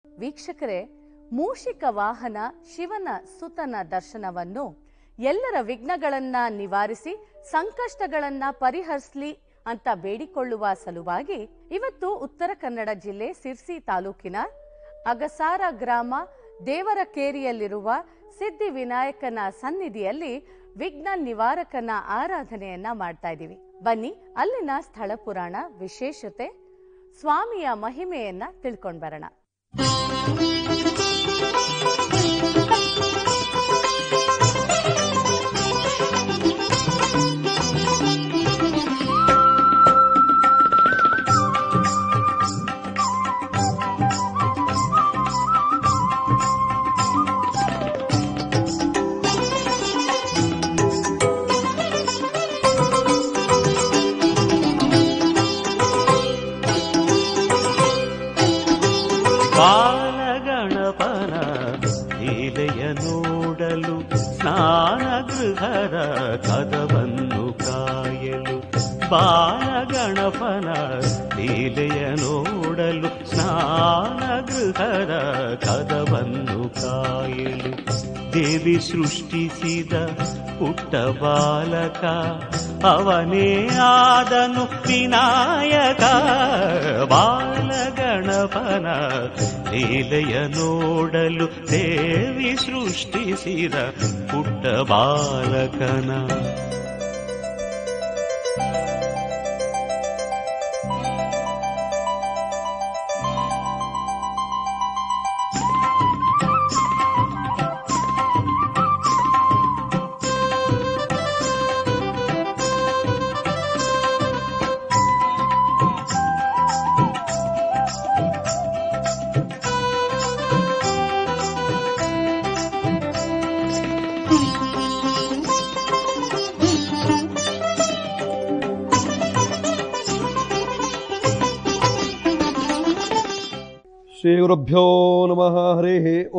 ವೀಕ್ಷಕರೇ ಮೂಷಿಕ ವಾಹನ ಶಿವನ ಸುತನ ದರ್ಶನವನ್ನು ಎಲ್ಲರ ವಿಘ್ನಗಳನ್ನ ನಿವಾರಿಸಿ ಸಂಕಷ್ಟಗಳನ್ನ ಪರಿಹರಿಸಲಿ ಅಂತ ಬೇಡಿಕೊಳ್ಳುವ ಸಲುವಾಗಿ ಇವತ್ತು ಉತ್ತರ ಕನ್ನಡ ಜಿಲ್ಲೆ ಸಿರ್ಸಿ ತಾಲೂಕಿನ ಅಗಸಾರ ಗ್ರಾಮ ದೇವರಕೇರಿಯಲ್ಲಿರುವ ಸಿದ್ಧಿ ವಿನಾಯಕನ ಸನ್ನಿಧಿಯಲ್ಲಿ ವಿಘ್ನ ನಿವಾರಕನ ಆರಾಧನೆಯನ್ನ ಮಾಡ್ತಾ ಇದ್ದೀವಿ ಬನ್ನಿ ಅಲ್ಲಿನ ಸ್ಥಳ ಪುರಾಣ ವಿಶೇಷತೆ ಸ್ವಾಮಿಯ ಮಹಿಮೆಯನ್ನ ತಿಳ್ಕೊಂಡ್ ಬರೋಣ ಬಾಲಗಣಪನ ಲೀಲೆಯ ನೋಡಲು ಸ್ನಾನಗೃಹದ ಕದವನ್ನು ಕಾಯಲು ಬಾಲಗಣಪನ ಲೀಲೆಯ ನೋಡಲು ಸ್ನಾನಗೃಹದ ಕದವನ್ನು ಕಾಯಲು ದೇವಿ ಸೃಷ್ಟಿಸಿದ ಪುಟ್ಟ ಬಾಲಕ ಅವನೇ ಆದನು ವಿನಾಯಕ ಬಾಲಗಣಪನ ಲೀಲೆಯ ನೋಡಲು ದೇವಿ ಸೃಷ್ಟಿಸಿದ ಪುಟ್ಟ ಬಾಲಕನ ಶ್ರೀ ಗುರುಭ್ಯೋ ನಮಃ ಹರಿ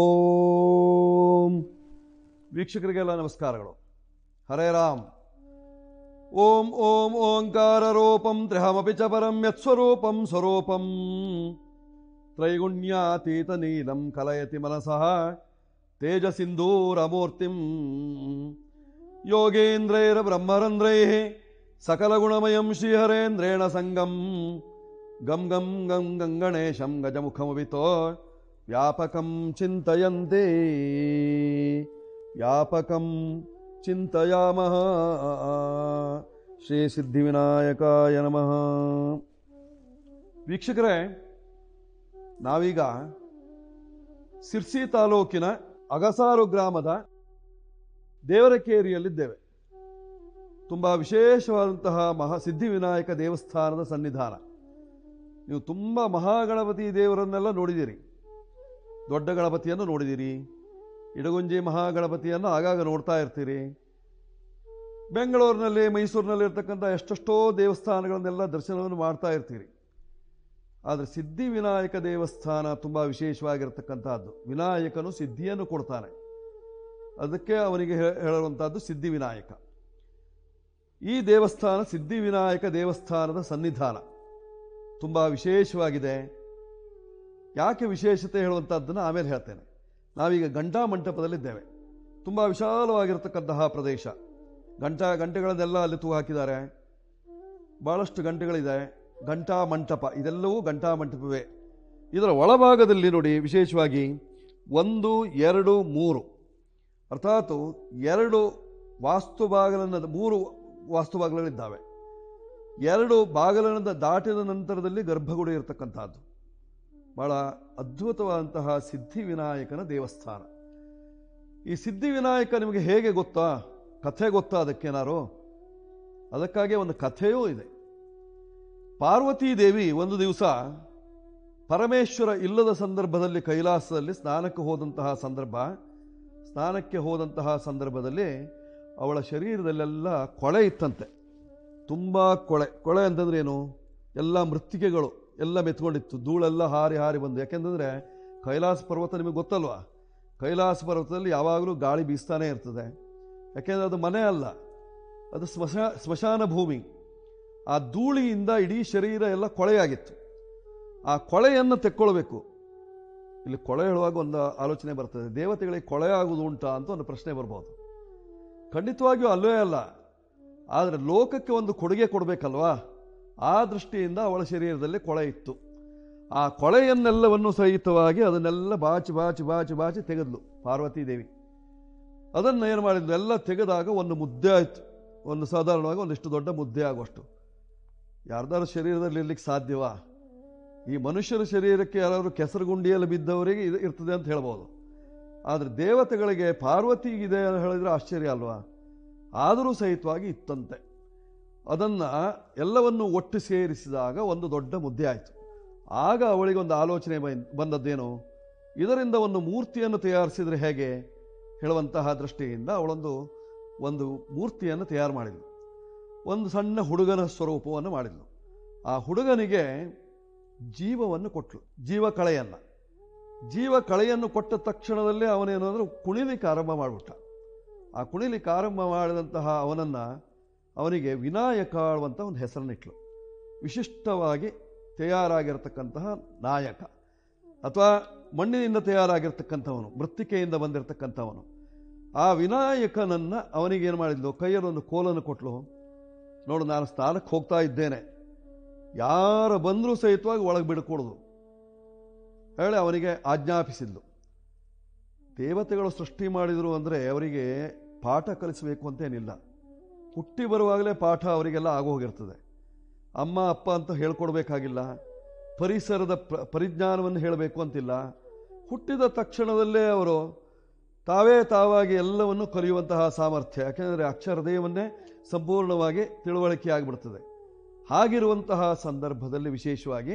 ಓಂ ವೀಕ್ಷಕರಿಗೆಲ್ಲ ನಮಸ್ಕಾರಗಳು ಹರೇ ರಾಮ್ ಓಂ ಓಂ ಓಂಕಾರ ರೂಪಂ ತ್ರಿಹಮಪಿ ಚ ಪರಂ ಯತ್ಸ್ವರೂಪಂ ಸ್ವರೂಪಂ ತ್ರೈಗುಣ್ಯಾತೀತ ನೀಲಂ ಕಲಯತಿ ಮನಸಃ ತೇಜಸಿಂಧೂರಮೂರ್ತಿಂ ಯೋಗೇಂದ್ರೈರ ಬ್ರಹ್ಮರಂದ್ರೈಃ ಸಕಲಗುಣಮಯಂ ಶ್ರೀಹರೇಂದ್ರೇಣ ಸಂಗಂ ಗಂ ಗಂ ಗಂ ಗಂಗಣೇಶಂ ಗಜಮುಖಮವಿತೋ ವ್ಯಾಪಕಂ ಚಿಂತಯಂತೆ ವ್ಯಾಪಕಂ ಚಿಂತಯಾಮಃ ಶ್ರೀ ಸಿದ್ಧಿವಿನಾಯಕಾಯ ನಮಃ ವೀಕ್ಷಕರೇ ನಾವೀಗ ಸಿರ್ಸಿ ತಾಲೂಕಿನ ಅಗಸಾರು ಗ್ರಾಮದ ದೇವರಕೇರಿಯಲ್ಲಿದ್ದೇವೆ ತುಂಬ ವಿಶೇಷವಾದಂತಹ ಮಹಾ ಸಿದ್ಧಿವಿನಾಯಕ ದೇವಸ್ಥಾನದ ಸನ್ನಿಧಾನ ನೀವು ತುಂಬ ಮಹಾಗಣಪತಿ ದೇವರನ್ನೆಲ್ಲ ನೋಡಿದ್ದೀರಿ ದೊಡ್ಡ ಗಣಪತಿಯನ್ನು ನೋಡಿದ್ದೀರಿ ಇಡಗುಂಜಿ ಮಹಾಗಣಪತಿಯನ್ನು ಆಗಾಗ ನೋಡ್ತಾ ಇರ್ತೀರಿ ಬೆಂಗಳೂರಿನಲ್ಲಿ ಮೈಸೂರಿನಲ್ಲಿ ಇರ್ತಕ್ಕಂಥ ಎಷ್ಟೆಷ್ಟೋ ದೇವಸ್ಥಾನಗಳನ್ನೆಲ್ಲ ದರ್ಶನವನ್ನು ಮಾಡ್ತಾ ಇರ್ತೀರಿ ಆದರೆ ಸಿದ್ಧಿ ವಿನಾಯಕ ದೇವಸ್ಥಾನ ತುಂಬ ವಿಶೇಷವಾಗಿರ್ತಕ್ಕಂಥದ್ದು ವಿನಾಯಕನು ಸಿದ್ಧಿಯನ್ನು ಕೊಡ್ತಾನೆ ಅದಕ್ಕೆ ಅವನಿಗೆ ಹೇ- ಹೇಳುವಂಥದ್ದು ಸಿದ್ಧಿ ವಿನಾಯಕ ಈ ದೇವಸ್ಥಾನ ಸಿದ್ಧಿ ವಿನಾಯಕ ದೇವಸ್ಥಾನದ ಸನ್ನಿಧಾನ ತುಂಬ ವಿಶೇಷವಾಗಿದೆ ಯಾಕೆ ವಿಶೇಷತೆ ಹೇಳುವಂಥದ್ದನ್ನು ಆಮೇಲೆ ಹೇಳ್ತೇನೆ ನಾವೀಗ ಗಂಟಾ ಮಂಟಪದಲ್ಲಿದ್ದೇವೆ ತುಂಬ ವಿಶಾಲವಾಗಿರ್ತಕ್ಕಂತಹ ಪ್ರದೇಶ ಗಂಟಾ ಗಂಟೆಗಳನ್ನೆಲ್ಲ ಅಲ್ಲಿ ತೂ ಹಾಕಿದ್ದಾರೆ ಭಾಳಷ್ಟು ಗಂಟೆಗಳಿದೆ ಗಂಟಾ ಮಂಟಪ ಇದೆಲ್ಲವೂ ಗಂಟಾ ಮಂಟಪವೇ ಇದರ ಒಳಭಾಗದಲ್ಲಿ ನೋಡಿ ವಿಶೇಷವಾಗಿ ಒಂದು ಎರಡು ಮೂರು ಅರ್ಥಾತ್ ಎರಡು ವಾಸ್ತು ಬಾಗಿಲನ್ನ ಮೂರು ವಾಸ್ತು ಬಾಗಿಲುಗಳಿದ್ದಾವೆ ಎರಡು ಬಾಗಿಲನ್ನು ದಾಟಿದ ನಂತರದಲ್ಲಿ ಗರ್ಭಗುಡಿ ಇರತಕ್ಕಂಥದ್ದು ಬಹಳ ಅದ್ಭುತವಾದಂತಹ ಸಿದ್ಧಿವಿನಾಯಕನ ದೇವಸ್ಥಾನ ಈ ಸಿದ್ಧಿವಿನಾಯಕ ನಿಮಗೆ ಹೇಗೆ ಗೊತ್ತಾ ಕಥೆ ಗೊತ್ತಾ ಅದಕ್ಕೇನಾರು ಅದಕ್ಕಾಗಿ ಒಂದು ಕಥೆಯೂ ಇದೆ ಪಾರ್ವತೀ ದೇವಿ ಒಂದು ದಿವಸ ಪರಮೇಶ್ವರ ಇಲ್ಲದ ಸಂದರ್ಭದಲ್ಲಿ ಕೈಲಾಸದಲ್ಲಿ ಸ್ನಾನಕ್ಕೆ ಹೋದಂತಹ ಸಂದರ್ಭ ಸ್ನಾನಕ್ಕೆ ಹೋದಂತಹ ಸಂದರ್ಭದಲ್ಲಿ ಅವಳ ಶರೀರದಲ್ಲೆಲ್ಲ ಕೊಳೆ ಇತ್ತಂತೆ ತುಂಬ ಕೊಳೆ ಕೊಳೆ ಅಂತಂದ್ರೆ ಏನು ಎಲ್ಲ ಮೃತ್ತಿಕೆಗಳು ಎಲ್ಲ ಮೆತ್ಕೊಂಡಿತ್ತು ಧೂಳೆಲ್ಲ ಹಾರಿ ಹಾರಿ ಬಂದು ಯಾಕೆಂತಂದರೆ ಕೈಲಾಸ ಪರ್ವತ ನಿಮಗೆ ಗೊತ್ತಲ್ವಾ ಕೈಲಾಸ ಪರ್ವತದಲ್ಲಿ ಯಾವಾಗಲೂ ಗಾಳಿ ಬೀಸ್ತಾನೆ ಇರ್ತದೆ ಯಾಕೆಂದರೆ ಅದು ಮನೆ ಅಲ್ಲ ಅದು ಸ್ಮಶಾ ಸ್ಮಶಾನ ಭೂಮಿ ಆ ಧೂಳಿಯಿಂದ ಇಡೀ ಶರೀರ ಎಲ್ಲ ಕೊಳೆಯಾಗಿತ್ತು ಆ ಕೊಳೆಯನ್ನು ತೆಕ್ಕೊಳ್ಬೇಕು ಇಲ್ಲಿ ಕೊಳೆ ಹೇಳುವಾಗ ಒಂದು ಆಲೋಚನೆ ಬರ್ತದೆ ದೇವತೆಗಳಿಗೆ ಕೊಳೆ ಆಗುವುದು ಉಂಟಾ ಅಂತ ಒಂದು ಪ್ರಶ್ನೆ ಬರ್ಬೋದು ಖಂಡಿತವಾಗಿಯೂ ಅಲ್ಲವೇ ಅಲ್ಲ ಆದರೆ ಲೋಕಕ್ಕೆ ಒಂದು ಕೊಡುಗೆ ಕೊಡಬೇಕಲ್ವಾ ಆ ದೃಷ್ಟಿಯಿಂದ ಅವಳ ಶರೀರದಲ್ಲಿ ಕೊಳೆ ಇತ್ತು ಆ ಕೊಳೆಯನ್ನೆಲ್ಲವನ್ನು ಸಹಿತವಾಗಿ ಅದನ್ನೆಲ್ಲ ಬಾಚಿ ಬಾಚಿ ಬಾಚಿ ಬಾಚಿ ತೆಗೆದ್ಲು ಪಾರ್ವತಿ ದೇವಿ ಅದನ್ನು ಏನು ಮಾಡಿದ್ಲು ಎಲ್ಲ ತೆಗೆದಾಗ ಒಂದು ಮುದ್ದೆ ಆಯಿತು ಒಂದು ಸಾಧಾರಣವಾಗಿ ಒಂದಿಷ್ಟು ದೊಡ್ಡ ಮುದ್ದೆ ಆಗುವಷ್ಟು ಯಾರ್ದಾರು ಶರೀರದಲ್ಲಿ ಇರ್ಲಿಕ್ಕೆ ಸಾಧ್ಯವಾ ಈ ಮನುಷ್ಯರ ಶರೀರಕ್ಕೆ ಯಾರಾದರೂ ಕೆಸರುಗುಂಡಿಯಲ್ಲಿ ಬಿದ್ದವರಿಗೆ ಇದು ಇರ್ತದೆ ಅಂತ ಹೇಳ್ಬೋದು ಆದರೆ ದೇವತೆಗಳಿಗೆ ಪಾರ್ವತಿಗಿದೆ ಅಂತ ಹೇಳಿದ್ರೆ ಆಶ್ಚರ್ಯ ಅಲ್ವಾ ಆದರೂ ಸಹಿತವಾಗಿ ಇತ್ತಂತೆ ಅದನ್ನು ಎಲ್ಲವನ್ನು ಒಟ್ಟು ಸೇರಿಸಿದಾಗ ಒಂದು ದೊಡ್ಡ ಮುದ್ದೆ ಆಯಿತು ಆಗ ಅವಳಿಗೆ ಒಂದು ಆಲೋಚನೆ ಬನ್- ಬಂದದ್ದೇನು ಇದರಿಂದ ಒಂದು ಮೂರ್ತಿಯನ್ನು ತಯಾರಿಸಿದರೆ ಹೇಗೆ ಹೇಳುವಂತಹ ದೃಷ್ಟಿಯಿಂದ ಅವಳೊಂದು ಒಂದು ಮೂರ್ತಿಯನ್ನು ತಯಾರು ಮಾಡಿದ್ಳು ಒಂದು ಸಣ್ಣ ಹುಡುಗನ ಸ್ವರೂಪವನ್ನು ಮಾಡಿದ್ಳು ಆ ಹುಡುಗನಿಗೆ ಜೀವವನ್ನು ಕೊಟ್ಲು ಜೀವ ಕಳೆಯನ್ನು ಜೀವ ಕಳೆಯನ್ನು ಕೊಟ್ಟ ತಕ್ಷಣದಲ್ಲೇ ಅವನೇನು ಅಂದ್ರೆ ಕುಣಿಲಿಕ್ಕೆ ಆರಂಭ ಮಾಡಿಬಿಟ್ಟ ಆ ಕುಣಿಲಿಕ್ಕೆ ಆರಂಭ ಮಾಡಿದಂತಹ ಅವನನ್ನು ಅವನಿಗೆ ವಿನಾಯಕ ಆಳುವಂಥ ಒಂದು ಹೆಸರನ್ನಿಟ್ಲು ವಿಶಿಷ್ಟವಾಗಿ ತಯಾರಾಗಿರತಕ್ಕಂತಹ ನಾಯಕ ಅಥವಾ ಮಣ್ಣಿನಿಂದ ತಯಾರಾಗಿರ್ತಕ್ಕಂಥವನು ಮೃತ್ತಿಕೆಯಿಂದ ಬಂದಿರತಕ್ಕಂಥವನು ಆ ವಿನಾಯಕನನ್ನ ಅವನಿಗೆ ಏನು ಮಾಡಿದ್ಲು ಕೈಯಲ್ಲಿ ಒಂದು ಕೋಲನ್ನು ಕೊಟ್ಲು ನೋಡು ನಾನು ಸ್ನಾನಕ್ಕೆ ಹೋಗ್ತಾ ಇದ್ದೇನೆ ಯಾರು ಬಂದರೂ ಸಹಿತವಾಗಿ ಒಳಗೆ ಬಿಡ್ಕೊಡುದು ಹೇಳಿ ಅವನಿಗೆ ಆಜ್ಞಾಪಿಸಿದ್ಲು ದೇವತೆಗಳು ಸೃಷ್ಟಿ ಮಾಡಿದರು ಅಂದರೆ ಅವರಿಗೆ ಪಾಠ ಕಲಿಸಬೇಕು ಅಂತೇನಿಲ್ಲ ಹುಟ್ಟಿ ಬರುವಾಗಲೇ ಪಾಠ ಅವರಿಗೆಲ್ಲ ಆಗೋಗಿರ್ತದೆ ಅಮ್ಮ ಅಪ್ಪ ಅಂತ ಹೇಳ್ಕೊಡ್ಬೇಕಾಗಿಲ್ಲ ಪರಿಸರದ ಪ್ರ ಪರಿಜ್ಞಾನವನ್ನು ಹೇಳಬೇಕು ಅಂತಿಲ್ಲ ಹುಟ್ಟಿದ ತಕ್ಷಣದಲ್ಲೇ ಅವರು ತಾವೇ ತಾವಾಗಿ ಎಲ್ಲವನ್ನು ಕಲಿಯುವಂತಹ ಸಾಮರ್ಥ್ಯ ಯಾಕೆಂದರೆ ಅಕ್ಷರದೇವನ್ನೇ ಸಂಪೂರ್ಣವಾಗಿ ತಿಳುವಳಿಕೆ ಆಗಿಬಿಡ್ತದೆ ಹಾಗಿರುವಂತಹ ಸಂದರ್ಭದಲ್ಲಿ ವಿಶೇಷವಾಗಿ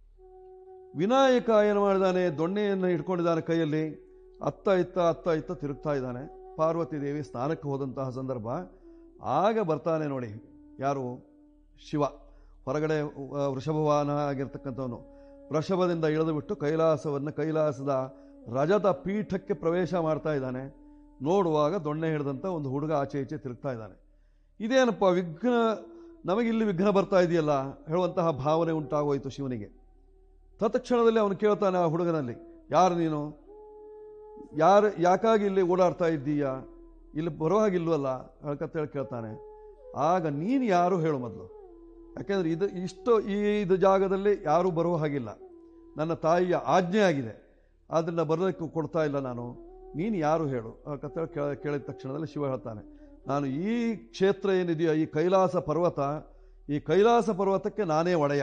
ವಿನಾಯಕ ಏನು ಮಾಡಿದಾನೆ ದೊಣ್ಣೆಯನ್ನು ಇಟ್ಕೊಂಡಿದ್ದಾನೆ ಕೈಯಲ್ಲಿ ಅತ್ತ ಇತ್ತ ಅತ್ತ ಇತ್ತ ತಿರುಗ್ತಾ ಇದ್ದಾನೆ ಪಾರ್ವತಿ ದೇವಿ ಸ್ನಾನಕ್ಕೆ ಹೋದಂತಹ ಸಂದರ್ಭ ಆಗ ಬರ್ತಾನೆ ನೋಡಿ ಯಾರು ಶಿವ ಹೊರಗಡೆ ಆ, ವೃಷಭವಾಹನ ಆಗಿರ್ತಕ್ಕಂಥವನು ವೃಷಭದಿಂದ ಇಳಿದು ಬಿಟ್ಟು ಕೈಲಾಸವನ್ನು ಕೈಲಾಸದ ರಜತ ಪೀಠಕ್ಕೆ ಪ್ರವೇಶ ಮಾಡ್ತಾ ಇದ್ದಾನೆ ನೋಡುವಾಗ ದೊಣ್ಣೆ ಹಿಡಿದಂಥ ಒಂದು ಹುಡುಗ ಆಚೆ ಈಚೆ ತಿರುಗ್ತಾ ಇದ್ದಾನೆ ಇದೇನಪ್ಪ ವಿಘ್ನ ನಮಗಿಲ್ಲಿ ವಿಘ್ನ ಬರ್ತಾ ಇದೆಯಲ್ಲ ಹೇಳುವಂತಹ ಭಾವನೆ ಉಂಟಾಗೋಯ್ತು ಶಿವನಿಗೆ ತತ್ಕ್ಷಣದಲ್ಲಿ ಅವನು ಕೇಳ್ತಾನೆ ಆ ಹುಡುಗನಲ್ಲಿ ಯಾರು ನೀನು ಯಾರು ಯಾಕಾಗಿ ಇಲ್ಲಿ ಓಡಾಡ್ತಾ ಇದ್ದೀಯಾ ಇಲ್ಲಿ ಬರೋ ಹಾಗಿಲ್ವಲ್ಲ ಹೇಳ್ಕತ್ತೇಳಿ ಕೇಳ್ತಾನೆ ಆಗ ನೀನು ಯಾರು ಹೇಳು ಮೊದಲು ಯಾಕೆಂದ್ರೆ ಇದು ಇಷ್ಟು ಈ ಇದು ಜಾಗದಲ್ಲಿ ಯಾರೂ ಬರುವ ಹಾಗಿಲ್ಲ ನನ್ನ ತಾಯಿಯ ಆಜ್ಞೆ ಆಗಿದೆ ಆದ್ದರಿಂದ ಬರೋದಕ್ಕೆ ಕೊಡ್ತಾ ಇಲ್ಲ ನಾನು ನೀನು ಯಾರು ಹೇಳು ಹೇಳ್ಕತ್ತೇಳಿ ಕೇಳ ಕೇಳಿದ ತಕ್ಷಣದಲ್ಲಿ ಶಿವ ಹೇಳ್ತಾನೆ ನಾನು ಈ ಕ್ಷೇತ್ರ ಏನಿದೆಯೋ ಈ ಕೈಲಾಸ ಪರ್ವತ ಈ ಕೈಲಾಸ ಪರ್ವತಕ್ಕೆ ನಾನೇ ಒಡೆಯ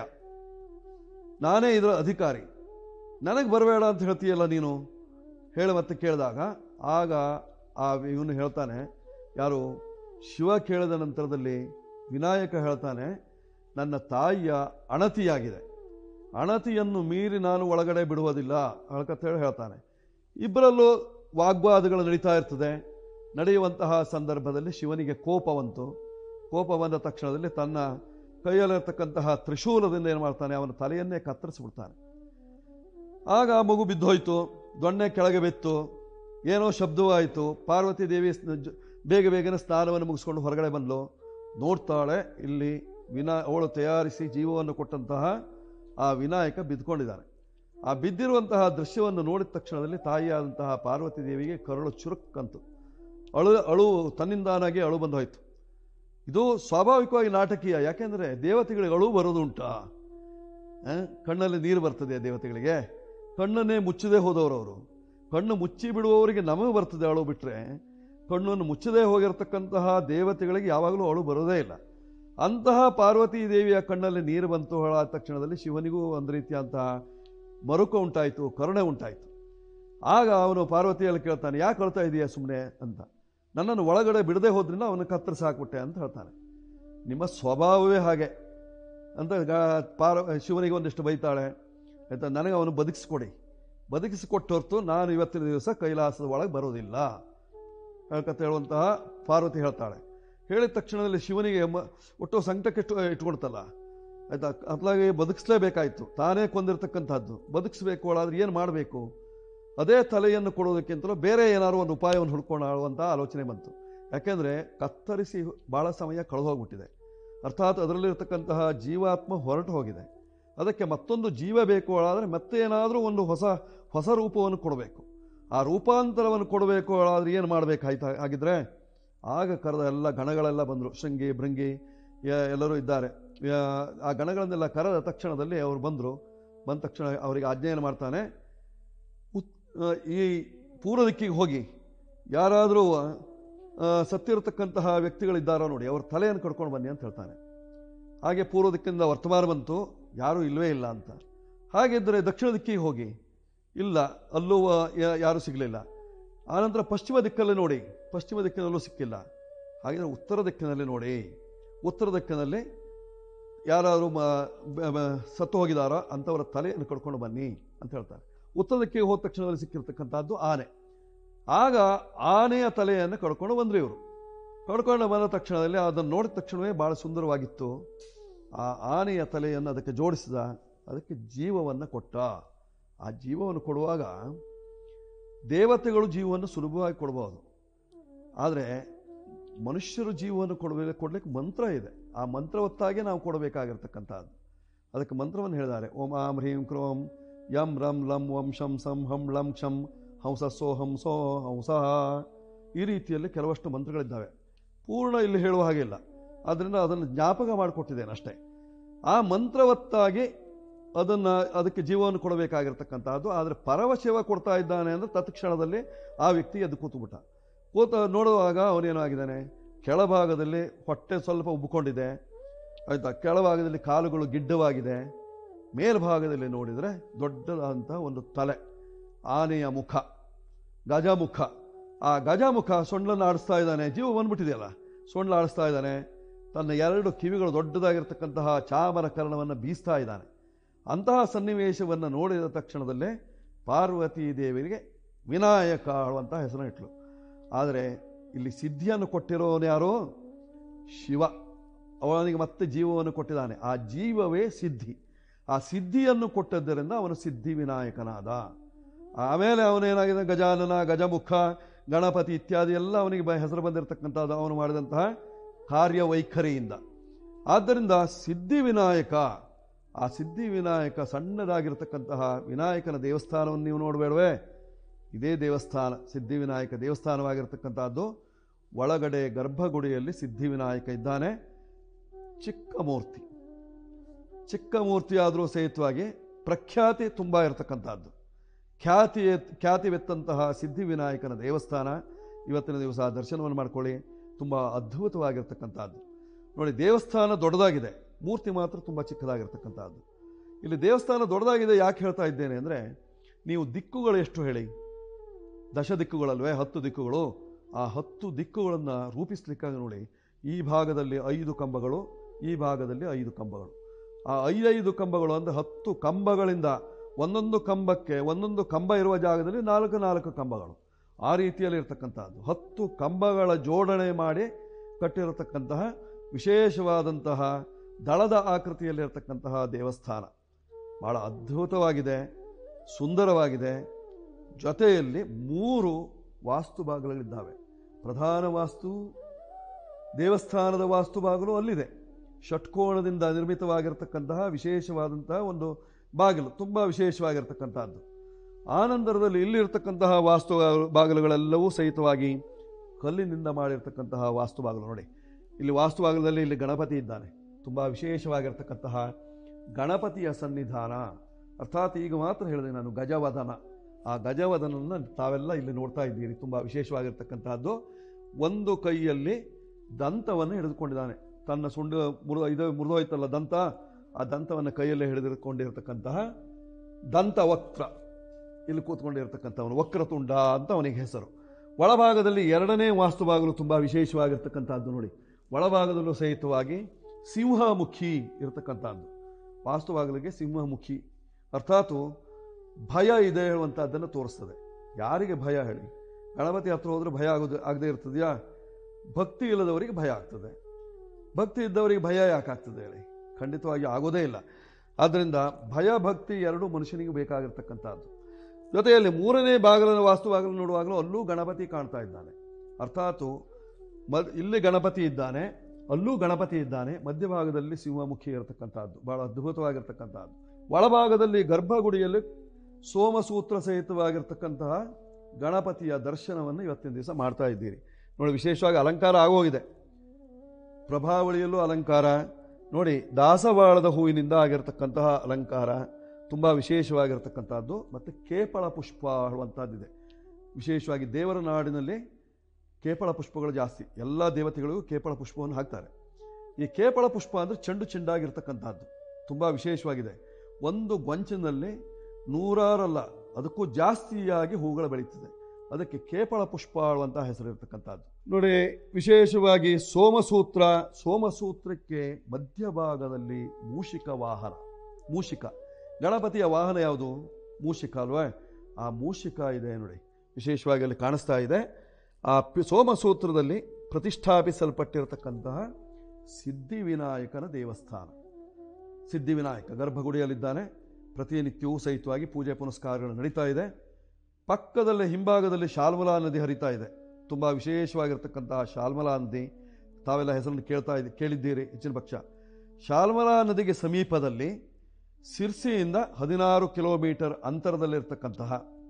ನಾನೇ ಇದರ ಅಧಿಕಾರಿ ನನಗೆ ಬರಬೇಡ ಅಂತ ಹೇಳ್ತೀಯಲ್ಲ ನೀನು ಹೇಳು ಮತ್ತೆ ಕೇಳಿದಾಗ ಆಗ ಆ ಇವನು ಹೇಳ್ತಾನೆ ಯಾರು ಶಿವ ಕೇಳಿದ ನಂತರದಲ್ಲಿ ವಿನಾಯಕ ಹೇಳ್ತಾನೆ ನನ್ನ ತಾಯಿಯ ಅಣತಿಯಾಗಿದೆ ಅಣತಿಯನ್ನು ಮೀರಿ ನಾನು ಒಳಗಡೆ ಬಿಡುವುದಿಲ್ಲ ಹೇಳಿ ಹೇಳ್ತಾನೆ ಇಬ್ಬರಲ್ಲೂ ವಾಗ್ವಾದಗಳು ನಡೀತಾ ಇರ್ತದೆ ನಡೆಯುವಂತಹ ಸಂದರ್ಭದಲ್ಲಿ ಶಿವನಿಗೆ ಕೋಪವಂತು ಕೋಪ ಬಂದ ತಕ್ಷಣದಲ್ಲಿ ತನ್ನ ಕೈಯಲ್ಲಿರ್ತಕ್ಕಂತಹ ತ್ರಿಶೂಲದಿಂದ ಏನು ಮಾಡ್ತಾನೆ ಅವನ ತಲೆಯನ್ನೇ ಕತ್ತರಿಸ್ಬಿಡ್ತಾನೆ ಆಗ ಆ ಮಗು ಬಿದ್ದೋಯ್ತು ದೊಣ್ಣೆ ಕೆಳಗೆ ಬಿತ್ತು ಏನೋ ಶಬ್ದವಾಯಿತು ಪಾರ್ವತಿ ದೇವಿ ಸ್ನ- ಜ- ಬೇಗ ಬೇಗನೆ ಸ್ನಾನವನ್ನು ಮುಗಿಸ್ಕೊಂಡು ಹೊರಗಡೆ ಬಂದ್ಲು ನೋಡ್ತಾಳೆ ಇಲ್ಲಿ ವಿನಾ ಅವಳು ತಯಾರಿಸಿ ಜೀವವನ್ನು ಕೊಟ್ಟಂತಹ ಆ ವಿನಾಯಕ ಬಿದ್ದುಕೊಂಡಿದ್ದಾನೆ ಆ ಬಿದ್ದಿರುವಂತಹ ದೃಶ್ಯವನ್ನು ನೋಡಿದ ತಕ್ಷಣದಲ್ಲಿ ತಾಯಿಯಾದಂತಹ ಪಾರ್ವತಿ ದೇವಿಗೆ ಕರುಳು ಚುರುಕ್ಕಂತು ಅಳು ಅಳು ತನ್ನಿಂದಾನಾಗಿ ಅಳು ಬಂದು ಹೋಯ್ತು ಇದು ಸ್ವಾಭಾವಿಕವಾಗಿ ನಾಟಕೀಯ ಯಾಕೆಂದರೆ ದೇವತೆಗಳಿಗೆ ಅಳು ಬರೋದುಂಟಾ ಆ? ಕಣ್ಣಲ್ಲಿ ನೀರು ಬರ್ತದೆ ದೇವತೆಗಳಿಗೆ ಕಣ್ಣನ್ನೇ ಮುಚ್ಚದೆ ಹೋದವರು ಅವರು ಕಣ್ಣು ಮುಚ್ಚಿ ಬಿಡುವವರಿಗೆ ನಮಗೆ ಬರ್ತದೆ ಅಳು ಬಿಟ್ಟರೆ ಕಣ್ಣನ್ನು ಮುಚ್ಚದೇ ಹೋಗಿರತಕ್ಕಂತಹ ದೇವತೆಗಳಿಗೆ ಯಾವಾಗಲೂ ಅಳು ಬರೋದೇ ಇಲ್ಲ ಅಂತಹ ಪಾರ್ವತಿ ದೇವಿಯ ಕಣ್ಣಲ್ಲಿ ನೀರು ಬಂತು ಹೇಳಾದ ತಕ್ಷಣದಲ್ಲಿ ಶಿವನಿಗೂ ಒಂದು ರೀತಿಯಂತಹ ಮರುಕ ಉಂಟಾಯಿತು ಕರುಣೆ ಉಂಟಾಯಿತು ಆಗ ಅವನು ಪಾರ್ವತಿಯಲ್ಲಿ ಕೇಳ್ತಾನೆ ಯಾಕೆ ಅಳ್ತಾ ಇದೆಯಾ ಸುಮ್ಮನೆ ಅಂತ ನನ್ನನ್ನು ಒಳಗಡೆ ಬಿಡದೆ ಹೋದ್ರಿಂದ ಅವನು ಕತ್ತರಿಸಿ ಹಾಕ್ಬಿಟ್ಟೆ ಅಂತ ಹೇಳ್ತಾನೆ ನಿಮ್ಮ ಸ್ವಭಾವವೇ ಹಾಗೆ ಅಂತ ಗ- ಪಾರ ಶಿವನಿಗೆ ಒಂದಿಷ್ಟು ಬೈತಾಳೆ ಆಯ್ತಾ ನನಗೆ ಅವನು ಬದುಕಿಸ್ಕೊಡಿ ಬದುಕಿಸಿಕೊಟ್ಟು ಹೊರತು ನಾನು ಇವತ್ತಿನ ದಿವಸ ಕೈಲಾಸದ ಒಳಗೆ ಬರೋದಿಲ್ಲ ಹೇಳ್ಕತ್ತ ಹೇಳುವಂತಹ ಪಾರ್ವತಿ ಹೇಳ್ತಾಳೆ ಹೇಳಿದ ತಕ್ಷಣದಲ್ಲಿ ಶಿವನಿಗೆ ಮ- ಒಟ್ಟು ಸಂಕಟಕ್ಕೆ ಇಟ್ಟು ಇಟ್ಕೊಳ್ತಲ್ಲ ಆಯ್ತಾ ಅತ್ಲಾಗಿ ಬದುಕಿಸ್ಲೇಬೇಕಾಯ್ತು ತಾನೇ ಕೊಂದಿರ್ತಕ್ಕಂಥದ್ದು ಬದುಕಿಸ್ಬೇಕು ಆದ್ರೆ ಏನು ಮಾಡಬೇಕು ಅದೇ ತಲೆಯನ್ನು ಕೊಡೋದಕ್ಕಿಂತಲೂ ಬೇರೆ ಏನಾದ್ರು ಒಂದು ಉಪಾಯವನ್ನು ಹುಡ್ಕೊಳ್ಳುವಂಥ ಆಲೋಚನೆ ಬಂತು ಯಾಕೆಂದರೆ ಕತ್ತರಿಸಿ ಭಾಳ ಸಮಯ ಕಳೆದೋಗ್ಬಿಟ್ಟಿದೆ ಅರ್ಥಾತ್ ಅದರಲ್ಲಿರ್ತಕ್ಕಂತಹ ಜೀವಾತ್ಮ ಹೊರಟು ಹೋಗಿದೆ ಅದಕ್ಕೆ ಮತ್ತೊಂದು ಜೀವ ಬೇಕು ಆದರೆ ಮತ್ತೆ ಏನಾದರೂ ಒಂದು ಹೊಸ ಹೊಸ ರೂಪವನ್ನು ಕೊಡಬೇಕು ಆ ರೂಪಾಂತರವನ್ನು ಕೊಡಬೇಕು ಆದ್ರೆ ಏನು ಮಾಡಬೇಕಾಯ್ತಾ ಹಾಗಿದ್ರೆ ಆಗ ಕರೆದ ಎಲ್ಲ ಗಣಗಳೆಲ್ಲ ಬಂದರು ಶೃಂಗಿ ಭೃಂಗಿ ಯ- ಎಲ್ಲರೂ ಇದ್ದಾರೆ ಯಾ- ಆ ಗಣಗಳನ್ನೆಲ್ಲ ಕರೆದ ತಕ್ಷಣದಲ್ಲಿ ಅವರು ಬಂದರು ಬಂದ ತಕ್ಷಣ ಅವರಿಗೆ ಆಜ್ಞೆಯನ್ನು ಮಾಡ್ತಾನೆ ಉತ್ ಆ, ಈ ಪೂರ್ವ ದಿಕ್ಕಿಗೆ ಹೋಗಿ ಯಾರಾದರೂ ಆ, ಸತ್ತಿರತಕ್ಕಂತಹ ವ್ಯಕ್ತಿಗಳಿದ್ದಾರೋ ನೋಡಿ ಅವ್ರ ತಲೆಯನ್ನು ಕಡ್ಕೊಂಡು ಬನ್ನಿ ಅಂತ ಹೇಳ್ತಾನೆ ಹಾಗೆ ಪೂರ್ವ ದಿಕ್ಕಿಂದ ವರ್ತಮಾನ ಬಂತು ಯಾರೂ ಇಲ್ಲವೇ ಇಲ್ಲ ಅಂತ ಹಾಗಿದ್ದರೆ ದಕ್ಷಿಣ ದಿಕ್ಕಿಗೆ ಹೋಗಿ ಇಲ್ಲ ಅಲ್ಲೂ ಆ, ಯಾ- ಯಾರೂ ಸಿಗಲಿಲ್ಲ ಆನಂತರ ಪಶ್ಚಿಮ ದಿಕ್ಕಲ್ಲಿ ನೋಡಿ ಪಶ್ಚಿಮ ದಿಕ್ಕಿನಲ್ಲೂ ಸಿಕ್ಕಿಲ್ಲ ಹಾಗಿದ್ರೆ ಉತ್ತರ ದಿಕ್ಕಿನಲ್ಲಿ ನೋಡಿ ಉತ್ತರ ದಿಕ್ಕಿನಲ್ಲಿ ಯಾರಾದರೂ ಮ- ಬ- ಬ- ಸತ್ತು ಹೋಗಿದಾರೋ ಅಂಥವರ ತಲೆಯನ್ನು ಕಡ್ಕೊಂಡು ಬನ್ನಿ ಅಂತ ಹೇಳ್ತಾರೆ ಉತ್ತರ ದಿಕ್ಕಿಗೆ ಹೋದ ತಕ್ಷಣದಲ್ಲಿ ಸಿಕ್ಕಿರ್ತಕ್ಕಂಥದ್ದು ಆನೆ ಆಗ ಆನೆಯ ತಲೆಯನ್ನು ಕಡ್ಕೊಂಡು ಬಂದ್ರು ಇವರು ಕಡ್ಕೊಂಡು ಬಂದ ತಕ್ಷಣದಲ್ಲಿ ಅದನ್ನು ನೋಡಿದ ತಕ್ಷಣವೇ ಬಹಳ ಸುಂದರವಾಗಿತ್ತು ಆ ಆನೆಯ ತಲೆಯನ್ನು ಅದಕ್ಕೆ ಜೋಡಿಸಿದ ಅದಕ್ಕೆ ಜೀವವನ್ನು ಕೊಟ್ಟ ಆ ಜೀವವನ್ನು ಕೊಡುವಾಗ ದೇವತೆಗಳು ಜೀವವನ್ನು ಸುಲಭವಾಗಿ ಕೊಡಬಹುದು ಆದರೆ ಮನುಷ್ಯರು ಜೀವವನ್ನು ಕೊಡಬೇಕು ಕೊಡ್ಲಿಕ್ಕೆ ಮಂತ್ರ ಇದೆ ಆ ಮಂತ್ರ ಹೊತ್ತಾಗೆ ನಾವು ಕೊಡಬೇಕಾಗಿರ್ತಕ್ಕಂಥದ್ದು ಅದಕ್ಕೆ ಮಂತ್ರವನ್ನು ಹೇಳಿದ್ದಾರೆ ಓಂ ಆಂ ಹ್ರೀಂ ಕ್ರೋಂ ಯಂ ರಂ ಲಂ ವಂಶಂ ಶಂ ಸಂ ಹಂ ಲಂ ಕ್ಷಂ ಹಂಸ ಸೋ ಹಂಸೋ ಹಂಸ ಈ ರೀತಿಯಲ್ಲಿ ಕೆಲವಷ್ಟು ಮಂತ್ರಗಳಿದ್ದಾವೆ ಪೂರ್ಣ ಇಲ್ಲಿ ಹೇಳುವ ಹಾಗಿಲ್ಲ ಆದ್ದರಿಂದ ಅದನ್ನು ಜ್ಞಾಪಕ ಮಾಡಿಕೊಟ್ಟಿದ್ದೇನೆ ಅಷ್ಟೇ ಆ ಮಂತ್ರವತ್ತಾಗಿ ಅದನ್ನು ಅದಕ್ಕೆ ಜೀವವನ್ನು ಕೊಡಬೇಕಾಗಿರ್ತಕ್ಕಂಥದ್ದು ಆದರೆ ಪರವಶಿವ ಕೊಡ್ತಾ ಇದ್ದಾನೆ ಅಂದರೆ ತತ್ಕ್ಷಣದಲ್ಲಿ ಆ ವ್ಯಕ್ತಿ ಎದ್ದು ಕೂತುಬಿಟ್ಟ ಕೂತ ನೋಡುವಾಗ ಅವನೇನಾಗಿದ್ದಾನೆ ಕೆಳಭಾಗದಲ್ಲಿ ಹೊಟ್ಟೆ ಸ್ವಲ್ಪ ಉಬ್ಬಿಕೊಂಡಿದೆ ಆಯ್ತಾ ಕೆಳಭಾಗದಲ್ಲಿ ಕಾಲುಗಳು ಗಿಡ್ಡವಾಗಿದೆ ಮೇಲ್ಭಾಗದಲ್ಲಿ ನೋಡಿದರೆ ದೊಡ್ಡದಾದಂಥ ಒಂದು ತಲೆ ಆನೆಯ ಮುಖ ಗಜಮುಖ ಆ ಗಜಮುಖ ಸೊಂಡ್ಲನ್ನು ಆಡಿಸ್ತಾ ಇದ್ದಾನೆ ಜೀವ ಬಂದ್ಬಿಟ್ಟಿದೆಯಲ್ಲ ಸೊಂಡ್ಲು ಆಡಿಸ್ತಾ ಇದ್ದಾನೆ ತನ್ನ ಎರಡು ಕಿವಿಗಳು ದೊಡ್ಡದಾಗಿರ್ತಕ್ಕಂತಹ ಚಾಮರ ಕರ್ಣವನ್ನು ಬೀಸ್ತಾ ಇದ್ದಾನೆ ಅಂತಹ ಸನ್ನಿವೇಶವನ್ನು ನೋಡಿದ ತಕ್ಷಣದಲ್ಲೇ ಪಾರ್ವತಿ ದೇವಿಗೆ ವಿನಾಯಕ ಆಳುವಂಥ ಹೆಸರನ್ನು ಇಟ್ಲು ಆದರೆ ಇಲ್ಲಿ ಸಿದ್ಧಿಯನ್ನು ಕೊಟ್ಟಿರೋನು ಯಾರು ಶಿವ ಅವನಿಗೆ ಮತ್ತೆ ಜೀವವನ್ನು ಕೊಟ್ಟಿದ್ದಾನೆ ಆ ಜೀವವೇ ಸಿದ್ಧಿ ಆ ಸಿದ್ಧಿಯನ್ನು ಕೊಟ್ಟದ್ದರಿಂದ ಅವನು ಸಿದ್ಧಿ ವಿನಾಯಕನಾದ ಆಮೇಲೆ ಅವನೇನಾಗಿದೆ ಗಜಾನನ ಗಜಮುಖ ಗಣಪತಿ ಇತ್ಯಾದಿ ಎಲ್ಲ ಅವನಿಗೆ ಬ- ಹೆಸರು ಬಂದಿರತಕ್ಕಂಥದ್ದು ಅವನು ಮಾಡಿದಂತಹ ಕಾರ್ಯವೈಖರಿಯಿಂದ ಆದ್ದರಿಂದ ಸಿದ್ಧಿ ವಿನಾಯಕ ಆ ಸಿದ್ಧಿ ವಿನಾಯಕ ಸಣ್ಣದಾಗಿರ್ತಕ್ಕಂತಹ ವಿನಾಯಕನ ದೇವಸ್ಥಾನವನ್ನು ನೀವು ನೋಡಬೇಡವೇ ಇದೇ ದೇವಸ್ಥಾನ ಸಿದ್ಧಿ ವಿನಾಯಕ ದೇವಸ್ಥಾನವಾಗಿರ್ತಕ್ಕಂಥದ್ದು ಒಳಗಡೆ ಗರ್ಭಗುಡಿಯಲ್ಲಿ ಸಿದ್ಧಿ ವಿನಾಯಕ ಇದ್ದಾನೆ ಚಿಕ್ಕ ಮೂರ್ತಿ ಚಿಕ್ಕ ಮೂರ್ತಿ ಆದರೂ ಸಹಿತವಾಗಿ ಪ್ರಖ್ಯಾತಿ ತುಂಬ ಇರತಕ್ಕಂಥದ್ದು ಖ್ಯಾತಿ ಖ್ಯಾತಿವೆತ್ತಂತಹ ಸಿದ್ಧಿ ವಿನಾಯಕನ ದೇವಸ್ಥಾನ ಇವತ್ತಿನ ದಿವಸ ದರ್ಶನವನ್ನು ಮಾಡ್ಕೊಳ್ಳಿ ತುಂಬ ಅದ್ಭುತವಾಗಿರ್ತಕ್ಕಂಥದ್ದು ನೋಡಿ ದೇವಸ್ಥಾನ ದೊಡ್ಡದಾಗಿದೆ ಮೂರ್ತಿ ಮಾತ್ರ ತುಂಬ ಚಿಕ್ಕದಾಗಿರ್ತಕ್ಕಂಥದ್ದು ಇಲ್ಲಿ ದೇವಸ್ಥಾನ ದೊಡ್ಡದಾಗಿದೆ ಯಾಕೆ ಹೇಳ್ತಾ ಇದ್ದೇನೆ ಅಂದರೆ ನೀವು ದಿಕ್ಕುಗಳು ಎಷ್ಟು ಹೇಳಿ ದಶ ದಿಕ್ಕುಗಳಲ್ವೇ ಹತ್ತು ದಿಕ್ಕುಗಳು ಆ ಹತ್ತು ದಿಕ್ಕುಗಳನ್ನು ರೂಪಿಸ್ಲಿಕ್ಕಾಗಿ ನೋಡಿ ಈ ಭಾಗದಲ್ಲಿ ಐದು ಕಂಬಗಳು ಈ ಭಾಗದಲ್ಲಿ ಐದು ಕಂಬಗಳು ಆ ಐದೈದು ಕಂಬಗಳು ಅಂದರೆ ಹತ್ತು ಕಂಬಗಳಿಂದ ಒಂದೊಂದು ಕಂಬಕ್ಕೆ ಒಂದೊಂದು ಕಂಬ ಇರುವ ಜಾಗದಲ್ಲಿ ನಾಲ್ಕು ನಾಲ್ಕು ಕಂಬಗಳು ಆ ರೀತಿಯಲ್ಲಿ ಇರ್ತಕ್ಕಂಥದ್ದು ಹತ್ತು ಕಂಬಗಳ ಜೋಡಣೆ ಮಾಡಿ ಕಟ್ಟಿರತಕ್ಕಂತಹ ವಿಶೇಷವಾದಂತಹ ದಳದ ಆಕೃತಿಯಲ್ಲಿರ್ತಕ್ಕಂತಹ ದೇವಸ್ಥಾನ ಬಹಳ ಅದ್ಭುತವಾಗಿದೆ ಸುಂದರವಾಗಿದೆ ಜೊತೆಯಲ್ಲಿ ಮೂರು ವಾಸ್ತು ಭಾಗಗಳಿದ್ದಾವೆ ಪ್ರಧಾನ ವಾಸ್ತು ದೇವಸ್ಥಾನದ ವಾಸ್ತು ಬಾಗಿಲು ಅಲ್ಲಿದೆ ಷಟ್ಕೋಣದಿಂದ ನಿರ್ಮಿತವಾಗಿರ್ತಕ್ಕಂತಹ ವಿಶೇಷವಾದಂತಹ ಒಂದು ಬಾಗಿಲು ತುಂಬ ವಿಶೇಷವಾಗಿರ್ತಕ್ಕಂಥದ್ದು ಆನಂದರದಲ್ಲಿ ಇಲ್ಲಿರ್ತಕ್ಕಂತಹ ವಾಸ್ತು ಬಾಗಿಲುಗಳೆಲ್ಲವೂ ಸಹಿತವಾಗಿ ಕಲ್ಲಿನಿಂದ ಮಾಡಿರ್ತಕ್ಕಂತಹ ವಾಸ್ತು ಬಾಗಿಲು ನೋಡಿ ಇಲ್ಲಿ ವಾಸ್ತು ಬಾಗಿಲದಲ್ಲಿ ಇಲ್ಲಿ ಗಣಪತಿ ಇದ್ದಾನೆ ತುಂಬ ವಿಶೇಷವಾಗಿರ್ತಕ್ಕಂತಹ ಗಣಪತಿಯ ಸನ್ನಿಧಾನ ಅರ್ಥಾತ್ ಈಗ ಮಾತ್ರ ಹೇಳಿದೆ ನಾನು ಗಜವದನ ಆ ಗಜವದನನ್ನು ತಾವೆಲ್ಲ ಇಲ್ಲಿ ನೋಡ್ತಾ ಇದ್ದೀರಿ ತುಂಬ ವಿಶೇಷವಾಗಿರ್ತಕ್ಕಂತಹದ್ದು ಒಂದು ಕೈಯಲ್ಲಿ ದಂತವನ್ನು ಹಿಡಿದುಕೊಂಡಿದ್ದಾನೆ ತನ್ನ ಸುಂಡು ಮುರಿದ ಇದು ಮುರಿದೋಯ್ತಲ್ಲ ದಂತ ಆ ದಂತವನ್ನು ಕೈಯಲ್ಲೇ ಹಿಡಿದುಕೊಂಡಿರ್ತಕ್ಕಂತಹ ದಂತವಕ್ರ ಇಲ್ಲಿ ಕೂತ್ಕೊಂಡಿರ್ತಕ್ಕಂಥವನು ವಕ್ರತುಂಡ ಅಂತ ಅವನಿಗೆ ಹೆಸರು ಒಳಭಾಗದಲ್ಲಿ ಎರಡನೇ ವಾಸ್ತು ಬಾಗಿಲು ತುಂಬ ವಿಶೇಷವಾಗಿರ್ತಕ್ಕಂಥದ್ದು ನೋಡಿ ಒಳಭಾಗದಲ್ಲೂ ಸಹಿತವಾಗಿ ಸಿಂಹಮುಖಿ ಇರತಕ್ಕಂಥದ್ದು ವಾಸ್ತು ಬಾಗಿಲಿಗೆ ಸಿಂಹಮುಖಿ ಅರ್ಥಾತ್ ಭಯ ಇದೆ ಹೇಳುವಂಥದ್ದನ್ನು ತೋರಿಸ್ತದೆ ಯಾರಿಗೆ ಭಯ ಹೇಳಿ ಗಣಪತಿ ಹತ್ರ ಹೋದ್ರೆ ಭಯ ಆಗೋದು ಆಗದೆ ಇರ್ತದೆಯಾ ಭಕ್ತಿ ಇಲ್ಲದವರಿಗೆ ಭಯ ಆಗ್ತದೆ ಭಕ್ತಿ ಇದ್ದವರಿಗೆ ಭಯ ಯಾಕೆ ಆಗ್ತದೆ ಹೇಳಿ ಖಂಡಿತವಾಗಿ ಆಗೋದೇ ಇಲ್ಲ ಆದ್ದರಿಂದ ಭಯ ಭಕ್ತಿ ಎರಡೂ ಮನುಷ್ಯನಿಗೆ ಬೇಕಾಗಿರ್ತಕ್ಕಂಥದ್ದು ಜೊತೆಯಲ್ಲಿ ಮೂರನೇ ಬಾಗಿಲನ್ನು ವಾಸ್ತು ಬಾಗಿಲು ನೋಡುವಾಗಲೂ ಅಲ್ಲೂ ಗಣಪತಿ ಕಾಣ್ತಾ ಇದ್ದಾನೆ ಅರ್ಥಾತ್ ಮ ಇಲ್ಲಿ ಗಣಪತಿ ಇದ್ದಾನೆ ಅಲ್ಲೂ ಗಣಪತಿ ಇದ್ದಾನೆ ಮಧ್ಯಭಾಗದಲ್ಲಿ ಸಿಂಹಮುಖಿ ಇರತಕ್ಕಂಥದ್ದು ಬಹಳ ಅದ್ಭುತವಾಗಿರ್ತಕ್ಕಂಥದ್ದು ಒಳಭಾಗದಲ್ಲಿ ಗರ್ಭಗುಡಿಯಲ್ಲಿ ಸೋಮಸೂತ್ರ ಸಹಿತವಾಗಿರ್ತಕ್ಕಂತಹ ಗಣಪತಿಯ ದರ್ಶನವನ್ನು ಇವತ್ತಿನ ದಿವಸ ಮಾಡ್ತಾ ಇದ್ದೀರಿ ನೋಡಿ ವಿಶೇಷವಾಗಿ ಅಲಂಕಾರ ಆಗೋಗಿದೆ ಪ್ರಭಾವಳಿಯಲ್ಲೂ ಅಲಂಕಾರ ನೋಡಿ ದಾಸವಾಳದ ಹೂವಿನಿಂದ ಆಗಿರತಕ್ಕಂತಹ ಅಲಂಕಾರ ತುಂಬ ವಿಶೇಷವಾಗಿರ್ತಕ್ಕಂಥದ್ದು ಮತ್ತು ಕೇಪಳ ಪುಷ್ಪ ಹೇಳುವಂಥದ್ದಿದೆ ವಿಶೇಷವಾಗಿ ದೇವರ ನಾಡಿನಲ್ಲಿ ಕೇಪಳ ಪುಷ್ಪಗಳು ಜಾಸ್ತಿ ಎಲ್ಲ ದೇವತೆಗಳಿಗೂ ಕೇಪಳ ಪುಷ್ಪವನ್ನು ಹಾಕ್ತಾರೆ ಈ ಕೇಪಳ ಪುಷ್ಪ ಅಂದರೆ ಚೆಂಡು ಚೆಂಡಾಗಿರ್ತಕ್ಕಂಥದ್ದು ತುಂಬ ವಿಶೇಷವಾಗಿದೆ ಒಂದು ಗೊಂಚಿನಲ್ಲಿ ನೂರಾರಲ್ಲ ಅದಕ್ಕೂ ಜಾಸ್ತಿಯಾಗಿ ಹೂಗಳು ಬೆಳೀತದೆ ಅದಕ್ಕೆ ಕೇಪಳ ಪುಷ್ಪ ಅನ್ನುವಂಥ ಹೆಸರಿರ್ತಕ್ಕಂಥದ್ದು ನೋಡಿ ವಿಶೇಷವಾಗಿ ಸೋಮಸೂತ್ರ ಸೋಮಸೂತ್ರಕ್ಕೆ ಮಧ್ಯಭಾಗದಲ್ಲಿ ಮೂಷಿಕ ವಾಹನ ಮೂಷಿಕ ಗಣಪತಿಯ ವಾಹನ ಯಾವುದು ಮೂಷಿಕ ಅಲ್ವಾ ಆ ಮೂಷಿಕ ಇದೆ ನೋಡಿ ವಿಶೇಷವಾಗಿ ಅಲ್ಲಿ ಕಾಣಿಸ್ತಾ ಇದೆ ಆ ಪಿ- ಸೋಮಸೂತ್ರದಲ್ಲಿ ಪ್ರತಿಷ್ಠಾಪಿಸಲ್ಪಟ್ಟಿರತಕ್ಕಂತಹ ಸಿದ್ಧಿವಿನಾಯಕನ ದೇವಸ್ಥಾನ ಸಿದ್ಧಿವಿನಾಯಕ ಗರ್ಭಗುಡಿಯಲ್ಲಿದ್ದಾನೆ ಪ್ರತಿನಿತ್ಯವೂ ಸಹಿತವಾಗಿ ಪೂಜೆ ಪುನಸ್ಕಾರಗಳು ನಡೀತಾ ಇದೆ ಪಕ್ಕದಲ್ಲೇ ಹಿಂಭಾಗದಲ್ಲಿ ಶಾಲ್ಮಲಾ ನದಿ ಹರಿತಾ ಇದೆ ತುಂಬ ವಿಶೇಷವಾಗಿರ್ತಕ್ಕಂತಹ ಶಾಲ್ಮಲಾ ನದಿ ತಾವೆಲ್ಲ ಹೆಸರನ್ನು ಕೇಳ್ತಾ ಇದ್ದ ಕೇಳಿದ್ದೀರಿ ಹೆಚ್ಚಿನ ಪಕ್ಷ ಶಾಲ್ಮಲಾ ನದಿಗೆ ಸಮೀಪದಲ್ಲಿ ಸಿರ್ಸಿಯಿಂದ ಹದಿನಾರು ಕಿಲೋಮೀಟರ್ ಅಂತರದಲ್ಲಿರ್ತಕ್ಕಂತಹ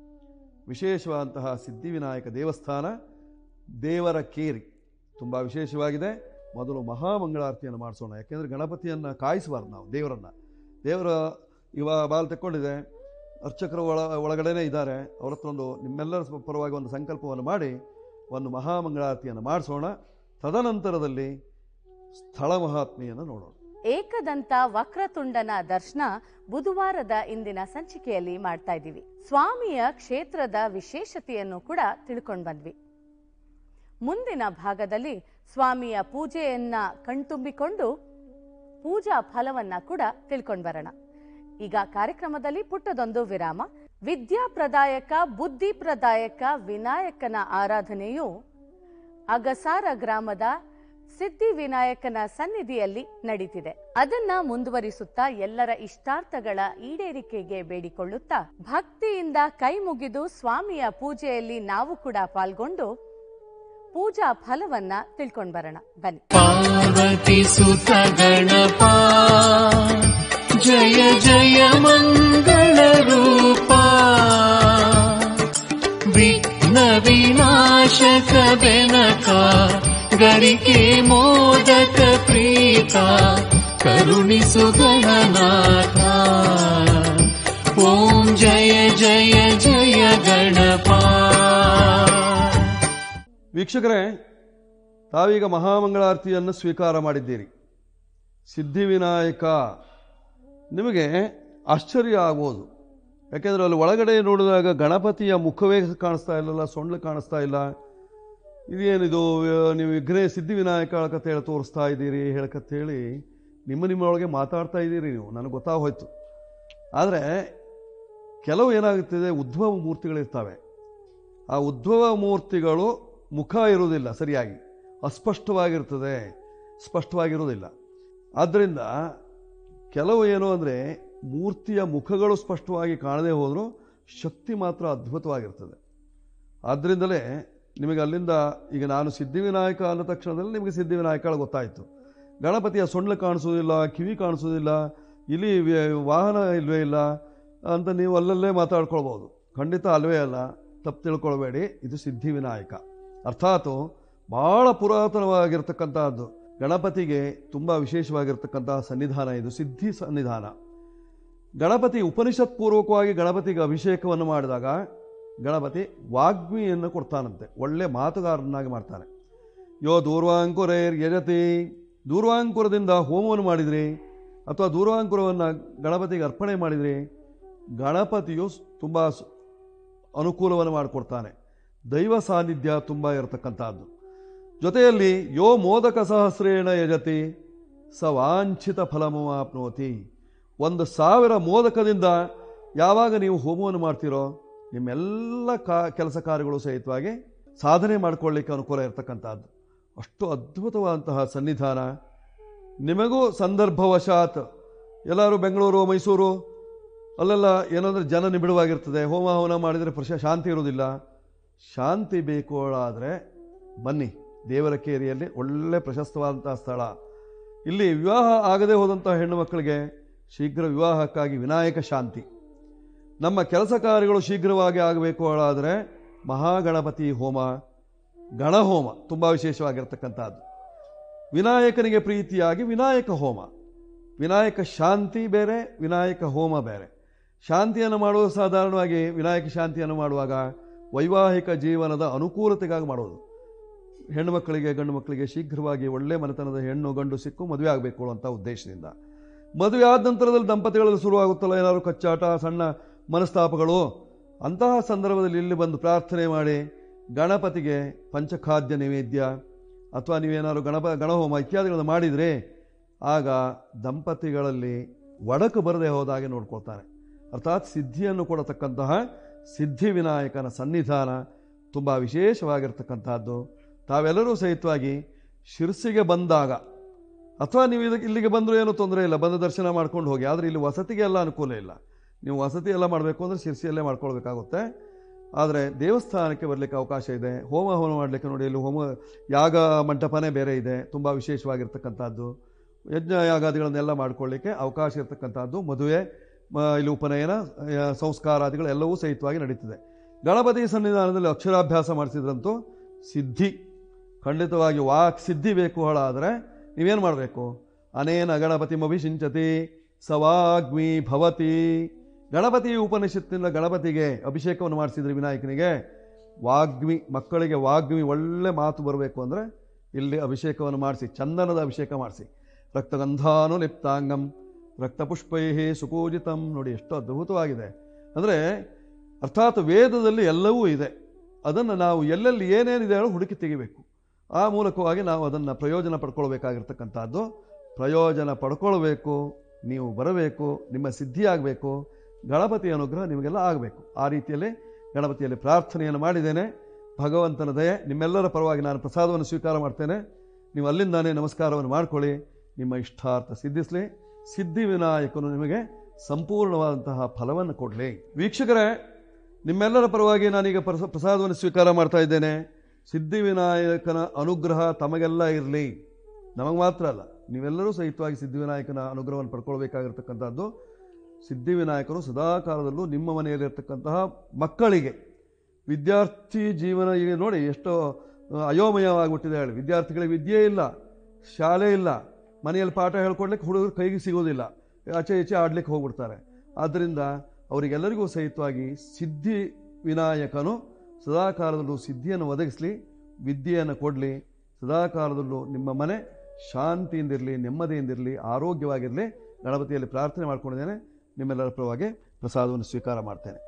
ವಿಶೇಷವಾದಂತಹ ಸಿದ್ಧಿವಿನಾಯಕ ದೇವಸ್ಥಾನ ದೇವರ ಕೇರಿ ತುಂಬ ವಿಶೇಷವಾಗಿದೆ ಮೊದಲು ಮಹಾಮಂಗಳಾರತಿಯನ್ನು ಮಾಡಿಸೋಣ ಯಾಕೆಂದರೆ ಗಣಪತಿಯನ್ನು ಕಾಯಿಸಬಾರ್ದು ನಾವು ದೇವರನ್ನು ದೇವರ ಇವ ಬಾಲ್ ತೆಕ್ಕೊಂಡಿದೆ ಅರ್ಚಕರು ಒಳ ಒಳಗಡೆನೇ ಇದ್ದಾರೆ ಅವ್ರ ಹತ್ರ ಒಂದು ನಿಮ್ಮೆಲ್ಲರ ಸ- ಪರವಾಗಿ ಒಂದು ಸಂಕಲ್ಪವನ್ನು ಮಾಡಿ ಒಂದು ಮಹಾಮಂಗಳಾರತಿಯನ್ನು ಮಾಡಿಸೋಣ ತದನಂತರದಲ್ಲಿ ಸ್ಥಳ ಮಹಾತ್ಮೆಯನ್ನು ನೋಡೋಣ ಏಕದಂತ ವಕ್ರತುಂಡನ ದರ್ಶನ ಬುಧವಾರದ ಇಂದಿನ ಸಂಚಿಕೆಯಲ್ಲಿ ಮಾಡ್ತಾ ಇದ್ದೀವಿ ಸ್ವಾಮಿಯ ಕ್ಷೇತ್ರದ ವಿಶೇಷತೆಯನ್ನು ಕೂಡ ತಿಳ್ಕೊಂಡ್ ಬಂದ್ವಿ ಮುಂದಿನ ಭಾಗದಲ್ಲಿ ಸ್ವಾಮಿಯ ಪೂಜೆಯನ್ನ ಕಣ್ತುಂಬಿಕೊಂಡು ಪೂಜಾ ಫಲವನ್ನ ಕೂಡ ತಿಳ್ಕೊಂಡ್ ಬರೋಣ ಈಗ ಕಾರ್ಯಕ್ರಮದಲ್ಲಿ ಪುಟ್ಟದೊಂದು ವಿರಾಮ ವಿದ್ಯಾಪ್ರದಾಯಕ ಬುದ್ಧಿಪ್ರದಾಯಕ ವಿನಾಯಕನ ಆರಾಧನೆಯು ಅಗಸಾರ ಗ್ರಾಮದ ಸಿದ್ಧಿ ವಿನಾಯಕನ ಸನ್ನಿಧಿಯಲ್ಲಿ ನಡೀತಿದೆ ಅದನ್ನ ಮುಂದುವರಿಸುತ್ತಾ ಎಲ್ಲರ ಇಷ್ಟಾರ್ಥಗಳ ಈಡೇರಿಕೆಗೆ ಬೇಡಿಕೊಳ್ಳುತ್ತಾ ಭಕ್ತಿಯಿಂದ ಕೈ ಮುಗಿದು ಸ್ವಾಮಿಯ ಪೂಜೆಯಲ್ಲಿ ನಾವು ಕೂಡ ಪಾಲ್ಗೊಂಡು ಪೂಜಾ ಫಲವನ್ನ ತಿಳ್ಕೊಂಡ್ ಬರೋಣ ಬನ್ನಿ पार्वती सुत गणपा जय जय मङ्गलरूपा विघ्न विनाशक बेनका गरिके मोदक प्रीता करुणिसु गणनाथा ॐ जय जय जय गणपा ವೀಕ್ಷಕರೇ ತಾವೀಗ ಮಹಾಮಂಗಳಾರತಿಯನ್ನು ಸ್ವೀಕಾರ ಮಾಡಿದ್ದೀರಿ ಸಿದ್ಧಿವಿನಾಯಕ ನಿಮಗೆ ಆಶ್ಚರ್ಯ ಆಗ್ಬೋದು ಯಾಕೆಂದರೆ ಅಲ್ಲಿ ಒಳಗಡೆ ನೋಡಿದಾಗ ಗಣಪತಿಯ ಮುಖವೇ ಕಾಣಿಸ್ತಾ ಇಲ್ಲಲ್ಲ ಸೊಂಡ್ಲು ಕಾಣಿಸ್ತಾ ಇಲ್ಲ ಇದೇನಿದು ಆ, ನೀವು ವಿಘ್ನೇ ಸಿದ್ಧಿವಿನಾಯಕ ಕತೆ ಹೇಳಿ ತೋರಿಸ್ತಾ ಇದ್ದೀರಿ ಹೇಳಕತ್ತೇಳಿ ನಿಮ್ಮ ನಿಮ್ಮೊಳಗೆ ಮಾತಾಡ್ತಾ ಇದ್ದೀರಿ ನೀವು ನನಗೆ ಗೊತ್ತಾಗೋಯ್ತು ಆದರೆ ಕೆಲವು ಏನಾಗುತ್ತದೆ ಉದ್ಭವ ಮೂರ್ತಿಗಳಿರ್ತವೆ ಆ ಉದ್ಭವ ಮೂರ್ತಿಗಳು ಮುಖ ಇರುವುದಿಲ್ಲ ಸರಿಯಾಗಿ ಅಸ್ಪಷ್ಟವಾಗಿರ್ತದೆ ಸ್ಪಷ್ಟವಾಗಿರುವುದಿಲ್ಲ ಆದ್ದರಿಂದ ಕೆಲವು ಏನು ಅಂದರೆ ಮೂರ್ತಿಯ ಮುಖಗಳು ಸ್ಪಷ್ಟವಾಗಿ ಕಾಣದೇ ಹೋದರೂ ಶಕ್ತಿ ಮಾತ್ರ ಅದ್ಭುತವಾಗಿರ್ತದೆ ಆದ್ದರಿಂದಲೇ ನಿಮಗೆ ಅಲ್ಲಿಂದ ಈಗ ನಾನು ಸಿದ್ಧಿವಿನಾಯಕ ಅನ್ನೋ ತಕ್ಷಣದಲ್ಲಿ ನಿಮಗೆ ಸಿದ್ಧಿವಿನಾಯಕ ಗೊತ್ತಾಯಿತು ಗಣಪತಿಯ ಸೊಂಡ್ಲು ಕಾಣಿಸೋದಿಲ್ಲ ಕಿವಿ ಕಾಣಿಸೋದಿಲ್ಲ ಇಲ್ಲಿ ವ್ಯ- ವಾಹನ ಇಲ್ವೇ ಇಲ್ಲ ಅಂತ ನೀವು ಅಲ್ಲಲ್ಲೇ ಮಾತಾಡ್ಕೊಳ್ಬೋದು ಖಂಡಿತ ಅಲ್ವೇ ಅಲ್ಲ ತಪ್ಪು ತಿಳ್ಕೊಳ್ಬೇಡಿ ಇದು ಸಿದ್ಧಿವಿನಾಯಕ ಅರ್ಥಾತ್ ಬಹಳ ಪುರಾತನವಾಗಿರ್ತಕ್ಕಂತಹದ್ದು ಗಣಪತಿಗೆ ತುಂಬ ವಿಶೇಷವಾಗಿರ್ತಕ್ಕಂತಹ ಸನ್ನಿಧಾನ ಇದು ಸಿದ್ಧಿ ಸನ್ನಿಧಾನ ಗಣಪತಿ ಉಪನಿಷತ್ ಪೂರ್ವಕವಾಗಿ ಗಣಪತಿಗೆ ಅಭಿಷೇಕವನ್ನು ಮಾಡಿದಾಗ ಗಣಪತಿ ವಾಗ್ಮಿಯನ್ನು ಕೊಡ್ತಾನಂತೆ ಒಳ್ಳೆ ಮಾತುಗಾರನಾಗಿ ಮಾಡ್ತಾನೆ ಯೋ ದೂರ್ವಾಂಕುರೇರ್ ಯಜತಿ ದೂರ್ವಾಂಕುರದಿಂದ ಹೋಮವನ್ನು ಮಾಡಿದ್ರಿ ಅಥವಾ ದೂರ್ವಾಂಕುರವನ್ನು ಗಣಪತಿಗೆ ಅರ್ಪಣೆ ಮಾಡಿದ್ರಿ ಗಣಪತಿಯು ತುಂಬ ಸ್- ಅನುಕೂಲವನ್ನು ಮಾಡಿಕೊಡ್ತಾನೆ ದೈವ ಸಾನ್ನಿಧ್ಯ ತುಂಬ ಇರತಕ್ಕಂಥದ್ದು ಜೊತೆಯಲ್ಲಿ ಯೋ ಮೋದಕ ಸಹಸ್ರೇಣ ಯಜತಿ ಸ ವಾಂಛಿತ ಫಲಮವಾಪ್ನೋತಿ ಒಂದು ಸಾವಿರ ಮೋದಕದಿಂದ ಯಾವಾಗ ನೀವು ಹೋಮವನ್ನು ಮಾಡ್ತೀರೋ ನಿಮ್ಮೆಲ್ಲ ಕಾ ಕೆಲಸ ಕಾರ್ಯಗಳು ಸಹಿತವಾಗಿ ಸಾಧನೆ ಮಾಡಿಕೊಳ್ಳಿಕ್ಕೆ ಅನುಕೂಲ ಇರತಕ್ಕಂಥದ್ದು ಅಷ್ಟು ಅದ್ಭುತವಾದಂತಹ ಸನ್ನಿಧಾನ ನಿಮಗೂ ಸಂದರ್ಭವಶಾತ್ ಎಲ್ಲರೂ ಬೆಂಗಳೂರು ಮೈಸೂರು ಅಲ್ಲೆಲ್ಲ ಏನಂದ್ರೆ ಜನ ನಿಬಿಡವಾಗಿರ್ತದೆ ಹೋಮ ಹವನ ಮಾಡಿದರೆ ಪ್ರಶ ಶಾಂತಿ ಇರೋದಿಲ್ಲ ಶಾಂತಿ ಬೇಕು ಆದರೆ ಬನ್ನಿ ದೇವರ ಕೇರಿಯಲ್ಲಿ ಒಳ್ಳೆ ಪ್ರಶಸ್ತವಾದಂತಹ ಸ್ಥಳ ಇಲ್ಲಿ ವಿವಾಹ ಆಗದೆ ಹೋದಂತಹ ಹೆಣ್ಣು ಮಕ್ಕಳಿಗೆ ಶೀಘ್ರ ವಿವಾಹಕ್ಕಾಗಿ ವಿನಾಯಕ ಶಾಂತಿ ನಮ್ಮ ಕೆಲಸ ಕಾರ್ಯಗಳು ಶೀಘ್ರವಾಗಿ ಆಗಬೇಕು ಆದರೆ ಮಹಾಗಣಪತಿ ಹೋಮ ಗಣಹೋಮ ತುಂಬ ವಿಶೇಷವಾಗಿರ್ತಕ್ಕಂಥದ್ದು ವಿನಾಯಕನಿಗೆ ಪ್ರೀತಿಯಾಗಿ ವಿನಾಯಕ ಹೋಮ ವಿನಾಯಕ ಶಾಂತಿ ಬೇರೆ ವಿನಾಯಕ ಹೋಮ ಬೇರೆ ಶಾಂತಿಯನ್ನು ಮಾಡುವುದು ಸಾಧಾರಣವಾಗಿ ವಿನಾಯಕ ಶಾಂತಿಯನ್ನು ಮಾಡುವಾಗ ವೈವಾಹಿಕ ಜೀವನದ ಅನುಕೂಲತೆಗಾಗಿ ಮಾಡೋದು ಹೆಣ್ಣು ಮಕ್ಕಳಿಗೆ ಗಂಡು ಮಕ್ಕಳಿಗೆ ಶೀಘ್ರವಾಗಿ ಒಳ್ಳೆ ಮನೆತನದ ಹೆಣ್ಣು ಗಂಡು ಸಿಕ್ಕು ಮದುವೆ ಆಗಬೇಕು ಅಂತ ಉದ್ದೇಶದಿಂದ ಮದುವೆ ಆದ ನಂತರದಲ್ಲಿ ದಂಪತಿಗಳಲ್ಲಿ ಶುರುವಾಗುತ್ತಲ್ಲ ಏನಾದ್ರು ಕಚ್ಚಾಟ ಸಣ್ಣ ಮನಸ್ತಾಪಗಳು ಅಂತಹ ಸಂದರ್ಭದಲ್ಲಿ ಇಲ್ಲಿ ಬಂದು ಪ್ರಾರ್ಥನೆ ಮಾಡಿ ಗಣಪತಿಗೆ ಪಂಚಖಾದ್ಯ ನೈವೇದ್ಯ ಅಥವಾ ನೀವೇನಾದ್ರು ಗಣಪ ಗಣಹೋಮ ಇತ್ಯಾದಿಗಳನ್ನು ಮಾಡಿದರೆ ಆಗ ದಂಪತಿಗಳಲ್ಲಿ ಒಡಕು ಬರದೆ ಹೋದಾಗೆ ನೋಡ್ಕೊಳ್ತಾನೆ ಅರ್ಥಾತ್ ಸಿದ್ಧಿಯನ್ನು ಕೊಡತಕ್ಕಂತಹ ಸಿದ್ಧಿ ವಿನಾಯಕನ ಸನ್ನಿಧಾನ ತುಂಬ ವಿಶೇಷವಾಗಿರ್ತಕ್ಕಂಥದ್ದು ತಾವೆಲ್ಲರೂ ಸಹಿತವಾಗಿ ಶಿರ್ಸಿಗೆ ಬಂದಾಗ ಅಥವಾ ನೀವು ಇದಕ್ಕೆ ಇಲ್ಲಿಗೆ ಬಂದರೂ ಏನೂ ತೊಂದರೆ ಇಲ್ಲ ಬಂದು ದರ್ಶನ ಮಾಡ್ಕೊಂಡು ಹೋಗಿ ಆದರೆ ಇಲ್ಲಿ ವಸತಿಗೆ ಎಲ್ಲ ಅನುಕೂಲ ಇಲ್ಲ ನೀವು ವಸತಿ ಎಲ್ಲ ಮಾಡಬೇಕು ಅಂದರೆ ಶಿರ್ಸಿಯಲ್ಲೇ ಮಾಡ್ಕೊಳ್ಬೇಕಾಗುತ್ತೆ ಆದರೆ ದೇವಸ್ಥಾನಕ್ಕೆ ಬರಲಿಕ್ಕೆ ಅವಕಾಶ ಇದೆ ಹೋಮ ಹೋಮ ಮಾಡಲಿಕ್ಕೆ ನೋಡಿ ಇಲ್ಲಿ ಹೋಮ ಯಾಗ ಮಂಟಪನೇ ಬೇರೆ ಇದೆ ತುಂಬ ವಿಶೇಷವಾಗಿರ್ತಕ್ಕಂಥದ್ದು ಯಜ್ಞ ಯಾಗಾದಿಗಳನ್ನೆಲ್ಲ ಮಾಡ್ಕೊಳ್ಳಿಕ್ಕೆ ಅವಕಾಶ ಇರತಕ್ಕಂಥದ್ದು ಮದುವೆ ಮ- ಇಲ್ಲಿ ಉಪನಯನ ಆ, ಸಂಸ್ಕಾರಾದಿಗಳು ಎಲ್ಲವೂ ಸಹಿತವಾಗಿ ನಡೀತಿದೆ ಗಣಪತಿ ಸನ್ನಿಧಾನದಲ್ಲಿ ಅಕ್ಷರಾಭ್ಯಾಸ ಮಾಡಿಸಿದ್ರಂತೂ ಸಿದ್ಧಿ ಖಂಡಿತವಾಗಿ ವಾಕ್ ಸಿದ್ಧಿ ಬೇಕು ಹೊಳ ಆದರೆ ನೀವೇನು ಮಾಡಬೇಕು ಅನೇನ ಗಣಪತಿ ಅಭಿಷಿಂಚತಿ ಸವಾಗ್ಮಿ ಭವತಿ ಗಣಪತಿ ಉಪನಿಷತ್ತಿನ ಗಣಪತಿಗೆ ಅಭಿಷೇಕವನ್ನು ಮಾಡಿಸಿದ್ರಿ ವಿನಾಯಕನಿಗೆ ವಾಗ್ಮಿ ಮಕ್ಕಳಿಗೆ ವಾಗ್ಮಿ ಒಳ್ಳೆ ಮಾತು ಬರಬೇಕು ಅಂದರೆ ಇಲ್ಲಿ ಅಭಿಷೇಕವನ್ನು ಮಾಡಿಸಿ ಚಂದನದ ಅಭಿಷೇಕ ಮಾಡಿಸಿ ರಕ್ತಗಂಧಾನುಲಿಪ್ತಾಂಗಂ ರಕ್ತಪುಷ್ಪೈ ಸುಪೂಜಿತಂ ನೋಡಿ ಎಷ್ಟು ಅದ್ಭುತವಾಗಿದೆ ಅಂದರೆ ಅರ್ಥಾತ್ ವೇದದಲ್ಲಿ ಎಲ್ಲವೂ ಇದೆ ಅದನ್ನು ನಾವು ಎಲ್ಲೆಲ್ಲಿ ಏನೇನಿದೆ ಹೇಳೋ ಹುಡುಕಿ ತೆಗಿಬೇಕು ಆ ಮೂಲಕವಾಗಿ ನಾವು ಅದನ್ನು ಪ್ರಯೋಜನ ಪಡ್ಕೊಳ್ಬೇಕಾಗಿರ್ತಕ್ಕಂಥದ್ದು ಪ್ರಯೋಜನ ಪಡ್ಕೊಳ್ಬೇಕು ನೀವು ಬರಬೇಕು ನಿಮ್ಮ ಸಿದ್ಧಿ ಆಗಬೇಕು ಗಣಪತಿ ಅನುಗ್ರಹ ನಿಮಗೆಲ್ಲ ಆಗಬೇಕು ಆ ರೀತಿಯಲ್ಲಿ ಗಣಪತಿಯಲ್ಲಿ ಪ್ರಾರ್ಥನೆಯನ್ನು ಮಾಡಿದ್ದೇನೆ ಭಗವಂತನ ದಯೆ ನಿಮ್ಮೆಲ್ಲರ ಪರವಾಗಿ ನಾನು ಪ್ರಸಾದವನ್ನು ಸ್ವೀಕಾರ ಮಾಡ್ತೇನೆ ನೀವು ಅಲ್ಲಿಂದಾನೇ ನಮಸ್ಕಾರವನ್ನು ಮಾಡ್ಕೊಳ್ಳಿ ನಿಮ್ಮ ಇಷ್ಟಾರ್ಥ ಸಿದ್ಧಿಸಲಿ ಸಿದ್ಧಿ ವಿನಾಯಕನು ನಿಮಗೆ ಸಂಪೂರ್ಣವಾದಂತಹ ಫಲವನ್ನು ಕೊಡಲಿ ವೀಕ್ಷಕರೇ ನಿಮ್ಮೆಲ್ಲರ ಪರವಾಗಿ ನಾನೀಗ ಪ್ರಸ ಪ್ರಸಾದವನ್ನು ಸ್ವೀಕಾರ ಮಾಡ್ತಾ ಇದ್ದೇನೆ ಸಿದ್ಧಿವಿನಾಯಕನ ಅನುಗ್ರಹ ತಮಗೆಲ್ಲ ಇರಲಿ ನಮಗೆ ಮಾತ್ರ ಅಲ್ಲ ನೀವೆಲ್ಲರೂ ಸಹಿತವಾಗಿ ಸಿದ್ಧಿವಿನಾಯಕನ ಅನುಗ್ರಹವನ್ನು ಪಡ್ಕೊಳ್ಬೇಕಾಗಿರ್ತಕ್ಕಂಥದ್ದು ಸಿದ್ಧಿವಿನಾಯಕನು ಸದಾಕಾಲದಲ್ಲೂ ನಿಮ್ಮ ಮನೆಯಲ್ಲಿರ್ತಕ್ಕಂತಹ ಮಕ್ಕಳಿಗೆ ವಿದ್ಯಾರ್ಥಿ ಜೀವನ ಈಗ ನೋಡಿ ಎಷ್ಟೋ ಅಯೋಮಯವಾಗಿಬಿಟ್ಟಿದೆ ಹೇಳಿ ವಿದ್ಯಾರ್ಥಿಗಳಿಗೆ ವಿದ್ಯೆ ಇಲ್ಲ ಶಾಲೆ ಇಲ್ಲ ಮನೆಯಲ್ಲಿ ಪಾಠ ಹೇಳ್ಕೊಡ್ಲಿಕ್ಕೆ ಹುಡುಗರು ಕೈಗೆ ಸಿಗೋದಿಲ್ಲ ಆಚೆ ಈಚೆ ಆಡ್ಲಿಕ್ಕೆ ಹೋಗ್ಬಿಡ್ತಾರೆ ಆದ್ದರಿಂದ ಅವರಿಗೆಲ್ಲರಿಗೂ ಸಹಿತವಾಗಿ ಸಿದ್ಧಿ ವಿನಾಯಕನು ಸದಾಕಾಲದಲ್ಲೂ ಸಿದ್ಧಿಯನ್ನು ಒದಗಿಸಲಿ ವಿದ್ಯೆಯನ್ನು ಕೊಡಲಿ ಸದಾಕಾಲದಲ್ಲೂ ನಿಮ್ಮ ಮನೆ ಶಾಂತಿಯಿಂದಿರಲಿ ನೆಮ್ಮದಿಯಿಂದಿರಲಿ ಆರೋಗ್ಯವಾಗಿರಲಿ ಗಣಪತಿಯಲ್ಲಿ ಪ್ರಾರ್ಥನೆ ಮಾಡ್ಕೊಂಡಿದ್ದೇನೆ ನಿಮ್ಮೆಲ್ಲರ ಪರವಾಗಿ ಪ್ರಸಾದವನ್ನು ಸ್ವೀಕಾರ ಮಾಡ್ತೇನೆ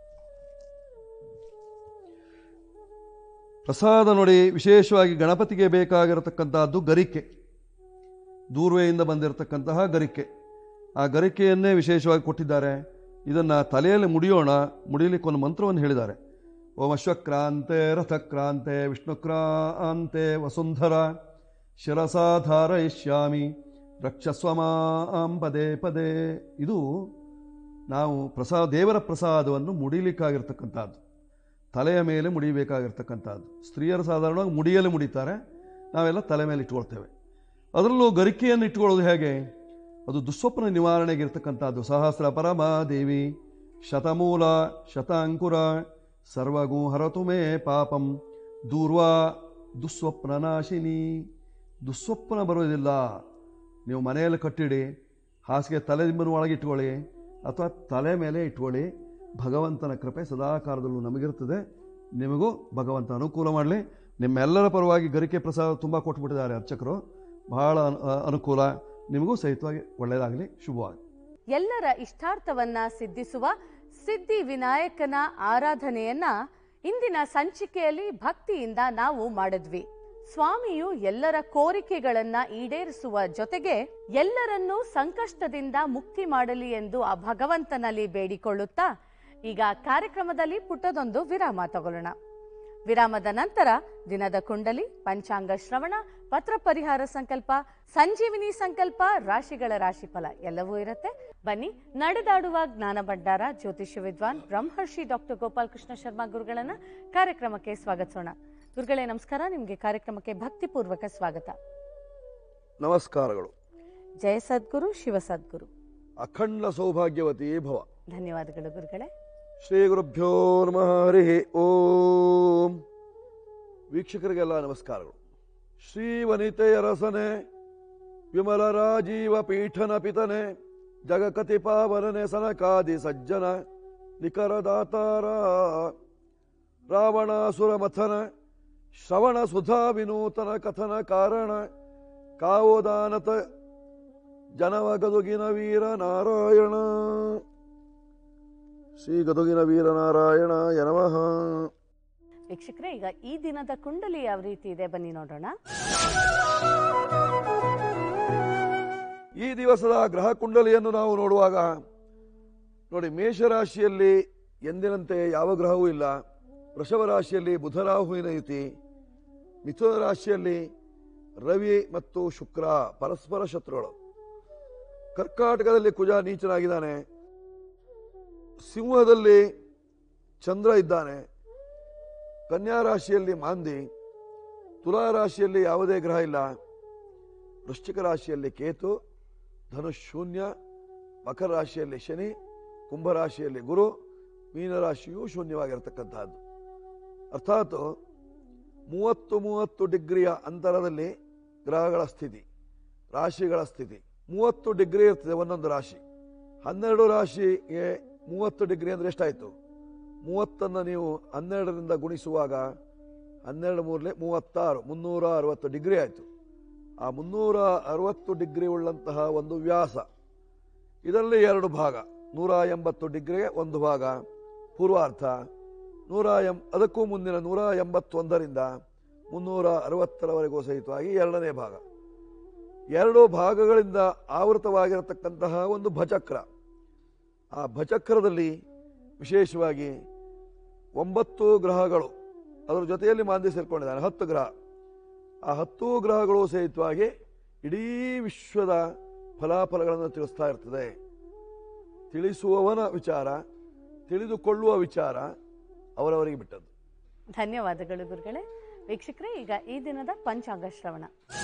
ಪ್ರಸಾದ ನೋಡಿ ವಿಶೇಷವಾಗಿ ಗಣಪತಿಗೆ ಬೇಕಾಗಿರತಕ್ಕಂತಹದ್ದು ಗರಿಕೆ ದೂರ್ವೆಯಿಂದ ಬಂದಿರತಕ್ಕಂತಹ ಗರಿಕೆ ಆ ಗರಿಕೆಯನ್ನೇ ವಿಶೇಷವಾಗಿ ಕೊಟ್ಟಿದ್ದಾರೆ ಇದನ್ನು ತಲೆಯಲ್ಲಿ ಮುಡಿಯೋಣ ಮುಡಿಯಲಿಕ್ಕೆ ಒಂದು ಮಂತ್ರವನ್ನು ಹೇಳಿದ್ದಾರೆ ಓಂ ಅಶ್ವಕ್ರಾಂತೆ ರಥಕ್ರಾಂತೆ ವಿಷ್ಣುಕ್ರಾಂತೆ ವಸುಂಧರ ಶಿರಸಾಧಾರಯಿಷ್ಯಾಮಿ ರಕ್ಷಸ್ವಮಾಂ ಪದೇ ಪದೇ ಇದು ನಾವು ಪ್ರಸಾದ ದೇವರ ಪ್ರಸಾದವನ್ನು ಮುಡಿಲಿಕ್ಕಾಗಿರ್ತಕ್ಕಂಥದ್ದು ತಲೆಯ ಮೇಲೆ ಮುಡಿಬೇಕಾಗಿರ್ತಕ್ಕಂಥದ್ದು ಸ್ತ್ರೀಯರು ಸಾಧಾರಣವಾಗಿ ಮುಡಿಯಲ್ಲಿ ಮುಡಿತಾರೆ ನಾವೆಲ್ಲ ತಲೆ ಮೇಲೆ ಇಟ್ಕೊಳ್ತೇವೆ ಅದರಲ್ಲೂ ಗರಿಕೆಯನ್ನು ಇಟ್ಕೊಳ್ಳೋದು ಹೇಗೆ ಅದು ದುಸ್ವಪ್ನ ನಿವಾರಣೆಗೆ ಇರ್ತಕ್ಕಂಥದ್ದು ಸಹಸ್ರ ಪರಮ ದೇವಿ ಶತಮೂಲ ಶತಾಂಕುರ ಸರ್ವಗೂ ಹರತು ಮೇ ಪಾಪಂ ದೂರ್ವಾ ದುಸ್ವಪ್ನ ನಾಶಿನಿ ದುಸ್ವಪ್ನ ಬರೋದಿಲ್ಲ ನೀವು ಮನೆಯಲ್ಲಿ ಕಟ್ಟಿಡಿ ಹಾಸಿಗೆ ತಲೆ ದಿಂಬನ ಒಳಗೆ ಇಟ್ಕೊಳ್ಳಿ ಅಥವಾ ತಲೆ ಮೇಲೆ ಇಟ್ಕೊಳ್ಳಿ ಭಗವಂತನ ಕೃಪೆ ಸದಾಕಾಲದಲ್ಲೂ ನಮಗಿರ್ತದೆ ನಿಮಗೂ ಭಗವಂತ ಅನುಕೂಲ ಮಾಡಲಿ ನಿಮ್ಮೆಲ್ಲರ ಪರವಾಗಿ ಗರಿಕೆ ಪ್ರಸಾದ ತುಂಬ ಕೊಟ್ಬಿಟ್ಟಿದ್ದಾರೆ ಅರ್ಚಕರು ಬಹಳ ಅನು- ಅನುಕೂಲ ನಿಮಗೂ ಸಹಿತವಾಗಿ ಒಳ್ಳೆಯದಾಗಲಿ ಶುಭವಾಗಿ ಎಲ್ಲರ ಇಷ್ಟಾರ್ಥವನ್ನ ಸಿದ್ಧಿಸುವ ಸಿದ್ಧಿ ವಿನಾಯಕನ ಆರಾಧನೆಯನ್ನ ಇಂದಿನ ಸಂಚಿಕೆಯಲ್ಲಿ ಭಕ್ತಿಯಿಂದ ನಾವು ಮಾಡಿದ್ವಿ ಸ್ವಾಮಿಯು ಎಲ್ಲರ ಕೋರಿಕೆಗಳನ್ನ ಈಡೇರಿಸುವ ಜೊತೆಗೆ ಎಲ್ಲರನ್ನೂ ಸಂಕಷ್ಟದಿಂದ ಮುಕ್ತಿ ಮಾಡಲಿ ಎಂದು ಆ ಭಗವಂತನಲ್ಲಿ ಬೇಡಿಕೊಳ್ಳುತ್ತಾ ಈಗ ಕಾರ್ಯಕ್ರಮದಲ್ಲಿ ಪುಟ್ಟದೊಂದು ವಿರಾಮ ತಗೊಳ್ಳೋಣ ವಿರಾಮದ ನಂತರ ದಿನದ ಕುಂಡಲಿ ಪಂಚಾಂಗ ಶ್ರವಣ ಪತ್ರ ಪರಿಹಾರ ಸಂಕಲ್ಪ ಸಂಜೀವಿನಿ ಸಂಕಲ್ಪ ರಾಶಿಗಳ ರಾಶಿಫಲ ಎಲ್ಲವೂ ಇರುತ್ತೆ ಬನ್ನಿ ನಡೆದಾಡುವ ಜ್ಞಾನ ಭಂಡಾರ ಜ್ಯೋತಿಷ್ಯ ವಿದ್ವಾನ್ ಬ್ರಹ್ಮರ್ಷಿ ಡಾಕ್ಟರ್ ಗೋಪಾಲ್ ಕೃಷ್ಣ ಶರ್ಮಾ ಗುರುಗಳನ್ನ ಕಾರ್ಯಕ್ರಮಕ್ಕೆ ಸ್ವಾಗತಿಸೋಣ ಗುರುಗಳೇ ನಮಸ್ಕಾರ ನಿಮ್ಗೆ ಕಾರ್ಯಕ್ರಮಕ್ಕೆ ಭಕ್ತಿಪೂರ್ವಕ ಸ್ವಾಗತ ನಮಸ್ಕಾರಗಳು ಜಯ ಸದ್ಗುರು ಶಿವ ಸದ್ಗುರು ಅಖಂಡ ಸೌಭಾಗ್ಯವತಿ ಭವ ಧನ್ಯವಾದಗಳು ಗುರುಗಳೇ ಶ್ರೀ ಗುರುಭ್ಯೋ ನಮಃ ಹರಿ ಓಂ ವೀಕ್ಷಕರಿಗೆಲ್ಲ ನಮಸ್ಕಾರಗಳು ಶ್ರೀ ವನಿತೆಯ ರಸನೆ ವಿಮಲ ರಾಜೀವ ಪೀಠನ ಪಿತನೆ ಜಗಕತಿ ಪಾವನನೆ ಸನಕಾದಿ ಸಜ್ಜನ ನಿಖರದಾತಾರ ರಾವಣಾಸುರ ಮಥನ ಶ್ರವಣ ಸುಧಾ ವಿನೂತನ ಕಥನ ಕಾರಣ ಕಾವೋದಾನತ ಜನವ ಗದುಗಿನ ವೀರ ನಾರಾಯಣ ಶ್ರೀ ಗದುಗಿನ ವೀರನಾರಾಯಣ ನಮಃ ವೀಕ್ಷಕರೇ ಈಗ ಈ ದಿನದ ಕುಂಡಲಿ ಯಾವ ರೀತಿ ಇದೆ ಬನ್ನಿ ನೋಡೋಣ ಈ ದಿವಸದ ಗ್ರಹ ಕುಂಡಲಿಯನ್ನು ನಾವು ನೋಡುವಾಗ ನೋಡಿ ಮೇಷರಾಶಿಯಲ್ಲಿ ಎಂದಿನಂತೆ ಯಾವ ಗ್ರಹವೂ ಇಲ್ಲ ವೃಷಭ ರಾಶಿಯಲ್ಲಿ ಬುಧರಾಹುವಿನ ಯುತಿ ಮಿಥುನ ರಾಶಿಯಲ್ಲಿ ರವಿ ಮತ್ತು ಶುಕ್ರ ಪರಸ್ಪರ ಶತ್ರುಗಳು ಕರ್ಕಾಟಕದಲ್ಲಿ ಕುಜ ನೀಚನಾಗಿದ್ದಾನೆ ಸಿಂಹದಲ್ಲಿ ಚಂದ್ರ ಇದ್ದಾನೆ ಕನ್ಯಾ ರಾಶಿಯಲ್ಲಿ ಮಾಂದಿ ತುಲಾ ರಾಶಿಯಲ್ಲಿ ಯಾವುದೇ ಗ್ರಹ ಇಲ್ಲ ವೃಶ್ಚಿಕ ರಾಶಿಯಲ್ಲಿ ಕೇತು ಧನುಷ್ ಶೂನ್ಯ ಮಕರ ರಾಶಿಯಲ್ಲಿ ಶನಿ ಕುಂಭರಾಶಿಯಲ್ಲಿ ಗುರು ಮೀನರಾಶಿಯೂ ಶೂನ್ಯವಾಗಿರತಕ್ಕಂತಹದ್ದು ಅರ್ಥಾತ್ ಮೂವತ್ತು ಮೂವತ್ತು ಡಿಗ್ರಿಯ ಅಂತರದಲ್ಲಿ ಗ್ರಹಗಳ ಸ್ಥಿತಿ ರಾಶಿಗಳ ಸ್ಥಿತಿ ಮೂವತ್ತು ಡಿಗ್ರಿ ಇರ್ತದೆ ಒಂದೊಂದು ರಾಶಿ ಹನ್ನೆರಡು ರಾಶಿಗೆ ಮೂವತ್ತು ಡಿಗ್ರಿ ಅಂದ್ರೆ ಎಷ್ಟಾಯ್ತು ಮೂವತ್ತನ್ನು ನೀವು ಹನ್ನೆರಡರಿಂದ ಗುಣಿಸುವಾಗ ಹನ್ನೆರಡು ಮೂರಲೆ ಮೂವತ್ತಾರು ಮುನ್ನೂರ ಅರವತ್ತು ಡಿಗ್ರಿ ಆಯಿತು ಆ ಮುನ್ನೂರ ಅರವತ್ತು ಡಿಗ್ರಿ ಉಳ್ಳಂತಹ ಒಂದು ವ್ಯಾಸ ಇದರಲ್ಲಿ ಎರಡು ಭಾಗ ನೂರ ಎಂಬತ್ತು ಡಿಗ್ರಿಗೆ ಒಂದು ಭಾಗ ಪೂರ್ವಾರ್ಥ ನೂರ ಎಂ ಅದಕ್ಕೂ ಮುಂದಿನ ನೂರ ಎಂಬತ್ತೊಂದರಿಂದ ಮುನ್ನೂರ ಅರವತ್ತರವರೆಗೂ ಸಹಿತವಾಗಿ ಎರಡನೇ ಭಾಗ ಎರಡು ಭಾಗಗಳಿಂದ ಆವೃತವಾಗಿರತಕ್ಕಂತಹ ಒಂದು ಭಚಕ್ರ ಆ ಭಚಕ್ರದಲ್ಲಿ ವಿಶೇಷವಾಗಿ ಒಂಬತ್ತು ಗ್ರಹಗಳು ಅದರ ಜೊತೆಯಲ್ಲಿ ಮಾಂದಿ ಸೇರ್ಕೊಂಡಿದ್ದಾನೆ ಹತ್ತು ಗ್ರಹ ಆ ಹತ್ತು ಗ್ರಹಗಳು ಸಹಿತವಾಗಿ ಇಡೀ ವಿಶ್ವದ ಫಲಾಫಲಗಳನ್ನು ತಿಳಿಸ್ತಾ ಇರ್ತದೆ ತಿಳಿಸುವವನ ವಿಚಾರ ತಿಳಿದುಕೊಳ್ಳುವ ವಿಚಾರ ಅವರವರಿಗೆ ಬಿಟ್ಟದ್ದು ಧನ್ಯವಾದಗಳು ಗುರುಗಳೇ ವೀಕ್ಷಕರೇ ಈಗ ಈ ದಿನದ ಪಂಚಾಂಗ ಶ್ರವಣ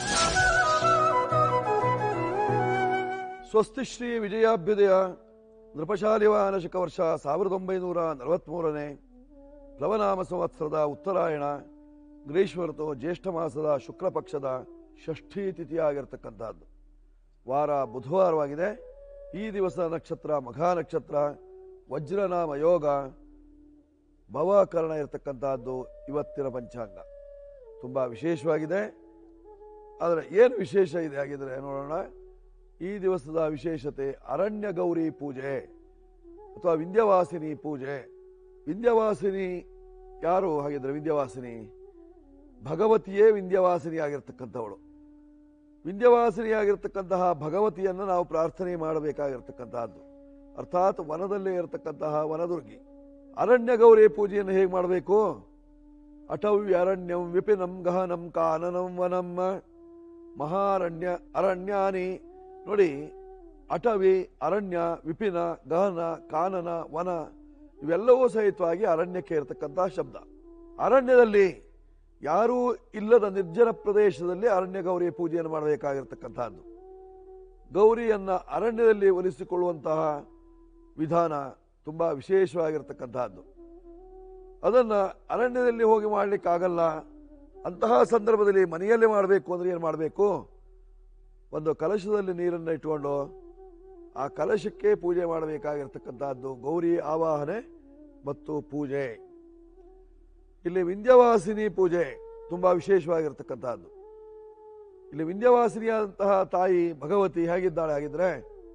ಸ್ವಸ್ತಿ ಶ್ರೀ ವಿಜಯಾಭ್ಯುದಯ ನೃಪಶಾಲಿವಾನ ಶಕವರ್ಷ ಸಾವಿರದ ಒಂಬೈನೂರ ನಲವತ್ಮೂರನೇ ಪ್ಲವನಾಮ ಸಂವತ್ಸರದ ಉತ್ತರಾಯಣ ಗ್ರೀಷ್ಮ ಋತು ಜ್ಯೇಷ್ಠ ಮಾಸದ ಶುಕ್ಲ ಪಕ್ಷದ ಷಷ್ಠಿ ತಿಥಿಯಾಗಿರ್ತಕ್ಕಂಥದ್ದು ವಾರ ಬುಧವಾರವಾಗಿದೆ ಈ ದಿವಸ ನಕ್ಷತ್ರ ಮಘಾ ನಕ್ಷತ್ರ ವಜ್ರನಾಮ ಯೋಗ ಭವಕರಣ ಇರತಕ್ಕಂತಹದ್ದು ಇವತ್ತಿನ ಪಂಚಾಂಗ ತುಂಬ ವಿಶೇಷವಾಗಿದೆ ಆದರೆ ಏನು ವಿಶೇಷ ಇದೆ ಹಾಗಿದ್ರೆ ನೋಡೋಣ ಈ ದಿವಸದ ವಿಶೇಷತೆ ಅರಣ್ಯ ಗೌರಿ ಪೂಜೆ ಅಥವಾ ವಿಂಧ್ಯವಾಸಿನಿ ಪೂಜೆ ವಿಂಧ್ಯವಾಸಿನಿ ಯಾರು ಹಾಗಿದ್ರೆ ವಿಂಧ್ಯವಾಸಿನಿ ಭಗವತಿಯೇ ವಿಂಧ್ಯವಾಸಿನಿ ಆಗಿರ್ತಕ್ಕಂಥವಳು ವಿಂಧ್ಯವಾಸಿನಿಯಾಗಿರ್ತಕ್ಕಂತಹ ಭಗವತಿಯನ್ನು ನಾವು ಪ್ರಾರ್ಥನೆ ಮಾಡಬೇಕಾಗಿರ್ತಕ್ಕಂತಹದ್ದು ಅರ್ಥಾತ್ ವನದಲ್ಲೇ ಇರತಕ್ಕಂತಹ ವನದುರ್ಗಿ ಅರಣ್ಯ ಗೌರಿ ಪೂಜೆಯನ್ನು ಹೇಗೆ ಮಾಡಬೇಕು ಅಟವ್ಯ ಅರಣ್ಯಂ ವಿಪಿನಂ ಗಹನಂ ಕಾನನಂ ವನಂ ಮಹಾರಣ್ಯ ಅರಣ್ಯಾನಿ ನೋಡಿ ಅಟವಿ ಅರಣ್ಯ ವಿಪಿನ ಗಹನ ಕಾನನ ವನ ಇವೆಲ್ಲವೂ ಸಹಿತವಾಗಿ ಅರಣ್ಯಕ್ಕೆ ಇರತಕ್ಕಂತಹ ಶಬ್ದ ಅರಣ್ಯದಲ್ಲಿ ಯಾರೂ ಇಲ್ಲದ ನಿರ್ಜನ ಪ್ರದೇಶದಲ್ಲಿ ಅರಣ್ಯ ಗೌರಿ ಪೂಜೆಯನ್ನು ಮಾಡಬೇಕಾಗಿರ್ತಕ್ಕಂಥದ್ದು ಗೌರಿಯನ್ನ ಅರಣ್ಯದಲ್ಲಿ ಒಲಿಸಿಕೊಳ್ಳುವಂತಹ ವಿಧಾನ ತುಂಬಾ ವಿಶೇಷವಾಗಿರ್ತಕ್ಕಂತಹದ್ದು ಅದನ್ನ ಅರಣ್ಯದಲ್ಲಿ ಹೋಗಿ ಮಾಡಲಿಕ್ಕಾಗಲ್ಲ ಅಂತಹ ಸಂದರ್ಭದಲ್ಲಿ ಮನೆಯಲ್ಲೇ ಮಾಡಬೇಕು ಅಂದ್ರೆ ಏನು ಮಾಡಬೇಕು ಒಂದು ಕಲಶದಲ್ಲಿ ನೀರನ್ನು ಇಟ್ಕೊಂಡು ಆ ಕಲಶಕ್ಕೆ ಪೂಜೆ ಮಾಡಬೇಕಾಗಿರ್ತಕ್ಕಂತಹದ್ದು ಗೌರಿ ಆವಾಹನೆ ಮತ್ತು ಪೂಜೆ ಇಲ್ಲಿ ವಿಂಧ್ಯವಾಸಿನಿ ಪೂಜೆ ತುಂಬಾ ವಿಶೇಷವಾಗಿರ್ತಕ್ಕಂತಹದ್ದು ಇಲ್ಲಿ ವಿಂಧ್ಯವಾಸಿನಿಯಾದಂತಹ ತಾಯಿ ಭಗವತಿ ಹೇಗಿದ್ದಾಳೆ ಹಾಗಿದ್ರೆ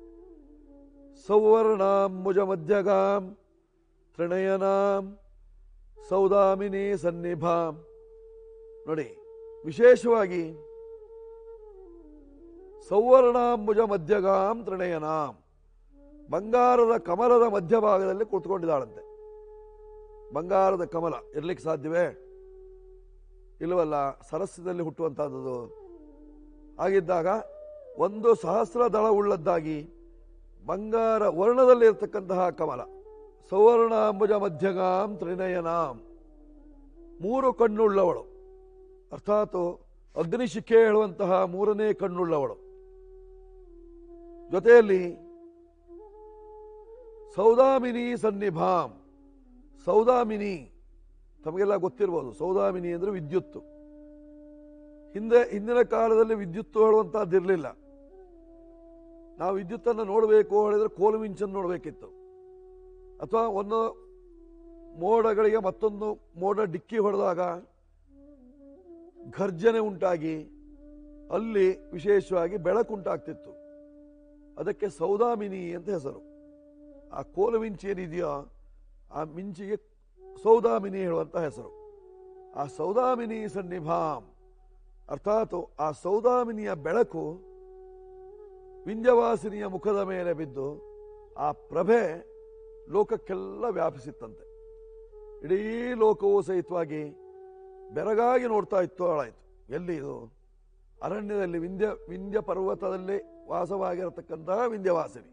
ಸೌವರ್ಣಾಂಬುಜ ಮಧ್ಯಗಾಂ ತ್ರಿಣಯನಾಂ ಸೌದಾಮಿನಿ ಸನ್ನಿಭಾಂ ನೋಡಿ ವಿಶೇಷವಾಗಿ ಸೌವರ್ಣಾಂಬುಜ ಮಧ್ಯಗಾಂ ತ್ರಿಣಯನಾಂ ಬಂಗಾರದ ಕಮಲದ ಮಧ್ಯಭಾಗದಲ್ಲಿ ಕುಳಿತುಕೊಂಡಿದ್ದಾಳಂತೆ ಬಂಗಾರದ ಕಮಲ ಇರ್ಲಿಕ್ಕೆ ಸಾಧ್ಯವೇ ಇಲ್ಲವಲ್ಲ ಸರಸ್ಯದಲ್ಲಿ ಹುಟ್ಟುವಂತಹದ್ದು ಹಾಗಿದ್ದಾಗ ಒಂದು ಸಹಸ್ರ ದಳ ಉಳ್ಳದ್ದಾಗಿ ಬಂಗಾರ ವರ್ಣದಲ್ಲಿ ಇರತಕ್ಕಂತಹ ಕಮಲ ಸೌವರ್ಣಾಂಬುಜ ಮಧ್ಯಗಾಂ ತ್ರಿನಯನಾಂ ಮೂರು ಕಣ್ಣುಳ್ಳವಳು ಅರ್ಥಾತ್ ಅಗ್ನಿಶಿಖೆ ಹೇಳುವಂತಹ ಮೂರನೇ ಕಣ್ಣುಳ್ಳವಳು ಜೊತೆಯಲ್ಲಿ ಸೌದಾಮಿನಿ ಸನ್ನಿಭಾಂ ಸೌದಾಮಿನಿ ತಮಗೆಲ್ಲ ಗೊತ್ತಿರ್ಬೋದು ಸೌದಾಮಿನಿ ಅಂದ್ರೆ ವಿದ್ಯುತ್ತು ಹಿಂದೆ ಹಿಂದಿನ ಕಾಲದಲ್ಲಿ ವಿದ್ಯುತ್ತು ಹೇಳುವಂತಹದ್ದಿರಲಿಲ್ಲ ನಾವು ವಿದ್ಯುತ್ತನ್ನು ನೋಡಬೇಕು ಹೇಳಿದ್ರೆ ಕೋಲು ಮಿಂಚನ್ನು ನೋಡಬೇಕಿತ್ತು ಅಥವಾ ಒಂದು ಮೋಡಗಳಿಗೆ ಮತ್ತೊಂದು ಮೋಡ ಡಿಕ್ಕಿ ಹೊಡೆದಾಗ ಘರ್ಜನೆ ಉಂಟಾಗಿ ಅಲ್ಲಿ ವಿಶೇಷವಾಗಿ ಬೆಳಕುಂಟಾಗ್ತಿತ್ತು ಅದಕ್ಕೆ ಸೌದಾಮಿನಿ ಅಂತ ಹೆಸರು ಆ ಕೋಲು ಮಿಂಚು ಏನಿದೆಯೋ ಆ ಮಿಂಚಿಗೆ ಸೌದಾಮಿನಿ ಹೇಳುವಂತ ಹೆಸರು ಆ ಸೌದಾಮಿನಿ ಸನ್ನಿಭಾಂ ಅರ್ಥಾತ್ ಆ ಸೌದಾಮಿನಿಯ ಬೆಳಕು ವಿಂಧ್ಯವಾಸಿನಿಯ ಮುಖದ ಮೇಲೆ ಬಿದ್ದು ಆ ಪ್ರಭೆ ಲೋಕಕ್ಕೆಲ್ಲ ವ್ಯಾಪಿಸಿತ್ತಂತೆ ಇಡೀ ಲೋಕವು ಸಹಿತವಾಗಿ ಬೆರಗಾಗಿ ನೋಡ್ತಾ ಇತ್ತು ಹಾಳಾಯ್ತು ಎಲ್ಲಿ ಇದು ಅರಣ್ಯದಲ್ಲಿ ವಿಂಧ್ಯ ವಿಂಧ್ಯ ಪರ್ವತದಲ್ಲಿ ವಾಸವಾಗಿರತಕ್ಕಂತಹ ವಿಂಧ್ಯವಾಸಿನಿ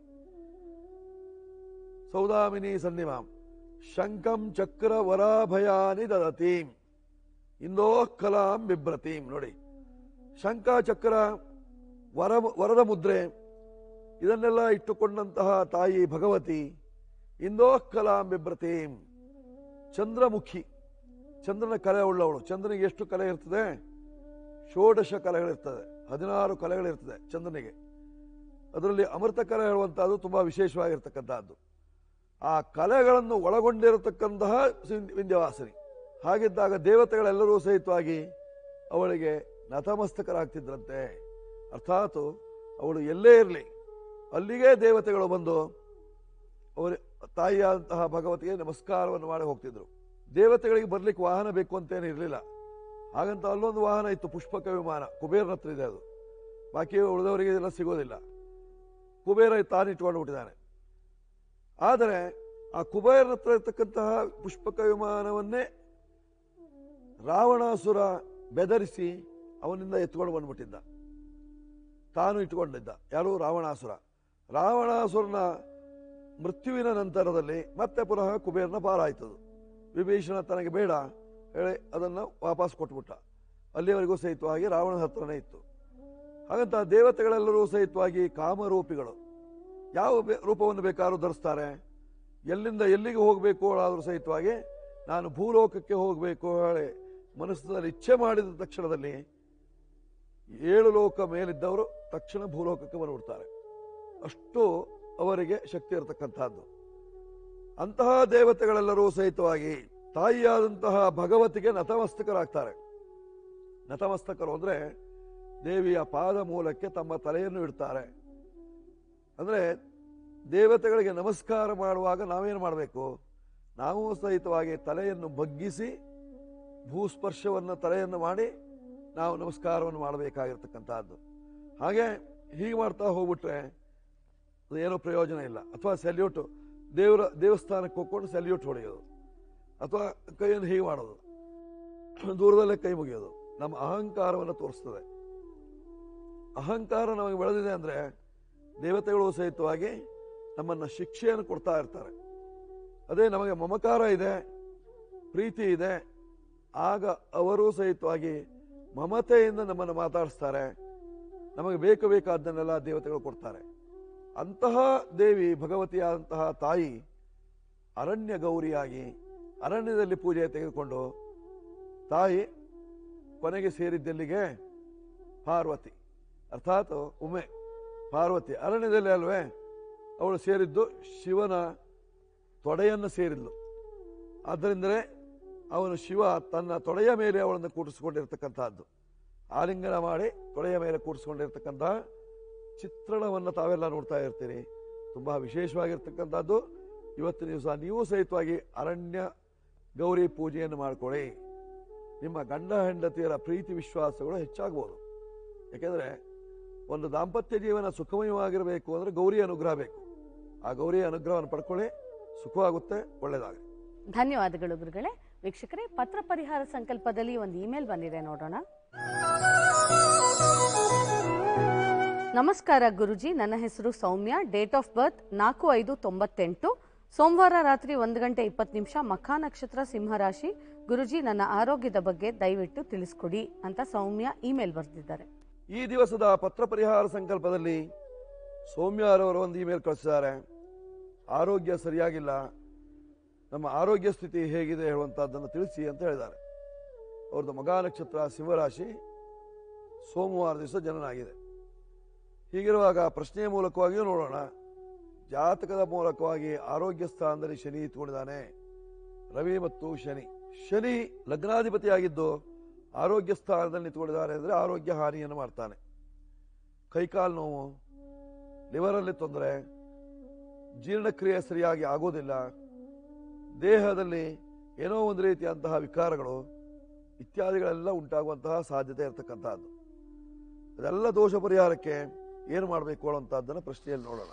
ಸೌದಾಮಿನಿ ಸನ್ನಿಮಾಂ ಶಂಕಂ ಚಕ್ರ ವರಾಭಯಾನಿ ದದತೀಂ ಇಂದೋ ಕಲಾಂ ಬಿಭ್ರತೀಂ ನೋಡಿ ಶಂಕ ಚಕ್ರ ವರ ವರದ ಮುದ್ರೆ ಇದನ್ನೆಲ್ಲ ಇಟ್ಟುಕೊಂಡಂತಹ ತಾಯಿ ಭಗವತಿ ಇಂದೋ ಕಲಾಂ ಬಿಭ್ರತೀಂ ಚಂದ್ರಮುಖಿ ಚಂದ್ರನ ಕಲೆ ಉಳ್ಳವಳು ಚಂದ್ರನಿಗೆ ಎಷ್ಟು ಕಲೆ ಇರ್ತದೆ ಷೋಡಶ ಕಲೆಗಳಿರ್ತದೆ ಹದಿನಾರು ಕಲೆಗಳಿರ್ತದೆ ಚಂದ್ರನಿಗೆ ಅದರಲ್ಲಿ ಅಮೃತ ಕಲೆ ಹೇಳುವಂತಹದ್ದು ತುಂಬಾ ವಿಶೇಷವಾಗಿರ್ತಕ್ಕಂತಹದ್ದು ಆ ಕಲೆಗಳನ್ನು ಒಳಗೊಂಡಿರತಕ್ಕಂತಹ ಸಿಂ- ವಿಂಧ್ಯವಾಸಿನಿ ಹಾಗಿದ್ದಾಗ ದೇವತೆಗಳೆಲ್ಲರೂ ಸಹಿತವಾಗಿ ಅವಳಿಗೆ ನತಮಸ್ತಕರಾಗ್ತಿದ್ರಂತೆ ಅರ್ಥಾತ್ ಅವಳು ಎಲ್ಲೇ ಇರಲಿ ಅಲ್ಲಿಗೆ ದೇವತೆಗಳು ಬಂದು ಅವರ ತಾಯಿಯಾದಂತಹ ಭಗವತಿಗೆ ನಮಸ್ಕಾರವನ್ನು ಮಾಡಿ ಹೋಗ್ತಿದ್ರು ದೇವತೆಗಳಿಗೆ ಬರ್ಲಿಕ್ಕೆ ವಾಹನ ಬೇಕು ಅಂತೇನು ಇರಲಿಲ್ಲ ಹಾಗಂತ ಅಲ್ಲೊಂದು ವಾಹನ ಇತ್ತು ಪುಷ್ಪಕ ವಿಮಾನ ಕುಬೇರನ ಹತ್ರ ಇದೆ ಅದು ಬಾಕಿ ಉಳಿದವರಿಗೆ ಇದೆಲ್ಲ ಸಿಗೋದಿಲ್ಲ ಕುಬೇರ ತಾನು ಇಟ್ಕೊಂಡು ಬಿಟ್ಟಿದ್ದಾನೆ ಆದರೆ ಆ ಕುಬೇರನ ಹತ್ರ ಇರ್ತಕ್ಕಂತಹ ಪುಷ್ಪಕ ವಿಮಾನವನ್ನೇ ರಾವಣಾಸುರ ಬೆದರಿಸಿ ಅವನಿಂದ ಎತ್ಕೊಂಡು ಬಂದ್ಬಿಟ್ಟಿದ್ದ ತಾನು ಇಟ್ಕೊಂಡಿದ್ದ ಯಾರು ರಾವಣಾಸುರ ರಾವಣಾಸುರನ ಮೃತ್ಯುವಿನ ನಂತರದಲ್ಲಿ ಮತ್ತೆ ಪುನಃ ಕುಬೇರನ ಪಾರಾಯ್ತದು ವಿಭೀಷಣ ತನಗೆ ಬೇಡ ಹೇಳಿ ಅದನ್ನು ವಾಪಸ್ ಕೊಟ್ಬಿಟ್ಟ ಅಲ್ಲಿಯವರೆಗೂ ಸಹಿತವಾಗಿ ರಾವಣನ ಹತ್ರನೇ ಇತ್ತು ಹಾಗಂತ ದೇವತೆಗಳೆಲ್ಲರೂ ಸಹಿತವಾಗಿ ಕಾಮರೂಪಿಗಳು ಯಾವ ಬೆ- ರೂಪವನ್ನು ಬೇಕಾದ್ರೂ ಧರಿಸ್ತಾರೆ ಎಲ್ಲಿಂದ ಎಲ್ಲಿಗೆ ಹೋಗಬೇಕು ಆದರೂ ಸಹಿತವಾಗಿ ನಾನು ಭೂಲೋಕಕ್ಕೆ ಹೋಗಬೇಕು ಹೇಳಿ ಮನಸ್ಸಿನಲ್ಲಿ ಇಚ್ಛೆ ಮಾಡಿದ ತಕ್ಷಣದಲ್ಲಿ ಏಳು ಲೋಕ ಮೇಲಿದ್ದವರು ತಕ್ಷಣ ಭೂಲೋಕಕ್ಕೆ ಬಂದ್ಬಿಡ್ತಾರೆ ಅಷ್ಟು ಅವರಿಗೆ ಶಕ್ತಿ ಇರತಕ್ಕಂತಹದ್ದು ಅಂತಹ ದೇವತೆಗಳೆಲ್ಲರೂ ಸಹಿತವಾಗಿ ತಾಯಿಯಾದಂತಹ ಭಗವತಿಗೆ ನತಮಸ್ತಕರಾಗ್ತಾರೆ ನತಮಸ್ತಕರು ಅಂದ್ರೆ ದೇವಿಯ ಪಾದ ಮೂಲಕ್ಕೆ ತಮ್ಮ ತಲೆಯನ್ನು ಇಡ್ತಾರೆ ಅಂದ್ರೆ ದೇವತೆಗಳಿಗೆ ನಮಸ್ಕಾರ ಮಾಡುವಾಗ ನಾವೇನು ಮಾಡಬೇಕು ನಾವು ಸಹಿತವಾಗಿ ತಲೆಯನ್ನು ಬಗ್ಗಿಸಿ ಭೂಸ್ಪರ್ಶವನ್ನು ತಲೆಯನ್ನು ಮಾಡಿ ನಾವು ನಮಸ್ಕಾರವನ್ನು ಮಾಡಬೇಕಾಗಿರ್ತಕ್ಕಂಥದ್ದು ಹಾಗೆ ಹೀಗೆ ಮಾಡ್ತಾ ಹೋಗ್ಬಿಟ್ರೆ ಅದು ಏನೂ ಪ್ರಯೋಜನ ಇಲ್ಲ ಅಥವಾ ಸೆಲ್ಯೂಟ್ ದೇವರ ದೇವಸ್ಥಾನಕ್ಕೆ ಹೋಗ್ಕೊಂಡು ಸೆಲ್ಯೂಟ್ ಹೊಡೆಯೋದು ಅಥವಾ ಕೈಯನ್ನು ಹೀಗೆ ಮಾಡೋದು ದೂರದಲ್ಲೇ ಕೈ ಮುಗಿಯೋದು ನಮ್ಮ ಅಹಂಕಾರವನ್ನು ತೋರಿಸ್ತದೆ ಅಹಂಕಾರ ನಮಗೆ ಬೆಳೆದಿದೆ ಅಂದ್ರೆ ದೇವತೆಗಳು ಸಹಿತವಾಗಿ ನಮ್ಮನ್ನ ಶಿಕ್ಷೆಯನ್ನು ಕೊಡ್ತಾ ಇರ್ತಾರೆ ಅದೇ ನಮಗೆ ಮಮಕಾರ ಇದೆ ಪ್ರೀತಿ ಇದೆ ಆಗ ಅವರು ಸಹಿತವಾಗಿ ಮಮತೆಯಿಂದ ನಮ್ಮನ್ನು ಮಾತಾಡಿಸ್ತಾರೆ ನಮಗೆ ಬೇಕು ಬೇಕಾದ್ದನ್ನೆಲ್ಲ ದೇವತೆಗಳು ಕೊಡ್ತಾರೆ ಅಂತಹ ದೇವಿ ಭಗವತಿಯಾದಂತಹ ತಾಯಿ ಅರಣ್ಯ ಗೌರಿಯಾಗಿ ಅರಣ್ಯದಲ್ಲಿ ಪೂಜೆ ತೆಗೆದುಕೊಂಡು ತಾಯಿ ಕೊನೆಗೆ ಸೇರಿದ್ದೆಲ್ಲಿಗೆ ಪಾರ್ವತಿ ಅರ್ಥಾತ್ ಉಮೆ ಪಾರ್ವತಿ ಅರಣ್ಯದಲ್ಲಿ ಅಲ್ವೇ ಅವಳು ಸೇರಿದ್ದು ಶಿವನ ತೊಡೆಯನ್ನು ಸೇರಿದ್ಲು ಆದ್ದರಿಂದಲೇ ಅವನು ಶಿವ ತನ್ನ ತೊಡೆಯ ಮೇಲೆ ಅವಳನ್ನು ಕೂಡಿಸಿಕೊಂಡಿರ್ತಕ್ಕಂತಹದ್ದು ಆಲಿಂಗನ ಮಾಡಿ ತೊಡೆಯ ಮೇಲೆ ಕೂಡಿಸ್ಕೊಂಡಿರ್ತಕ್ಕಂತಹ ಚಿತ್ರಣವನ್ನು ತಾವೆಲ್ಲ ನೋಡ್ತಾ ಇರ್ತೀರಿ ತುಂಬಾ ವಿಶೇಷವಾಗಿರ್ತಕ್ಕಂಥದ್ದು ಇವತ್ತಿನ ದಿವಸ ನೀವು ಸಹಿತವಾಗಿ ಅರಣ್ಯ ಗೌರಿ ಪೂಜೆಯನ್ನು ಮಾಡ್ಕೊಳ್ಳಿ ನಿಮ್ಮ ಗಂಡ ಹೆಂಡತಿಯರ ಪ್ರೀತಿ ವಿಶ್ವಾಸಗಳು ಹೆಚ್ಚಾಗ್ಬೋದು ಯಾಕೆಂದ್ರೆ ಒಂದು ದಾಂಪತ್ಯ ಜೀವನ ಸುಖಮಯವಾಗಿರಬೇಕು ಅಂದ್ರೆ ಗೌರಿ ಅನುಗ್ರಹ ಬೇಕು ಆ ಗೌರಿಯ ಅನುಗ್ರಹವನ್ನು ಪಡ್ಕೊಳ್ಳಿ ಸುಖವಾಗುತ್ತೆ ಒಳ್ಳೆಯದಾಗಲಿ ಧನ್ಯವಾದಗಳು ಗುರುಗಳೇ ವೀಕ್ಷಕರೇ ಪತ್ರ ಪರಿಹಾರ ಸಂಕಲ್ಪದಲ್ಲಿ ಒಂದು ಇಮೇಲ್ ಬಂದಿದೆ ನೋಡೋಣ ನಮಸ್ಕಾರ ಗುರುಜಿ ನನ್ನ ಹೆಸರು ಸೌಮ್ಯ ಡೇಟ್ ಆಫ್ ಬರ್ತ್ ನಾಲ್ಕು ಐದು ತೊಂಬತ್ತೆಂಟು ಸೋಮವಾರ ರಾತ್ರಿ ಒಂದು ಗಂಟೆ ಇಪ್ಪತ್ತು ನಿಮಿಷ ಮಖಾ ನಕ್ಷತ್ರ ಸಿಂಹರಾಶಿ ಗುರುಜಿ ನನ್ನ ಆರೋಗ್ಯದ ಬಗ್ಗೆ ದಯವಿಟ್ಟು ತಿಳಿಸ್ಕೊಡಿ ಅಂತ ಸೌಮ್ಯ ಇಮೇಲ್ ಬರೆದಿದ್ದಾರೆ ಈ ದಿವಸದ ಪತ್ರ ಪರಿಹಾರ ಸಂಕಲ್ಪದಲ್ಲಿ ಸೌಮ್ಯರವರು ಒಂದು ಇಮೇಲ್ ಕಳಿಸಿದ್ದಾರೆ ಆರೋಗ್ಯ ಸರಿಯಾಗಿಲ್ಲ ನಮ್ಮ ಆರೋಗ್ಯ ಸ್ಥಿತಿ ಹೇಗಿದೆ ಹೇಳುವಂತಹದ್ದನ್ನು ತಿಳಿಸಿ ಅಂತ ಹೇಳಿದ್ದಾರೆ ಅವ್ರದ್ದು ಮಗ ನಕ್ಷತ್ರ ಸಿಂಹರಾಶಿ ಸೋಮವಾರ ದಿವಸ ಜನನಾಗಿದೆ ಹೀಗಿರುವಾಗ ಪ್ರಶ್ನೆಯ ಮೂಲಕವಾಗಿಯೂ ನೋಡೋಣ ಜಾತಕದ ಮೂಲಕವಾಗಿ ಆರೋಗ್ಯ ಸ್ಥಾನದಲ್ಲಿ ಶನಿ ಇತ್ಕೊಂಡಿದ್ದಾನೆ ರವಿ ಮತ್ತು ಶನಿ ಶನಿ ಲಗ್ನಾಧಿಪತಿಯಾಗಿದ್ದು ಆರೋಗ್ಯ ಸ್ಥಾನದಲ್ಲಿ ನಿಂತ್ಕೊಂಡಿದ್ದಾನೆ ಅಂದರೆ ಆರೋಗ್ಯ ಹಾನಿಯನ್ನು ಮಾಡ್ತಾನೆ ಕೈಕಾಲು ನೋವು ಲಿವರಲ್ಲಿ ತೊಂದರೆ ಜೀರ್ಣಕ್ರಿಯೆ ಸರಿಯಾಗಿ ಆಗೋದಿಲ್ಲ ದೇಹದಲ್ಲಿ ಏನೋ ಒಂದು ರೀತಿಯಂತಹ ವಿಕಾರಗಳು ಇತ್ಯಾದಿಗಳೆಲ್ಲ ಉಂಟಾಗುವಂತಹ ಸಾಧ್ಯತೆ ಇರತಕ್ಕಂತಹದ್ದು ಅದೆಲ್ಲ ದೋಷ ಪರಿಹಾರಕ್ಕೆ ಏನು ಮಾಡಬೇಕು ಅನ್ನುವಂಥದ್ದನ್ನು ಪ್ರಶ್ನೆಯಲ್ಲಿ ನೋಡೋಣ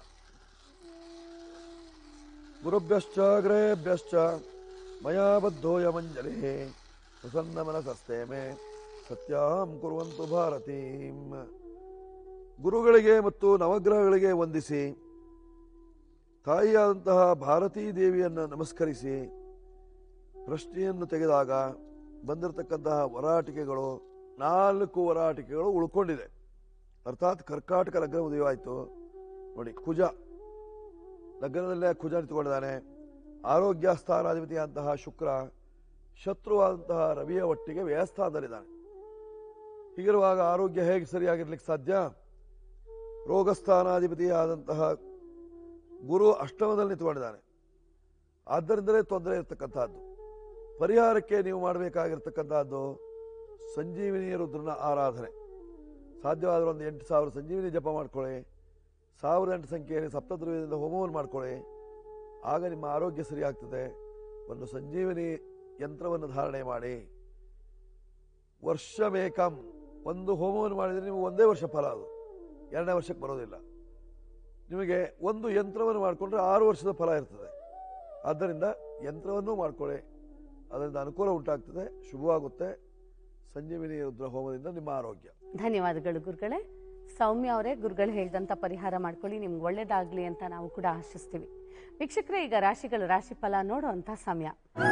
ಗುರುಭ್ಯಶ್ಚ ಗ್ರಹೇಭ್ಯಶ್ಚ ಮಯಾ ಬದ್ಧೋಯ ಮಂಜಲಿ ಪ್ರಸನ್ನ ಮನಸಸ್ತೆ ಮೇ ಸತ್ಯಾಂ ಕುರುವಂತು ಭಾರತೀಂ ಗುರುಗಳಿಗೆ ಮತ್ತು ನವಗ್ರಹಗಳಿಗೆ ವಂದಿಸಿ ತಾಯಿಯಾದಂತಹ ಭಾರತೀ ದೇವಿಯನ್ನು ನಮಸ್ಕರಿಸಿ ಪ್ರಶ್ನೆಯನ್ನು ತೆಗೆದಾಗ ಬಂದಿರತಕ್ಕಂತಹ ವರಾಟಿಕೆಗಳು ನಾಲ್ಕು ವರಾಟಿಕೆಗಳು ಉಳ್ಕೊಂಡಿದೆ ಅರ್ಥಾತ್ ಕರ್ಕಾಟಕ ಲಗ್ನ ಉದಯವಾಯಿತು ನೋಡಿ ಕುಜ ಲಗ್ನದಲ್ಲೇ ಕುಜ ನಿಂತುಕೊಂಡಿದ್ದಾನೆ ಆರೋಗ್ಯ ಸ್ಥಾನಾಧಿಪತಿಯಾದಂತಹ ಶುಕ್ರ ಶತ್ರುವಾದಂತಹ ರವಿಯ ಒಟ್ಟಿಗೆ ವ್ಯಯಸ್ಥಾನದಲ್ಲಿದ್ದಾನೆ ಹೀಗಿರುವಾಗ ಆರೋಗ್ಯ ಹೇಗೆ ಸರಿಯಾಗಿರ್ಲಿಕ್ಕೆ ಸಾಧ್ಯ ರೋಗಸ್ಥಾನಾಧಿಪತಿಯಾದಂತಹ ಗುರು ಅಷ್ಟಮದಲ್ಲಿ ನಿಂತುಕೊಂಡಿದ್ದಾನೆ ಆದ್ದರಿಂದಲೇ ತೊಂದರೆ ಇರತಕ್ಕಂತಹದ್ದು ಪರಿಹಾರಕ್ಕೆ ನೀವು ಮಾಡಬೇಕಾಗಿರ್ತಕ್ಕಂತಹದ್ದು ಸಂಜೀವಿನಿ ರುದ್ರನ ಆರಾಧನೆ ಸಾಧ್ಯವಾದರೆ ಒಂದು ಎಂಟು ಸಾವಿರ ಸಂಜೀವಿನಿ ಜಪ ಮಾಡ್ಕೊಳ್ಳಿ ಸಾವಿರದ ಎಂಟು ಸಂಖ್ಯೆಯಲ್ಲಿ ಸಪ್ತದ್ರವ್ಯದಿಂದ ಹೋಮವನ್ನು ಮಾಡ್ಕೊಳ್ಳಿ ಆಗ ನಿಮ್ಮ ಆರೋಗ್ಯ ಸರಿಯಾಗ್ತದೆ ಒಂದು ಸಂಜೀವಿನಿ ಯಂತ್ರವನ್ನು ಧಾರಣೆ ಮಾಡಿ ವರ್ಷ ಬೇಕಂ ಒಂದು ಹೋಮವನ್ನು ಮಾಡಿದರೆ ನೀವು ಒಂದೇ ವರ್ಷ ಫಲ ಅದು ಎರಡನೇ ವರ್ಷಕ್ಕೆ ಬರೋದಿಲ್ಲ ನಿಮಗೆ ಒಂದು ಯಂತ್ರವನ್ನು ಮಾಡಿಕೊಂಡ್ರೆ ಆರು ವರ್ಷದ ಫಲ ಇರ್ತದೆ ಆದ್ದರಿಂದ ಯಂತ್ರವನ್ನು ಮಾಡ್ಕೊಳ್ಳಿ ಅದರಿಂದ ಅನುಕೂಲ ಉಂಟಾಗ್ತದೆ ಶುಭವಾಗುತ್ತೆ ಸಂಜೀವಿನಿ ರುದ್ರ ಹೋಮದಿಂದ ನಿಮ್ಮ ಆರೋಗ್ಯ ಧನ್ಯವಾದಗಳು ಗುರುಗಳೇ ಸೌಮ್ಯ ಅವರೇ ಗುರುಗಳು ಹೇಳಿದಂಥ ಪರಿಹಾರ ಮಾಡ್ಕೊಳ್ಳಿ ನಿಮ್ಗೆ ಒಳ್ಳೇದಾಗ್ಲಿ ಅಂತ ನಾವು ಕೂಡ ಆಶಿಸ್ತೀವಿ ವೀಕ್ಷಕರೇ ಈಗ ರಾಶಿಗಳ ರಾಶಿಫಲ ನೋಡುವಂಥ ಸಮಯ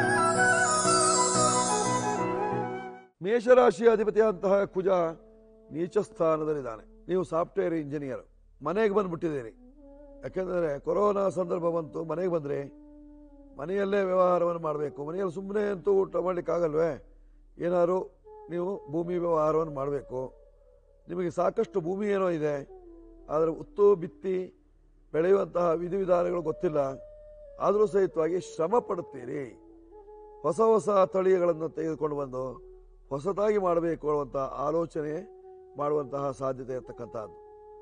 ಮೇಷರಾಶಿಯ ಅಧಿಪತಿಯಾದಂತಹ ಕುಜ ನೀಚ ಸ್ಥಾನದಲ್ಲಿದ್ದಾನೆ ನೀವು ಸಾಫ್ಟ್ವೇರ್ ಇಂಜಿನಿಯರ್ ಮನೆಗೆ ಬಂದ್ಬಿಟ್ಟಿದ್ದೀರಿ ಯಾಕೆಂದರೆ ಕೊರೋನಾ ಸಂದರ್ಭ ಬಂತು ಮನೆಗೆ ಬಂದ್ರಿ ಮನೆಯಲ್ಲೇ ವ್ಯವಹಾರವನ್ನು ಮಾಡಬೇಕು ಮನೆಯಲ್ಲಿ ಸುಮ್ಮನೆ ಅಂತೂ ಊಟ ಮಾಡಲಿಕ್ಕಾಗಲ್ವೇ ಏನಾದ್ರು ನೀವು ಭೂಮಿ ವ್ಯವಹಾರವನ್ನು ಮಾಡಬೇಕು ನಿಮಗೆ ಸಾಕಷ್ಟು ಭೂಮಿ ಏನೋ ಇದೆ ಆದರೆ ಉತ್ತು ಬಿತ್ತಿ ಬೆಳೆಯುವಂತಹ ವಿಧಿವಿಧಾನಗಳು ಗೊತ್ತಿಲ್ಲ ಆದರೂ ಸಹಿತವಾಗಿ ಶ್ರಮ ಪಡುತ್ತೀರಿ ಹೊಸ ಹೊಸ ತಳಿಗಳನ್ನು ತೆಗೆದುಕೊಂಡು ಬಂದು ಹೊಸದಾಗಿ ಮಾಡಬೇಕು ಅನ್ನುವಂಥ ಆಲೋಚನೆ ಮಾಡುವಂತಹ ಸಾಧ್ಯತೆ ಇರತಕ್ಕಂಥದ್ದು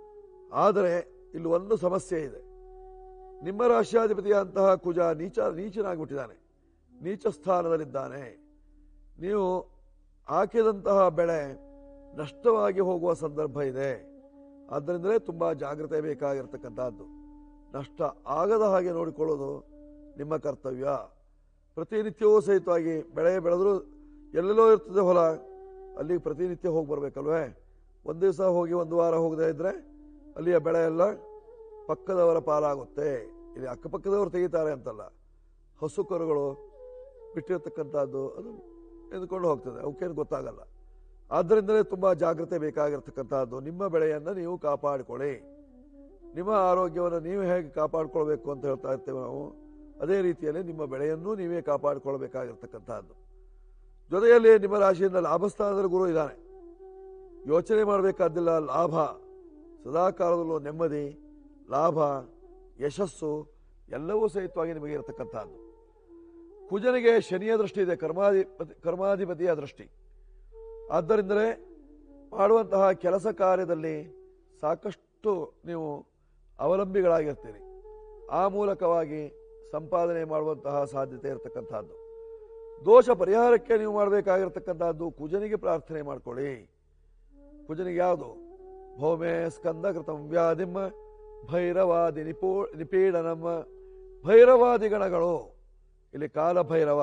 ಆದರೆ ಇಲ್ಲಿ ಒಂದು ಸಮಸ್ಯೆ ಇದೆ ನಿಮ್ಮ ರಾಶ್ಯಾಧಿಪತಿಯಾದಂತಹ ಕುಜ ನೀಚ ನೀಚನಾಗಿಬಿಟ್ಟಿದ್ದಾನೆ ನೀಚ ಸ್ಥಾನದಲ್ಲಿದ್ದಾನೆ ನೀವು ಹಾಕಿದಂತಹ ಬೆಳೆ ನಷ್ಟವಾಗಿ ಹೋಗುವ ಸಂದರ್ಭ ಇದೆ ಆದ್ದರಿಂದಲೇ ತುಂಬ ಜಾಗ್ರತೆ ಬೇಕಾಗಿರ್ತಕ್ಕಂಥದ್ದು ನಷ್ಟ ಆಗದ ಹಾಗೆ ನೋಡಿಕೊಳ್ಳೋದು ನಿಮ್ಮ ಕರ್ತವ್ಯ ಪ್ರತಿನಿತ್ಯವೂ ಸಹಿತವಾಗಿ ಬೆಳೆ ಬೆಳೆದರೂ ಎಲ್ಲೆಲ್ಲೋ ಇರ್ತದೆ ಹೊಲ ಅಲ್ಲಿಗೆ ಪ್ರತಿನಿತ್ಯ ಹೋಗಿ ಬರ್ಬೇಕಲ್ವೇ ಒಂದು ದಿವಸ ಹೋಗಿ ಒಂದು ವಾರ ಹೋಗದೇ ಇದ್ರೆ ಅಲ್ಲಿಯ ಬೆಳೆ ಎಲ್ಲ ಪಕ್ಕದವರ ಪಾಲಾಗುತ್ತೆ ಇಲ್ಲಿ ಅಕ್ಕಪಕ್ಕದವರು ತೆಗಿತಾರೆ ಅಂತಲ್ಲ ಹಸು ಕರುಗಳು ಬಿಟ್ಟಿರ್ತಕ್ಕಂಥದ್ದು ಅದು ಎದ್ಕೊಂಡು ಹೋಗ್ತದೆ ಅವಕ್ಕೇನು ಗೊತ್ತಾಗಲ್ಲ ಆದ್ದರಿಂದಲೇ ತುಂಬ ಜಾಗ್ರತೆ ಬೇಕಾಗಿರ್ತಕ್ಕಂಥದ್ದು ನಿಮ್ಮ ಬೆಳೆಯನ್ನು ನೀವು ಕಾಪಾಡಿಕೊಳ್ಳಿ ನಿಮ್ಮ ಆರೋಗ್ಯವನ್ನು ನೀವು ಹೇಗೆ ಕಾಪಾಡಿಕೊಳ್ಬೇಕು ಅಂತ ಹೇಳ್ತಾ ಇರ್ತೇವೆ ನಾವು ಅದೇ ರೀತಿಯಲ್ಲಿ ನಿಮ್ಮ ಬೆಳೆಯನ್ನು ನೀವೇ ಕಾಪಾಡಿಕೊಳ್ಬೇಕಾಗಿರ್ತಕ್ಕಂಥದ್ದು ಜೊತೆಯಲ್ಲಿ ನಿಮ್ಮ ರಾಶಿಯಿಂದ ಲಾಭಸ್ಥಾನದಲ್ಲಿ ಗುರು ಇದ್ದಾನೆ ಯೋಚನೆ ಮಾಡಬೇಕಾದಿಲ್ಲ ಲಾಭ ಸದಾಕಾಲದಲ್ಲೂ ನೆಮ್ಮದಿ ಲಾಭ ಯಶಸ್ಸು ಎಲ್ಲವೂ ಸಹಿತವಾಗಿ ನಿಮಗೆ ಇರತಕ್ಕಂಥದ್ದು ಕುಜನಿಗೆ ಶನಿಯ ದೃಷ್ಟಿ ಇದೆ ಕರ್ಮಾಧಿಪತಿ ಕರ್ಮಾಧಿಪತಿಯ ದೃಷ್ಟಿ ಆದ್ದರಿಂದಲೇ ಮಾಡುವಂತಹ ಕೆಲಸ ಕಾರ್ಯದಲ್ಲಿ ಸಾಕಷ್ಟು ನೀವು ಅವಲಂಬಿಗಳಾಗಿರ್ತೀರಿ ಆ ಮೂಲಕವಾಗಿ ಸಂಪಾದನೆ ಮಾಡುವಂತಹ ಸಾಧ್ಯತೆ ಇರತಕ್ಕಂಥದ್ದು ದೋಷ ಪರಿಹಾರಕ್ಕೆ ನೀವು ಮಾಡಬೇಕಾಗಿರ್ತಕ್ಕಂಥದ್ದು ಕುಜನಿಗೆ ಪ್ರಾರ್ಥನೆ ಮಾಡ್ಕೊಳ್ಳಿ ಕುಜನಿಗೆ ಯಾವುದು ಭೌಮೆ ಸ್ಕಂದ ಕೃತಂ ವ್ಯಾಧಿಮ್ಮ ಭೈರವಾದಿ ನಿಪೂ ನಿಪೀಡನಮ್ಮ ಭೈರವಾದಿ ಗಣಗಳು ಇಲ್ಲಿ ಕಾಲ ಭೈರವ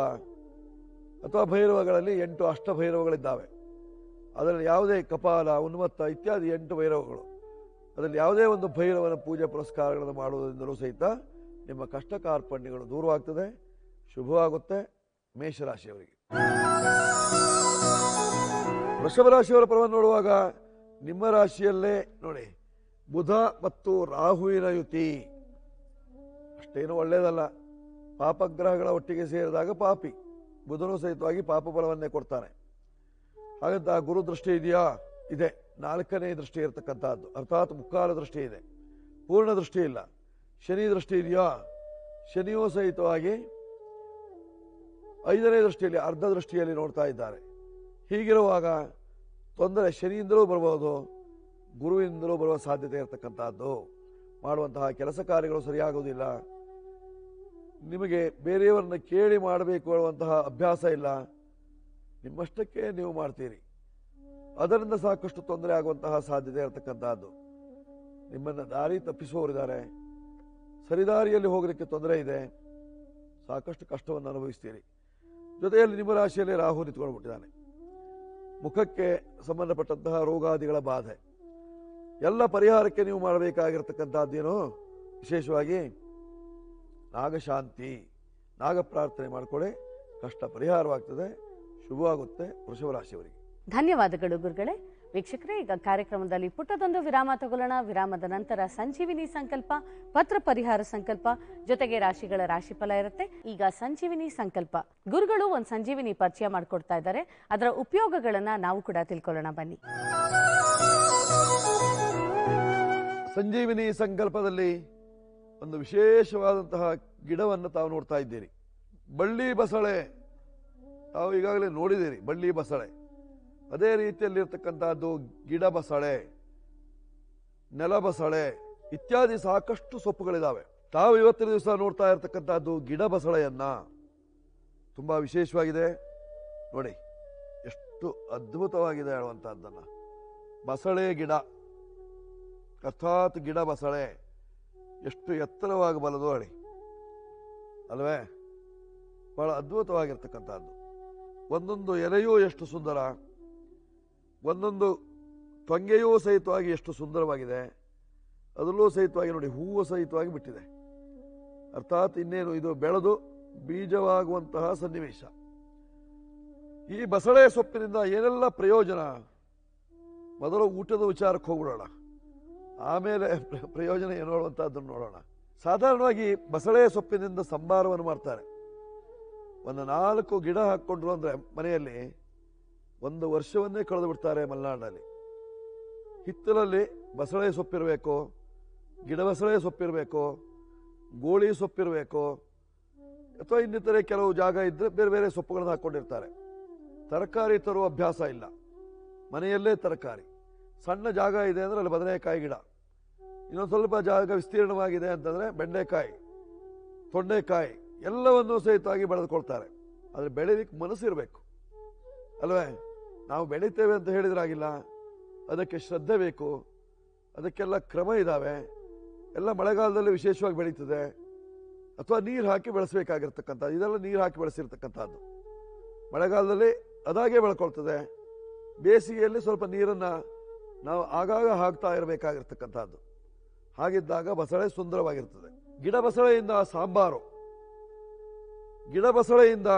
ಅಥವಾ ಭೈರವಗಳಲ್ಲಿ ಎಂಟು ಅಷ್ಟ ಭೈರವಗಳಿದ್ದಾವೆ ಅದರಲ್ಲಿ ಯಾವುದೇ ಕಪಾಲ ಉನ್ಮತ್ತ ಇತ್ಯಾದಿ ಎಂಟು ಭೈರವಗಳು ಅದರಲ್ಲಿ ಯಾವುದೇ ಒಂದು ಭೈರವನ ಪೂಜೆ ಪುರಸ್ಕಾರಗಳನ್ನು ಮಾಡುವುದರಿಂದಲೂ ಸಹಿತ ನಿಮ್ಮ ಕಷ್ಟ ಕಾರ್ಪಣ್ಯಗಳು ದೂರವಾಗ್ತದೆ ಶುಭವಾಗುತ್ತೆ ಮೇಷರಾಶಿಯವರಿಗೆ ವೃಷಭ ರಾಶಿಯವರ ಪರವನ್ನು ನೋಡುವಾಗ ನಿಮ್ಮ ರಾಶಿಯಲ್ಲೇ ನೋಡಿ ಬುಧ ಮತ್ತು ರಾಹುವಿನ ಯುತಿ ಅಷ್ಟೇ ಅಷ್ಟೇನು ಒಳ್ಳೆಯದಲ್ಲ ಪಾಪಗ್ರಹಗಳ ಒಟ್ಟಿಗೆ ಸೇರಿದಾಗ ಪಾಪಿ ಬುಧನು ಸಹಿತವಾಗಿ ಪಾಪ ಫಲವನ್ನೇ ಕೊಡ್ತಾನೆ ಹಾಗಂತ ಗುರು ದೃಷ್ಟಿ ಇದೆಯಾ ಇದೆ ನಾಲ್ಕನೇ ದೃಷ್ಟಿ ಇರತಕ್ಕಂತಹದ್ದು ಅರ್ಥಾತ್ ಮುಕ್ಕಾಲ ದೃಷ್ಟಿ ಇದೆ ಪೂರ್ಣ ದೃಷ್ಟಿ ಇಲ್ಲ ಶನಿ ದೃಷ್ಟಿ ಇದೆಯಾ ಶನಿಯೂ ಸಹಿತವಾಗಿ ಐದನೇ ದೃಷ್ಟಿಯಲ್ಲಿ ಅರ್ಧ ದೃಷ್ಟಿಯಲ್ಲಿ ನೋಡ್ತಾ ಇದ್ದಾರೆ ಹೀಗಿರುವಾಗ ತೊಂದರೆ ಶನಿಯಿಂದಲೂ ಬರಬಹುದು ಗುರುವಿನಿಂದಲೂ ಬರುವ ಸಾಧ್ಯತೆ ಇರತಕ್ಕಂತಹದ್ದು ಮಾಡುವಂತಹ ಕೆಲಸ ಕಾರ್ಯಗಳು ಸರಿಯಾಗುವುದಿಲ್ಲ ನಿಮಗೆ ಬೇರೆಯವರನ್ನ ಕೇಳಿ ಮಾಡಬೇಕು ಅನ್ನುವಂತಹ ಅಭ್ಯಾಸ ಇಲ್ಲ ನಿಮ್ಮಷ್ಟಕ್ಕೆ ನೀವು ಮಾಡ್ತೀರಿ ಅದರಿಂದ ಸಾಕಷ್ಟು ತೊಂದರೆ ಆಗುವಂತಹ ಸಾಧ್ಯತೆ ಇರತಕ್ಕಂತಹದ್ದು ನಿಮ್ಮನ್ನ ದಾರಿ ತಪ್ಪಿಸುವವರಿದ್ದಾರೆ ಸರಿದಾರಿಯಲ್ಲಿ ಹೋಗಲಿಕ್ಕೆ ತೊಂದರೆ ಇದೆ ಸಾಕಷ್ಟು ಕಷ್ಟವನ್ನು ಅನುಭವಿಸ್ತೀರಿ ಜೊತೆಯಲ್ಲಿ ನಿಮ್ಮ ರಾಶಿಯಲ್ಲಿ ರಾಹು ನಿಂತ್ಕೊಂಡ್ಬಿಟ್ಟಿದ್ದಾನೆ ಮುಖಕ್ಕೆ ಸಂಬಂಧಪಟ್ಟಂತಹ ರೋಗಾದಿಗಳ ಬಾಧೆ ಎಲ್ಲ ಪರಿಹಾರಕ್ಕೆ ನೀವು ಮಾಡಬೇಕಾಗಿರ್ತಕ್ಕಂಥದ್ದೇನು ವಿಶೇಷವಾಗಿ ನಾಗಶಾಂತಿ ನಾಗ ಪ್ರಾರ್ಥನೆ ಮಾಡಿಕೊಳ್ಳಿ ಕಷ್ಟ ಪರಿಹಾರವಾಗ್ತದೆ ಶುಭವಾಗುತ್ತೆ ವೃಷಭ ರಾಶಿಯವರಿಗೆ ಧನ್ಯವಾದಗಳು ಗುರುಗಳೇ ವೀಕ್ಷಕರೇ ಈಗ ಕಾರ್ಯಕ್ರಮದಲ್ಲಿ ಪುಟ್ಟದೊಂದು ವಿರಾಮ ತಗೊಳ್ಳೋಣ ವಿರಾಮದ ನಂತರ ಸಂಜೀವಿನಿ ಸಂಕಲ್ಪ ಪತ್ರ ಪರಿಹಾರ ಸಂಕಲ್ಪ ಜೊತೆಗೆ ರಾಶಿಗಳ ರಾಶಿಫಲ ಇರುತ್ತೆ ಈಗ ಸಂಜೀವಿನಿ ಸಂಕಲ್ಪ ಗುರುಗಳು ಒಂದು ಸಂಜೀವಿನಿ ಪರಿಚಯ ಮಾಡಿಕೊಡ್ತಾ ಇದ್ದಾರೆ ಅದರ ಉಪಯೋಗಗಳನ್ನ ನಾವು ಕೂಡ ತಿಳ್ಕೊಳ್ಳೋಣ ಬನ್ನಿ ಸಂಜೀವಿನಿ ಸಂಕಲ್ಪದಲ್ಲಿ ಒಂದು ವಿಶೇಷವಾದಂತಹ ಗಿಡವನ್ನು ತಾವು ನೋಡ್ತಾ ಇದ್ದೀರಿ ಬಳ್ಳಿ ಬಸಳೆ ತಾವು ಈಗಾಗಲೇ ನೋಡಿದ್ದೀರಿ ಬಳ್ಳಿ ಬಸಳೆ ಅದೇ ರೀತಿಯಲ್ಲಿರ್ತಕ್ಕಂತಹದ್ದು ಗಿಡ ಬಸಳೆ ನೆಲ ಬಸಳೆ ಇತ್ಯಾದಿ ಸಾಕಷ್ಟು ಸೊಪ್ಪುಗಳಿದಾವೆ ತಾವು ಇವತ್ತಿನ ದಿವಸ ನೋಡ್ತಾ ಇರತಕ್ಕಂತಹದ್ದು ಗಿಡ ಬಸಳೆಯನ್ನ ತುಂಬಾ ವಿಶೇಷವಾಗಿದೆ ನೋಡಿ ಎಷ್ಟು ಅದ್ಭುತವಾಗಿದೆ ಹೇಳುವಂತಹದ್ದನ್ನ ಬಸಳೆ ಗಿಡ ಅರ್ಥಾತ್ ಗಿಡ ಬಸಳೆ ಎಷ್ಟು ಎತ್ತರವಾಗಬಲ್ಲದು ಹೇಳಿ ಅಲ್ವೇ ಬಹಳ ಅದ್ಭುತವಾಗಿರ್ತಕ್ಕಂಥದ್ದು ಒಂದೊಂದು ಎಲೆಯೂ ಎಷ್ಟು ಸುಂದರ ಒಂದೊಂದು ತೊಂಗೆಯೂ ಸಹಿತವಾಗಿ ಎಷ್ಟು ಸುಂದರವಾಗಿದೆ ಅದರಲ್ಲೂ ಸಹಿತವಾಗಿ ನೋಡಿ ಹೂವು ಸಹಿತವಾಗಿ ಬಿಟ್ಟಿದೆ ಅರ್ಥಾತ್ ಇನ್ನೇನು ಇದು ಬೆಳೆದು ಬೀಜವಾಗುವಂತಹ ಸನ್ನಿವೇಶ ಈ ಬಸಳೆ ಸೊಪ್ಪಿನಿಂದ ಏನೆಲ್ಲ ಪ್ರಯೋಜನ ಮೊದಲು ಊಟದ ವಿಚಾರಕ್ಕೆ ಹೋಗ್ಬಿಡೋಣ ಆಮೇಲೆ ಪ್ರ- ಪ್ರಯೋಜನ ಏನು ಅನ್ನುವಂಥದ್ದನ್ನು ನೋಡೋಣ ಸಾಧಾರಣವಾಗಿ ಬಸಳೆ ಸೊಪ್ಪಿನಿಂದ ಸಂಬಾರವನ್ನು ಮಾಡ್ತಾರೆ ಒಂದು ನಾಲ್ಕು ಗಿಡ ಹಾಕ್ಕೊಂಡ್ರು ಅಂದ್ರೆ ಮನೆಯಲ್ಲಿ ಒಂದು ವರ್ಷವನ್ನೇ ಕಳೆದು ಬಿಡ್ತಾರೆ ಮಲೆನಾಡಿನಲ್ಲಿ ಹಿತ್ತಲಲ್ಲಿ ಬಸಳೆ ಸೊಪ್ಪಿರಬೇಕು ಗಿಡ ಬಸಳೆ ಸೊಪ್ಪಿರಬೇಕು ಗೋಳಿ ಸೊಪ್ಪಿರಬೇಕು ಅಥವಾ ಇನ್ನಿತರೆ ಕೆಲವು ಜಾಗ ಇದ್ರೆ ಬೇರೆ ಬೇರೆ ಸೊಪ್ಪುಗಳನ್ನು ಹಾಕ್ಕೊಂಡಿರ್ತಾರೆ ತರಕಾರಿ ತರುವ ಅಭ್ಯಾಸ ಇಲ್ಲ ಮನೆಯಲ್ಲೇ ತರಕಾರಿ ಸಣ್ಣ ಜಾಗ ಇದೆ ಅಂದ್ರೆ ಅಲ್ಲಿ ಬದನೆಕಾಯಿ ಗಿಡ ಇನ್ನೊಂದು ಸ್ವಲ್ಪ ಜಾಗ ವಿಸ್ತೀರ್ಣವಾಗಿದೆ ಅಂತಂದ್ರೆ ಬೆಂಡೆಕಾಯಿ ತೊಂಡೆಕಾಯಿ ಎಲ್ಲವನ್ನೂ ಸಹಿತವಾಗಿ ಬೆಳೆದುಕೊಳ್ತಾರೆ ಆದರೆ ಬೆಳೀಲಿಕ್ಕೆ ಮನಸ್ಸಿರಬೇಕು ಅಲ್ವೇ ನಾವು ಬೆಳಿತೇವೆ ಅಂತ ಹೇಳಿದ್ರಾಗಿಲ್ಲ ಅದಕ್ಕೆ ಶ್ರದ್ಧೆ ಬೇಕು ಅದಕ್ಕೆಲ್ಲ ಕ್ರಮ ಇದ್ದಾವೆ ಎಲ್ಲ ಮಳೆಗಾಲದಲ್ಲಿ ವಿಶೇಷವಾಗಿ ಬೆಳೀತದೆ ಅಥವಾ ನೀರು ಹಾಕಿ ಬೆಳೆಸಬೇಕಾಗಿರ್ತಕ್ಕಂಥದ್ದು ಇದೆಲ್ಲ ನೀರು ಹಾಕಿ ಬೆಳೆಸಿರ್ತಕ್ಕಂಥದ್ದು ಮಳೆಗಾಲದಲ್ಲಿ ಅದಾಗೆ ಬೆಳ್ಕೊಳ್ತದೆ ಬೇಸಿಗೆಯಲ್ಲಿ ಸ್ವಲ್ಪ ನೀರನ್ನ ನಾವು ಆಗಾಗ ಹಾಕ್ತಾ ಇರಬೇಕಾಗಿರ್ತಕ್ಕಂಥದ್ದು ಹಾಗಿದ್ದಾಗ ಬಸಳೆ ಸುಂದರವಾಗಿರ್ತದೆ ಗಿಡ ಬಸಳೆಯಿಂದ ಸಾಂಬಾರು ಗಿಡ ಬಸಳೆಯಿಂದ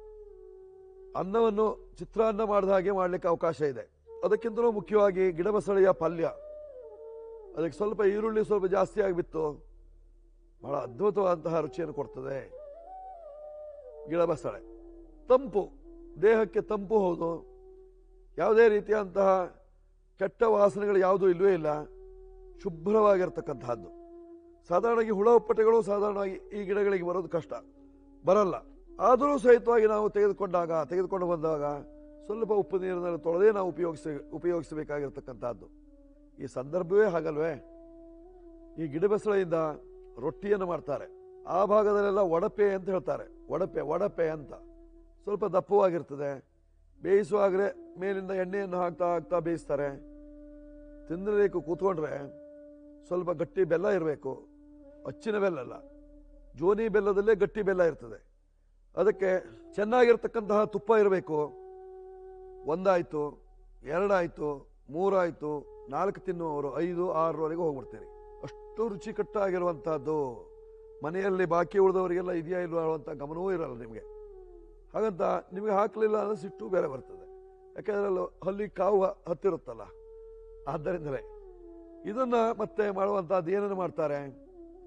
ಅನ್ನವನ್ನು ಚಿತ್ರಾನ್ನ ಮಾಡಿದ ಹಾಗೆ ಮಾಡಲಿಕ್ಕೆ ಅವಕಾಶ ಇದೆ ಅದಕ್ಕಿಂತಲೂ ಮುಖ್ಯವಾಗಿ ಗಿಡ ಬಸಳೆಯ ಪಲ್ಯ ಅದಕ್ಕೆ ಸ್ವಲ್ಪ ಈರುಳ್ಳಿ ಸ್ವಲ್ಪ ಜಾಸ್ತಿ ಆಗಿಬಿತ್ತು ಬಹಳ ಅದ್ಭುತವಾದಂತಹ ರುಚಿಯನ್ನು ಕೊಡ್ತದೆ ಗಿಡ ಬಸಳೆ ತಂಪು ದೇಹಕ್ಕೆ ತಂಪು ಹೌದು ಯಾವುದೇ ರೀತಿಯಾದಂತಹ ಕೆಟ್ಟ ವಾಸನೆಗಳು ಯಾವುದೂ ಇಲ್ಲವೇ ಇಲ್ಲ ಶುಭ್ರವಾಗಿರ್ತಕ್ಕಂತಹದ್ದು ಸಾಧಾರಣವಾಗಿ ಹುಳ ಉಪ್ಪಟೆಗಳು ಸಾಧಾರಣವಾಗಿ ಈ ಗಿಡಗಳಿಗೆ ಬರೋದು ಕಷ್ಟ ಬರಲ್ಲ ಆದರೂ ಸಹಿತವಾಗಿ ನಾವು ತೆಗೆದುಕೊಂಡಾಗ ತೆಗೆದುಕೊಂಡು ಬಂದಾಗ ಸ್ವಲ್ಪ ಉಪ್ಪು ನೀರಿನಲ್ಲಿ ತೊಳೆದೇ ನಾವು ಉಪಯೋಗಿಸ ಉಪಯೋಗಿಸಬೇಕಾಗಿರ್ತಕ್ಕಂಥದ್ದು ಈ ಸಂದರ್ಭವೇ ಹಾಗಲ್ವೇ ಈ ಗಿಡ ಬೆಸಳೆಯಿಂದ ರೊಟ್ಟಿಯನ್ನು ಮಾಡ್ತಾರೆ ಆ ಭಾಗದಲ್ಲೆಲ್ಲ ಒಡಪೆ ಅಂತ ಹೇಳ್ತಾರೆ ಒಡಪೆ ಒಡಪೆ ಅಂತ ಸ್ವಲ್ಪ ದಪ್ಪವಾಗಿರ್ತದೆ ಬೇಯಿಸುವಾಗಲೇ ಮೇಲಿಂದ ಎಣ್ಣೆಯನ್ನು ಹಾಕ್ತಾ ಹಾಕ್ತಾ ಬೇಯಿಸ್ತಾರೆ ತಿನ್ನಬೇಕು ಕೂತ್ಕೊಂಡ್ರೆ ಸ್ವಲ್ಪ ಗಟ್ಟಿ ಬೆಲ್ಲ ಇರಬೇಕು ಅಚ್ಚಿನ ಬೆಲ್ಲ ಅಲ್ಲ ಜೋನಿ ಬೆಲ್ಲದಲ್ಲೇ ಗಟ್ಟಿ ಬೆಲ್ಲ ಇರ್ತದೆ ಅದಕ್ಕೆ ಚೆನ್ನಾಗಿರ್ತಕ್ಕಂತಹ ತುಪ್ಪ ಇರಬೇಕು ಒಂದಾಯ್ತು ಎರಡಾಯ್ತು ಮೂರಾಯ್ತು ನಾಲ್ಕು ತಿನ್ನುವವರು ಐದು ಆರರವರೆಗೆ ಹೋಗ್ಬಿಡ್ತೀರಿ ಅಷ್ಟು ರುಚಿಕಟ್ಟಾಗಿರುವಂತಹದ್ದು ಮನೆಯಲ್ಲಿ ಬಾಕಿ ಉಳಿದವರಿಗೆಲ್ಲ ಇದೆಯಾ ಇಲ್ವಾ ಅನ್ನುವಂಥ ಗಮನವೂ ಇರಲ್ಲ ನಿಮಗೆ ಹಾಗಂತ ನಿಮಗೆ ಹಾಕಲಿಲ್ಲ ಅನ್ನೋ ಸಿಟ್ಟು ಬೇರೆ ಬರ್ತದೆ ಯಾಕೆಂದ್ರೆ ಅಲ್ಲಿ ಹಲ್ಲಿ ಕಾವು ಹತ್ತಿರುತ್ತಲ್ಲ ಆದ್ದರಿಂದಲೇ ಇದನ್ನ ಮತ್ತೆ ಮಾಡುವಂತಹದ್ದು ಏನನ್ನು ಮಾಡ್ತಾರೆ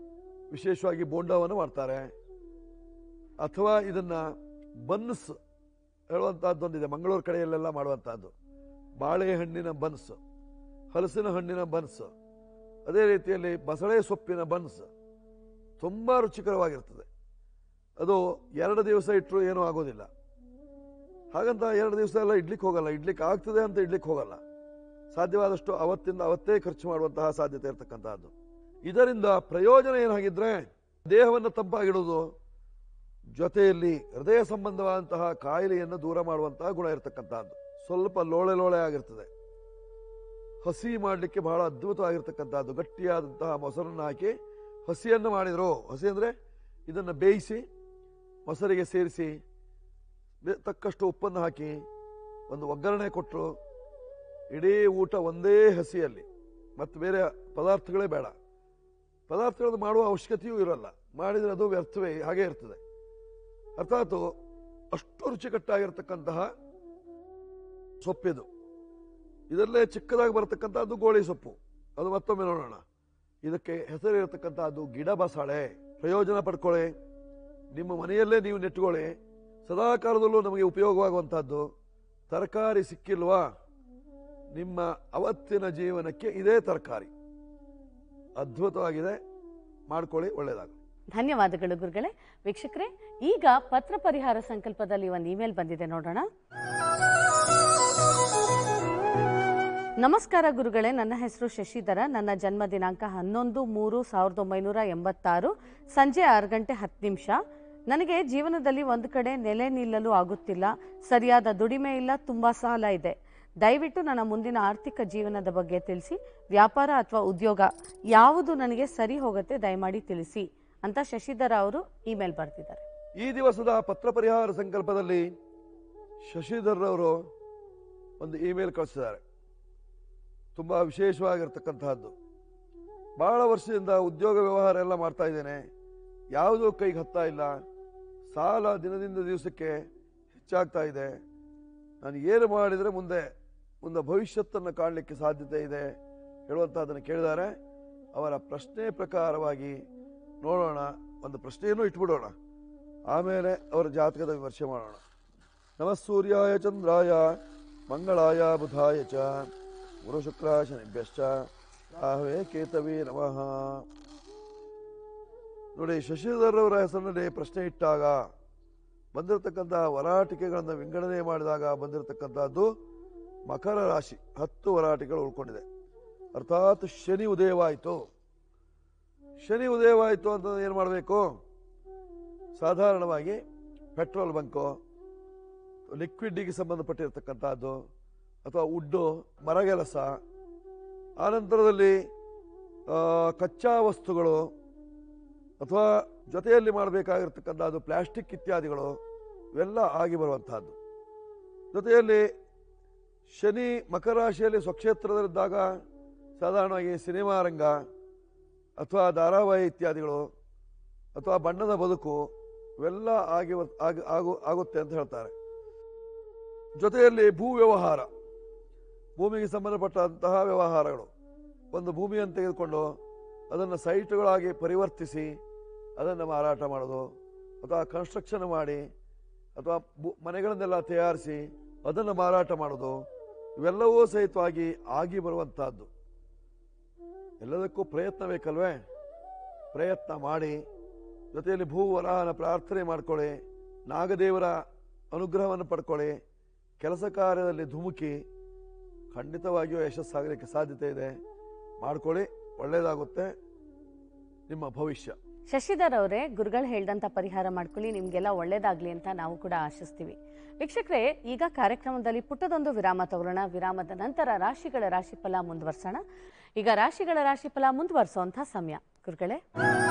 ವಿಶೇಷವಾಗಿ ಬೋಂಡವನ್ನು ಮಾಡ್ತಾರೆ ಅಥವಾ ಇದನ್ನ ಬನ್ಸ್ ಹೇಳುವಂತಹದ್ದೊಂದಿದೆ ಮಂಗಳೂರು ಕಡೆಯಲ್ಲೆಲ್ಲ ಮಾಡುವಂತಹದ್ದು ಬಾಳೆಹಣ್ಣಿನ ಬನ್ಸ್ ಹಲಸಿನ ಹಣ್ಣಿನ ಬನ್ಸ್ ಅದೇ ರೀತಿಯಲ್ಲಿ ಬಸಳೆ ಸೊಪ್ಪಿನ ಬನ್ಸ್ ತುಂಬಾ ರುಚಿಕರವಾಗಿರ್ತದೆ ಅದು ಎರಡು ದಿವಸ ಇಟ್ಟರು ಏನೂ ಆಗೋದಿಲ್ಲ ಹಾಗಂತ ಎರಡು ದಿವಸ ಎಲ್ಲ ಇಡ್ಲಿಕ್ಕೆ ಹೋಗಲ್ಲ ಇಡ್ಲಿಕ್ಕೆ ಆಗ್ತದೆ ಅಂತ ಇಡ್ಲಿಕ್ಕೆ ಹೋಗಲ್ಲ ಸಾಧ್ಯವಾದಷ್ಟು ಅವತ್ತಿಂದ ಅವತ್ತೇ ಖರ್ಚು ಮಾಡುವಂತಹ ಸಾಧ್ಯತೆ ಇರತಕ್ಕಂತಹದ್ದು ಇದರಿಂದ ಪ್ರಯೋಜನ ಏನಾಗಿದ್ರೆ ದೇಹವನ್ನು ತಂಪಾಗಿಡುವುದು ಜೊತೆಯಲ್ಲಿ ಹೃದಯ ಸಂಬಂಧವಾದಂತಹ ಕಾಯಿಲೆಯನ್ನು ದೂರ ಮಾಡುವಂತಹ ಗುಣ ಇರತಕ್ಕಂತಹದ್ದು ಸ್ವಲ್ಪ ಲೋಳೆ ಲೋಳೆ ಆಗಿರ್ತದೆ ಹಸಿ ಮಾಡಲಿಕ್ಕೆ ಬಹಳ ಅದ್ಭುತವಾಗಿರ್ತಕ್ಕಂಥದ್ದು ಗಟ್ಟಿಯಾದಂತಹ ಮೊಸರನ್ನು ಹಾಕಿ ಹಸಿಯನ್ನು ಮಾಡಿದ್ರು ಹಸಿ ಅಂದ್ರೆ ಇದನ್ನು ಬೇಯಿಸಿ ಮೊಸರಿಗೆ ಸೇರಿಸಿ ಬೆ- ತಕ್ಕಷ್ಟು ಉಪ್ಪನ್ನು ಹಾಕಿ ಒಂದು ಒಗ್ಗರಣೆ ಕೊಟ್ಟರು ಇಡೀ ಊಟ ಒಂದೇ ಹಸಿಯಲ್ಲಿ ಮತ್ತು ಬೇರೆ ಪದಾರ್ಥಗಳೇ ಬೇಡ ಪದಾರ್ಥಗಳನ್ನು ಮಾಡುವ ಅವಶ್ಯಕತೆಯೂ ಇರಲ್ಲ ಮಾಡಿದರೆ ಅದು ವ್ಯರ್ಥವೇ ಹಾಗೆ ಇರ್ತದೆ ಅರ್ಥಾತ್ ಅಷ್ಟು ರುಚಿಕಟ್ಟಾಗಿರ್ತಕ್ಕಂತಹ ಸೊಪ್ಪಿದು ಇದರಲ್ಲೇ ಚಿಕ್ಕದಾಗಿ ಬರತಕ್ಕಂಥದ್ದು ಗೋಳಿ ಸೊಪ್ಪು ಅದು ಮತ್ತೊಮ್ಮೆ ನೋಡೋಣ ಇದಕ್ಕೆ ಹೆಸರಿರತಕ್ಕಂಥದ್ದು ಗಿಡ ಬಸಾಳೆ ಪ್ರಯೋಜನ ಪಡ್ಕೊಳ್ಳಿ ನಿಮ್ಮ ಮನೆಯಲ್ಲೇ ನೀವು ನೆಟ್ಟುಕೊಳ್ಳಿ ಸದಾ ಕಾಲದಲ್ಲೂ ನಮಗೆ ಉಪಯೋಗವಾಗುವಂತಹದ್ದು ತರಕಾರಿ ಸಿಕ್ಕಿಲ್ವಾ ನಿಮ್ಮ ಅವತ್ತಿನ ಜೀವನಕ್ಕೆ ಇದೇ ತರಕಾರಿ ಅದ್ಭುತವಾಗಿದೆ ಮಾಡ್ಕೊಳ್ಳಿ ಒಳ್ಳೆಯದಾಗಲಿ ಧನ್ಯವಾದಗಳು ಗುರುಗಳೇ ವೀಕ್ಷಕರೇ ಈಗ ಪತ್ರ ಪರಿಹಾರ ಸಂಕಲ್ಪದಲ್ಲಿ ಒಂದು ಇಮೇಲ್ ಬಂದಿದೆ ನೋಡೋಣ ನಮಸ್ಕಾರ ಗುರುಗಳೇ ನನ್ನ ಹೆಸರು ಶಶಿಧರ ನನ್ನ ಜನ್ಮ ದಿನಾಂಕ ಹನ್ನೊಂದು ಮೂರು ಸಾವಿರದ ಒಂಬೈನೂರ ಎಂಬತ್ತಾರು ಸಂಜೆ ಆರು ಗಂಟೆ ಹತ್ತು ನಿಮಿಷ ನನಗೆ ಜೀವನದಲ್ಲಿ ಒಂದು ಕಡೆ ನೆಲೆ ನಿಲ್ಲಲು ಆಗುತ್ತಿಲ್ಲ ಸರಿಯಾದ ದುಡಿಮೆ ಇಲ್ಲ ತುಂಬಾ ಸಾಲ ಇದೆ ದಯವಿಟ್ಟು ನನ್ನ ಮುಂದಿನ ಆರ್ಥಿಕ ಜೀವನದ ಬಗ್ಗೆ ತಿಳಿಸಿ ವ್ಯಾಪಾರ ಅಥವಾ ಉದ್ಯೋಗ ಯಾವುದು ನನಗೆ ಸರಿ ಹೋಗುತ್ತೆ ದಯಮಾಡಿ ತಿಳಿಸಿ ಅಂತ ಶಶಿಧರ ಅವರು ಇಮೇಲ್ ಬರ್ತಿದ್ದಾರೆ ಈ ದಿವಸದ ಪತ್ರ ಪರಿಹಾರ ಸಂಕಲ್ಪದಲ್ಲಿ ಶಶಿಧರ್ ಅವರು ಒಂದು ಇಮೇಲ್ ಕಳಿಸಿದ್ದಾರೆ ತುಂಬಾ ವಿಶೇಷವಾಗಿರ್ತಕ್ಕಂತಹದ್ದು ಬಹಳ ವರ್ಷದಿಂದ ಉದ್ಯೋಗ ವ್ಯವಹಾರ ಎಲ್ಲ ಮಾಡ್ತಾ ಇದ್ದೇನೆ ಯಾವುದೂ ಕೈಗೆ ಹತ್ತಾ ಇಲ್ಲ ಸಾಲ ದಿನದಿಂದ ದಿವಸಕ್ಕೆ ಹೆಚ್ಚಾಗ್ತಾ ಇದೆ ನಾನು ಏನು ಮಾಡಿದರೆ ಮುಂದೆ ಮುಂದೆ ಭವಿಷ್ಯತ್ತನ್ನು ಕಾಣಲಿಕ್ಕೆ ಸಾಧ್ಯತೆ ಇದೆ ಹೇಳುವಂತಹದ್ದನ್ನು ಕೇಳಿದ್ದಾರೆ ಅವರ ಪ್ರಶ್ನೆ ಪ್ರಕಾರವಾಗಿ ನೋಡೋಣ ಒಂದು ಪ್ರಶ್ನೆಯನ್ನು ಇಟ್ಬಿಡೋಣ ಆಮೇಲೆ ಅವರ ಜಾತಕದ ವಿಮರ್ಶೆ ಮಾಡೋಣ ನಮಃ ಸೂರ್ಯಾಯ ಚಂದ್ರಾಯ ಮಂಗಳಾಯ ಬುಧಾಯ ಚ ಗುರು ಶುಕ್ರ ಶನಿಭ್ಯಶ್ಚ ರಾಹವೇ ಕೇತವೇ ನಮಃ ನೋಡಿ ಶಶಿಧರ್ ಅವರ ಹೆಸರಿನಲ್ಲಿ ಪ್ರಶ್ನೆ ಇಟ್ಟಾಗ ಬಂದಿರತಕ್ಕಂತಹ ವರಾಟಿಕೆಗಳನ್ನು ವಿಂಗಡಣೆ ಮಾಡಿದಾಗ ಬಂದಿರತಕ್ಕಂತಹದ್ದು ಮಕರ ರಾಶಿ ಹತ್ತು ವರಾಟಿಗಳು ಉಳ್ಕೊಂಡಿದೆ ಅರ್ಥಾತ್ ಶನಿ ಉದಯವಾಯಿತು ಶನಿ ಉದಯವಾಯಿತು ಅಂತ ಏನು ಮಾಡಬೇಕು ಸಾಧಾರಣವಾಗಿ ಪೆಟ್ರೋಲ್ ಬಂಕು ಲಿಕ್ವಿಡ್ಗೆ ಸಂಬಂಧಪಟ್ಟಿರ್ತಕ್ಕಂಥದ್ದು ಅಥವಾ ಉಡ್ಡು ಮರಗೆಲಸ ಆನಂತರದಲ್ಲಿ ಆ, ಕಚ್ಚಾ ವಸ್ತುಗಳು ಅಥವಾ ಜೊತೆಯಲ್ಲಿ ಮಾಡಬೇಕಾಗಿರ್ತಕ್ಕಂಥದ್ದು ಪ್ಲಾಸ್ಟಿಕ್ ಇತ್ಯಾದಿಗಳು ಇವೆಲ್ಲ ಆಗಿ ಬರುವಂತಹದ್ದು ಜೊತೆಯಲ್ಲಿ ಶನಿ ಮಕರ ರಾಶಿಯಲ್ಲಿ ಸ್ವಕ್ಷೇತ್ರದಲ್ಲಿದ್ದಾಗ ಸಾಧಾರಣವಾಗಿ ಸಿನಿಮಾ ರಂಗ ಅಥವಾ ಧಾರಾವಾಹಿ ಇತ್ಯಾದಿಗಳು ಅಥವಾ ಬಣ್ಣದ ಬದುಕು ಇವೆಲ್ಲ ಆಗಿ ಬರ್- ಆಗಿ- ಆಗು- ಆಗುತ್ತೆ ಅಂತ ಹೇಳ್ತಾರೆ ಜೊತೆಯಲ್ಲಿ ಭೂ ವ್ಯವಹಾರ ಭೂಮಿಗೆ ಸಂಬಂಧಪಟ್ಟಂತಹ ವ್ಯವಹಾರಗಳು ಒಂದು ಭೂಮಿಯನ್ನು ತೆಗೆದುಕೊಂಡು ಅದನ್ನು ಸೈಟ್ಗಳಾಗಿ ಪರಿವರ್ತಿಸಿ ಅದನ್ನು ಮಾರಾಟ ಮಾಡೋದು ಅಥವಾ ಕನ್ಸ್ಟ್ರಕ್ಷನ್ ಮಾಡಿ ಅಥವಾ ಭೂ- ಮನೆಗಳನ್ನೆಲ್ಲ ತಯಾರಿಸಿ ಅದನ್ನು ಮಾರಾಟ ಮಾಡೋದು ಇವೆಲ್ಲವೂ ಸಹಿತವಾಗಿ ಆಗಿ ಬರುವಂತಹದ್ದು ಎಲ್ಲದಕ್ಕೂ ಪ್ರಯತ್ನ ಬೇಕಲ್ವೇ ಪ್ರಯತ್ನ ಮಾಡಿ ಜೊತೆಯಲ್ಲಿ ಭೂವರಾಹನ ಪ್ರಾರ್ಥನೆ ಮಾಡ್ಕೊಳ್ಳಿ ನಾಗದೇವರ ಅನುಗ್ರಹವನ್ನು ಪಡ್ಕೊಳ್ಳಿ ಕೆಲಸ ಕಾರ್ಯದಲ್ಲಿ ಧುಮುಕಿ ಖಂಡಿತವಾಗಿಯೂ ಯಶಸ್ಸಾಗಲಿಕ್ಕೆ ಸಾಧ್ಯತೆ ಇದೆ ಮಾಡ್ಕೊಳ್ಳಿ ಒಳ್ಳೆಯದಾಗುತ್ತೆ ನಿಮ್ಮ ಭವಿಷ್ಯ ಶಶಿಧರ್ ಅವರೇ ಗುರುಗಳು ಹೇಳ್ದಂತ ಪರಿಹಾರ ಮಾಡ್ಕೊಳ್ಳಿ ನಿಮ್ಗೆಲ್ಲ ಒಳ್ಳೇದಾಗ್ಲಿ ಅಂತ ನಾವು ಕೂಡ ಆಶಿಸ್ತೀವಿ ವೀಕ್ಷಕರೇ ಈಗ ಕಾರ್ಯಕ್ರಮದಲ್ಲಿ ಪುಟ್ಟದೊಂದು ವಿರಾಮ ತಗೊಳ್ಳೋಣ ವಿರಾಮದ ನಂತರ ರಾಶಿಗಳ ರಾಶಿಫಲ ಮುಂದುವರ್ಸೋಣ ಈಗ ರಾಶಿಗಳ ರಾಶಿಫಲ ಮುಂದುವರ್ಸೋಂಥ ಸಮಯ ಗುರುಗಳೇ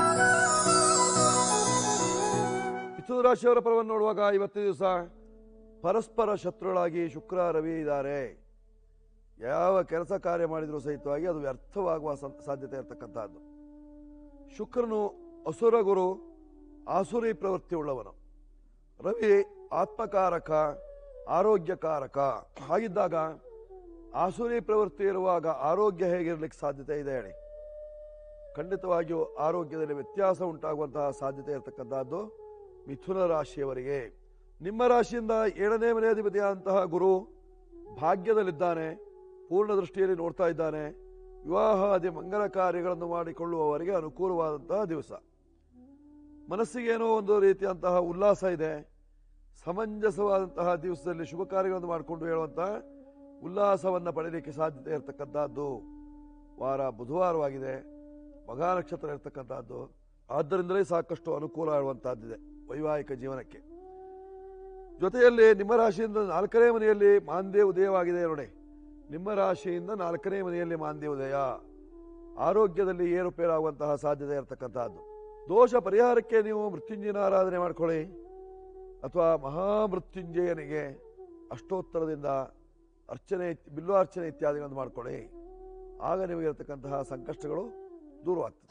ಮಿಥುನ ರಾಶಿಯವರ ಫಲವನ್ನು ನೋಡುವಾಗ ಇವತ್ತು ದಿವಸ ಪರಸ್ಪರ ಶತ್ರುಗಳಾಗಿ ಶುಕ್ರ ರವಿ ಇದ್ದಾರೆ ಯಾವ ಕೆಲಸ ಕಾರ್ಯ ಮಾಡಿದರೂ ಸಹಿತವಾಗಿ ಅದು ವ್ಯರ್ಥವಾಗುವ ಸಂ- ಸಾಧ್ಯತೆ ಇರತಕ್ಕಂತಹದ್ದು ಶುಕ್ರನು ಅಸುರ ಗುರು ಆಸುರಿ ಪ್ರವೃತ್ತಿ ಉಳ್ಳವನು ರವಿ ಆತ್ಮಕಾರಕ ಆರೋಗ್ಯಕಾರಕ ಹಾಗಿದ್ದಾಗ ಆಸುರಿ ಪ್ರವೃತ್ತಿ ಇರುವಾಗ ಆರೋಗ್ಯ ಹೇಗಿರ್ಲಿಕ್ಕೆ ಸಾಧ್ಯತೆ ಇದೆ ಹೇಳಿ ಖಂಡಿತವಾಗಿಯೂ ಆರೋಗ್ಯದಲ್ಲಿ ವ್ಯತ್ಯಾಸ ಉಂಟಾಗುವಂತಹ ಸಾಧ್ಯತೆ ಇರತಕ್ಕಂತಹದ್ದು ಮಿಥುನ ರಾಶಿಯವರಿಗೆ ನಿಮ್ಮ ರಾಶಿಯಿಂದ ಏಳನೇ ಮನೆ ಅಧಿಪತಿಯಾದಂತಹ ಗುರು ಭಾಗ್ಯದಲ್ಲಿದ್ದಾನೆ ಪೂರ್ಣ ದೃಷ್ಟಿಯಲ್ಲಿ ನೋಡ್ತಾ ಇದ್ದಾನೆ ವಿವಾಹಾದಿ ಮಂಗಲ ಕಾರ್ಯಗಳನ್ನು ಮಾಡಿಕೊಳ್ಳುವವರಿಗೆ ಅನುಕೂಲವಾದಂತಹ ದಿವಸ ಮನಸ್ಸಿಗೇನೋ ಒಂದು ರೀತಿಯಂತಹ ಉಲ್ಲಾಸ ಇದೆ ಸಮಂಜಸವಾದಂತಹ ದಿವಸದಲ್ಲಿ ಶುಭ ಕಾರ್ಯಗಳನ್ನು ಮಾಡಿಕೊಂಡು ಹೇಳುವಂತಹ ಉಲ್ಲಾಸವನ್ನು ಪಡೆಯಲಿಕ್ಕೆ ಸಾಧ್ಯತೆ ಇರತಕ್ಕಂತಹದ್ದು ವಾರ ಬುಧವಾರವಾಗಿದೆ ಮಘ ನಕ್ಷತ್ರ ಇರತಕ್ಕಂತಹದ್ದು ಆದ್ದರಿಂದಲೇ ಸಾಕಷ್ಟು ಅನುಕೂಲ ಆಗುವಂತಹದ್ದಿದೆ ವೈವಾಹಿಕ ಜೀವನಕ್ಕೆ ಜೊತೆಯಲ್ಲಿ ನಿಮ್ಮ ರಾಶಿಯಿಂದ ನಾಲ್ಕನೇ ಮನೆಯಲ್ಲಿ ಮಾಂದ್ಯ ಉದಯವಾಗಿದೆ ನೋಡಿ ನಿಮ್ಮ ರಾಶಿಯಿಂದ ನಾಲ್ಕನೇ ಮನೆಯಲ್ಲಿ ಮಾಂದ್ಯ ಉದಯ ಆರೋಗ್ಯದಲ್ಲಿ ಏರುಪೇರಾಗುವಂತಹ ಸಾಧ್ಯತೆ ಇರತಕ್ಕಂತಹದ್ದು ದೋಷ ಪರಿಹಾರಕ್ಕೆ ನೀವು ಮೃತ್ಯುಂಜಯನ ಆರಾಧನೆ ಮಾಡ್ಕೊಳ್ಳಿ ಅಥವಾ ಮಹಾಮೃತ್ಯುಂಜಯನಿಗೆ ಅಷ್ಟೋತ್ತರದಿಂದ ಅರ್ಚನೆ ಇತ್- ಬಿಲ್ಲು ಅರ್ಚನೆ ಇತ್ಯಾದಿಗಳನ್ನು ಮಾಡ್ಕೊಳ್ಳಿ ಆಗ ನಿಮಗೆ ಇರತಕ್ಕಂತಹ ಸಂಕಷ್ಟಗಳು ದೂರವಾಗ್ತದೆ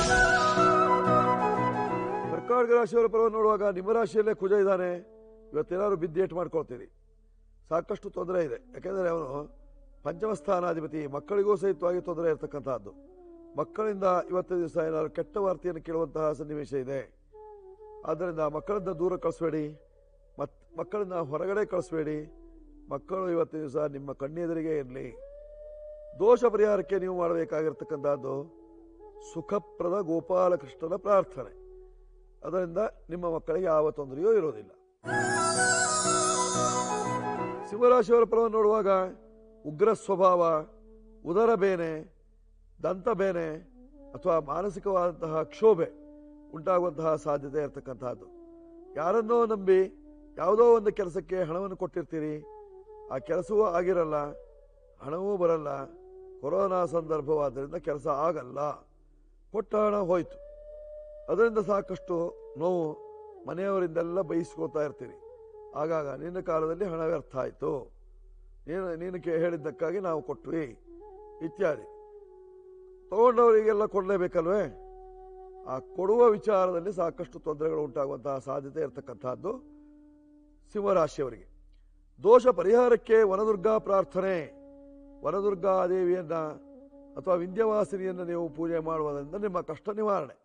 ಕರ್ನಾಟಕ ರಾಶಿಯವರ ಪರವ ನೋಡುವಾಗ ನಿಮ್ಮ ರಾಶಿಯಲ್ಲೇ ಕುಜ ಇದ್ದಾನೆ ಇವತ್ತೇನಾದ್ರು ಬಿದ್ದೇಟು ಮಾಡ್ಕೊಳ್ತೀರಿ ಸಾಕಷ್ಟು ತೊಂದರೆ ಇದೆ ಯಾಕೆಂದರೆ ಅವನು ಪಂಚಮ ಸ್ಥಾನಾಧಿಪತಿ ಮಕ್ಕಳಿಗೂ ಸಹಿತವಾಗಿ ತೊಂದರೆ ಇರತಕ್ಕಂತಹದ್ದು ಮಕ್ಕಳಿಂದ ಇವತ್ತಿನ ದಿವಸ ಏನಾದ್ರು ಕೆಟ್ಟ ವಾರ್ತೆಯನ್ನು ಕೇಳುವಂತಹ ಸನ್ನಿವೇಶ ಇದೆ ಆದ್ದರಿಂದ ಮಕ್ಕಳಿಂದ ದೂರ ಕಳಿಸ್ಬೇಡಿ ಮತ್ ಮಕ್ಕಳನ್ನ ಹೊರಗಡೆ ಕಳಿಸ್ಬೇಡಿ ಮಕ್ಕಳು ಇವತ್ತಿನ ದಿವಸ ನಿಮ್ಮ ಕಣ್ಣೆದುರಿಗೆ ಇರಲಿ ದೋಷ ಪರಿಹಾರಕ್ಕೆ ನೀವು ಮಾಡಬೇಕಾಗಿರ್ತಕ್ಕಂಥದ್ದು ಸುಖಪ್ರದ ಗೋಪಾಲಕೃಷ್ಣನ ಪ್ರಾರ್ಥನೆ ಅದರಿಂದ ನಿಮ್ಮ ಮಕ್ಕಳಿಗೆ ಯಾವ ತೊಂದರೆಯೂ ಇರೋದಿಲ್ಲ ಸಿಂಹರಾಶಿಯವರ ಪರವನ್ನು ನೋಡುವಾಗ ಉಗ್ರ ಸ್ವಭಾವ ಉದರ ಬೇನೆ ದಂತ ಬೇನೆ ಅಥವಾ ಮಾನಸಿಕವಾದಂತಹ ಕ್ಷೋಭೆ ಉಂಟಾಗುವಂತಹ ಸಾಧ್ಯತೆ ಇರತಕ್ಕಂತಹದ್ದು ಯಾರನ್ನೋ ನಂಬಿ ಯಾವುದೋ ಒಂದು ಕೆಲಸಕ್ಕೆ ಹಣವನ್ನು ಕೊಟ್ಟಿರ್ತೀರಿ ಆ ಕೆಲಸವೂ ಆಗಿರಲ್ಲ ಹಣವೂ ಬರಲ್ಲ ಕೊರೋನಾ ಸಂದರ್ಭವಾದ್ದರಿಂದ ಕೆಲಸ ಆಗಲ್ಲ ಕೊಟ್ಟ ಹಣ ಹೋಯ್ತು ಅದರಿಂದ ಸಾಕಷ್ಟು ನೋವು ಮನೆಯವರಿಂದೆಲ್ಲ ಬಯಸ್ಕೊಳ್ತಾ ಇರ್ತೀರಿ ಆಗಾಗ ನಿನ್ನ ಕಾಲದಲ್ಲಿ ಹಣ ವ್ಯರ್ಥ ಆಯಿತು ನೀನು ನೀನು ಕೇ- ಹೇಳಿದ್ದಕ್ಕಾಗಿ ನಾವು ಕೊಟ್ವಿ ಇತ್ಯಾದಿ ತಗೊಂಡವರಿಗೆಲ್ಲ ಕೊಡಲೇಬೇಕಲ್ವೇ ಆ ಕೊಡುವ ವಿಚಾರದಲ್ಲಿ ಸಾಕಷ್ಟು ತೊಂದರೆಗಳು ಉಂಟಾಗುವಂತಹ ಸಾಧ್ಯತೆ ಇರತಕ್ಕಂತಹದ್ದು ಸಿಂಹರಾಶಿಯವರಿಗೆ ದೋಷ ಪರಿಹಾರಕ್ಕೆ ವನದುರ್ಗಾ ಪ್ರಾರ್ಥನೆ ವನದುರ್ಗಾ ದೇವಿಯನ್ನ ಅಥವಾ ವಿಂಧ್ಯವಾಸಿನಿಯನ್ನ ನೀವು ಪೂಜೆ ಮಾಡುವುದರಿಂದ ನಿಮ್ಮ ಕಷ್ಟ ನಿವಾರಣೆ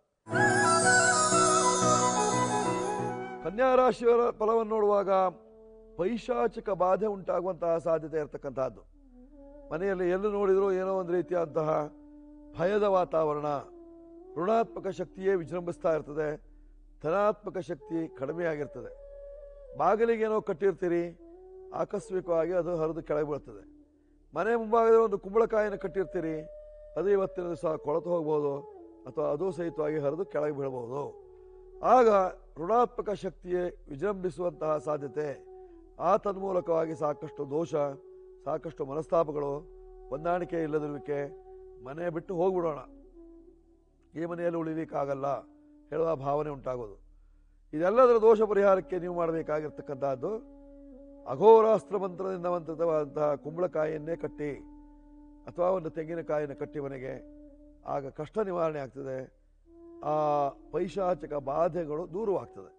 ಕನ್ಯಾ ರಾಶಿಯವರ ಫಲವನ್ನು ನೋಡುವಾಗ ಪೈಶಾಚಿಕ ಬಾಧೆ ಉಂಟಾಗುವಂತಹ ಸಾಧ್ಯತೆ ಇರತಕ್ಕಂತಹದ್ದು ಮನೆಯಲ್ಲಿ ಎಲ್ಲಿ ನೋಡಿದರೂ ಏನೋ ಒಂದು ರೀತಿಯಾದಂತಹ ಭಯದ ವಾತಾವರಣ ಋಣಾತ್ಮಕ ಶಕ್ತಿಯೇ ವಿಜೃಂಭಿಸ್ತಾ ಇರ್ತದೆ ಧನಾತ್ಮಕ ಶಕ್ತಿ ಕಡಿಮೆಯಾಗಿರ್ತದೆ ಬಾಗಿಲಿಗೇನೋ ಕಟ್ಟಿರ್ತೀರಿ ಆಕಸ್ಮಿಕವಾಗಿ ಅದು ಹರಿದು ಕೆಳಗೆ ಬೀಳ್ತದೆ ಮನೆ ಮುಂಭಾಗದಲ್ಲಿ ಒಂದು ಕುಂಬಳಕಾಯಿಯನ್ನು ಕಟ್ಟಿರ್ತೀರಿ ಅದು ಇವತ್ತಿನ ದಿವಸ ಕೊಳತು ಹೋಗ್ಬೋದು ಅಥವಾ ಅದು ಸಹಿತವಾಗಿ ಹರಿದು ಕೆಳಗೆ ಬೀಳಬಹುದು ಆಗ ಋಣಾತ್ಮಕ ಶಕ್ತಿಯೇ ವಿಜೃಂಭಿಸುವಂತಹ ಸಾಧ್ಯತೆ ಆ ತನ್ಮೂಲಕವಾಗಿ ಸಾಕಷ್ಟು ದೋಷ ಸಾಕಷ್ಟು ಮನಸ್ತಾಪಗಳು ಹೊಂದಾಣಿಕೆ ಇಲ್ಲದಿರುವಿಕೆ ಮನೆ ಬಿಟ್ಟು ಹೋಗ್ಬಿಡೋಣ ಈ ಮನೆಯಲ್ಲಿ ಉಳಿಲಿಕ್ಕಾಗಲ್ಲ ಹೇಳುವ ಭಾವನೆ ಉಂಟಾಗೋದು ಇದೆಲ್ಲದರ ದೋಷ ಪರಿಹಾರಕ್ಕೆ ನೀವು ಮಾಡಬೇಕಾಗಿರ್ತಕ್ಕಂಥದ್ದು ಅಘೋರಾಸ್ತ್ರ ಮಂತ್ರದಿಂದ ಮಂತ್ರಿತವಾದಂತಹ ಕುಂಬಳಕಾಯಿಯನ್ನೇ ಕಟ್ಟಿ ಅಥವಾ ಒಂದು ತೆಂಗಿನಕಾಯಿಯನ್ನು ಕಟ್ಟಿ ಮನೆಗೆ ಆಗ ಕಷ್ಟ ನಿವಾರಣೆ ಆಗ್ತದೆ ಆ ಪೈಶಾಚಿಕ ಬಾಧೆಗಳು ದೂರವಾಗ್ತದೆ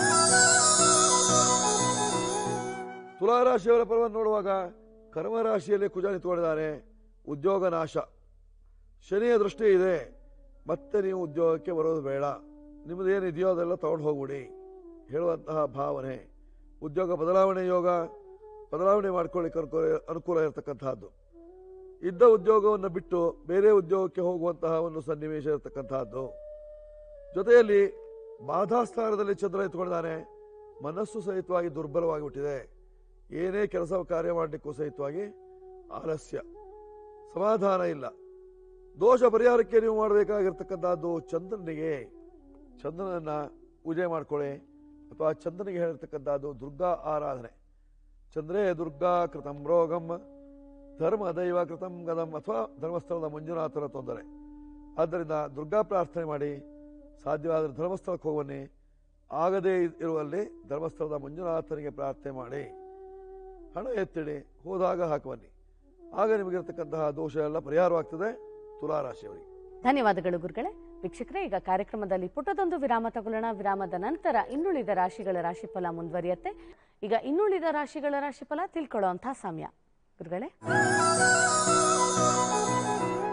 ತುಲಾರಾಶಿಯವರ ಪರವನ್ನು ನೋಡುವಾಗ ಕರ್ಮರಾಶಿಯಲ್ಲಿ ಕುಜ ನಿಂತ್ಕೊಂಡಿದ್ದಾನೆ ಉದ್ಯೋಗ ನಾಶ ಶನಿಯ ದೃಷ್ಟಿ ಇದೆ ಮತ್ತೆ ನೀವು ಉದ್ಯೋಗಕ್ಕೆ ಬರೋದು ಬೇಡ ನಿಮ್ಮದು ಏನಿದೆಯೋ ಅದೆಲ್ಲ ತಗೊಂಡು ಹೋಗ್ಬಿಡಿ ಹೇಳುವಂತಹ ಭಾವನೆ ಉದ್ಯೋಗ ಬದಲಾವಣೆ ಯೋಗ ಬದಲಾವಣೆ ಮಾಡ್ಕೊಳ್ಳಿಕ್ಕೆ ಅನುಕೂಲ ಅನುಕೂಲ ಇರತಕ್ಕಂತಹದ್ದು ಇದ್ದ ಉದ್ಯೋಗವನ್ನು ಬಿಟ್ಟು ಬೇರೆ ಉದ್ಯೋಗಕ್ಕೆ ಹೋಗುವಂತಹ ಒಂದು ಸನ್ನಿವೇಶ ಇರತಕ್ಕಂತಹದ್ದು ಜೊತೆಯಲ್ಲಿ ಬಾಧಾಸ್ಥಾನದಲ್ಲಿ ಚಂದ್ರ ಎತ್ಕೊಂಡಿದ್ದಾನೆ ಮನಸ್ಸು ಸಹಿತವಾಗಿ ದುರ್ಬಲವಾಗಿ ಬಿಟ್ಟಿದೆ ಏನೇ ಕೆಲಸ ಕಾರ್ಯ ಮಾಡಲಿಕ್ಕೂ ಸಹಿತವಾಗಿ ಆಲಸ್ಯ ಸಮಾಧಾನ ಇಲ್ಲ ದೋಷ ಪರಿಹಾರಕ್ಕೆ ನೀವು ಮಾಡಬೇಕಾಗಿರ್ತಕ್ಕಂಥದ್ದು ಚಂದ್ರನಿಗೆ ಚಂದ್ರನನ್ನ ಪೂಜೆ ಮಾಡ್ಕೊಳ್ಳಿ ಅಥವಾ ಚಂದ್ರನಿಗೆ ಹೇಳಿರ್ತಕ್ಕಂಥದ್ದು ದುರ್ಗಾ ಆರಾಧನೆ ಚಂದ್ರೇ ದುರ್ಗಾ ಕೃತಂ ರೋಗಂ ಧರ್ಮ ದೈವ ಕೃತಂ ಗದಂ ಅಥವಾ ಧರ್ಮಸ್ಥಳದ ಮಂಜುನಾಥನ ತೊಂದರೆ ಆದ್ದರಿಂದ ದುರ್ಗಾ ಪ್ರಾರ್ಥನೆ ಮಾಡಿ ಸಾಧ್ಯವಾದರೆ ಧರ್ಮಸ್ಥಳಕ್ಕೆ ಹೋಗನ್ನಿ ಆಗದೇ ಇರುವಲ್ಲಿ ಧರ್ಮಸ್ಥಳದ ಮಂಜುನಾಥನಿಗೆ ಪ್ರಾರ್ಥನೆ ಮಾಡಿ ಹಣ ಎತ್ತಿಡಿ ಹೋದಾಗ ಹಾಕುವನ್ನಿ ಆಗ ನಿಮಗಿರ್ತಕ್ಕಂತಹ ದೋಷ ಎಲ್ಲ ಪರಿಹಾರವಾಗ್ತದೆ ತುಲಾರಾಶಿಯವರಿಗೆ ಧನ್ಯವಾದಗಳು ಗುರುಗಳೇ ವೀಕ್ಷಕರೇ ಈಗ ಕಾರ್ಯಕ್ರಮದಲ್ಲಿ ಪುಟ್ಟದೊಂದು ವಿರಾಮ ತಗೊಳ್ಳೋಣ ವಿರಾಮದ ನಂತರ ಇನ್ನುಳಿದ ರಾಶಿಗಳ ರಾಶಿಫಲ ಮುಂದುವರಿಯುತ್ತೆ ಈಗ ಇನ್ನುಳಿದ ರಾಶಿಗಳ ರಾಶಿಫಲ ತಿಳ್ಕೊಳ್ಳುವಂತಹ ಸಮಯ ಗುರುಗಳೇ ವೃಶ್ಚಿಕ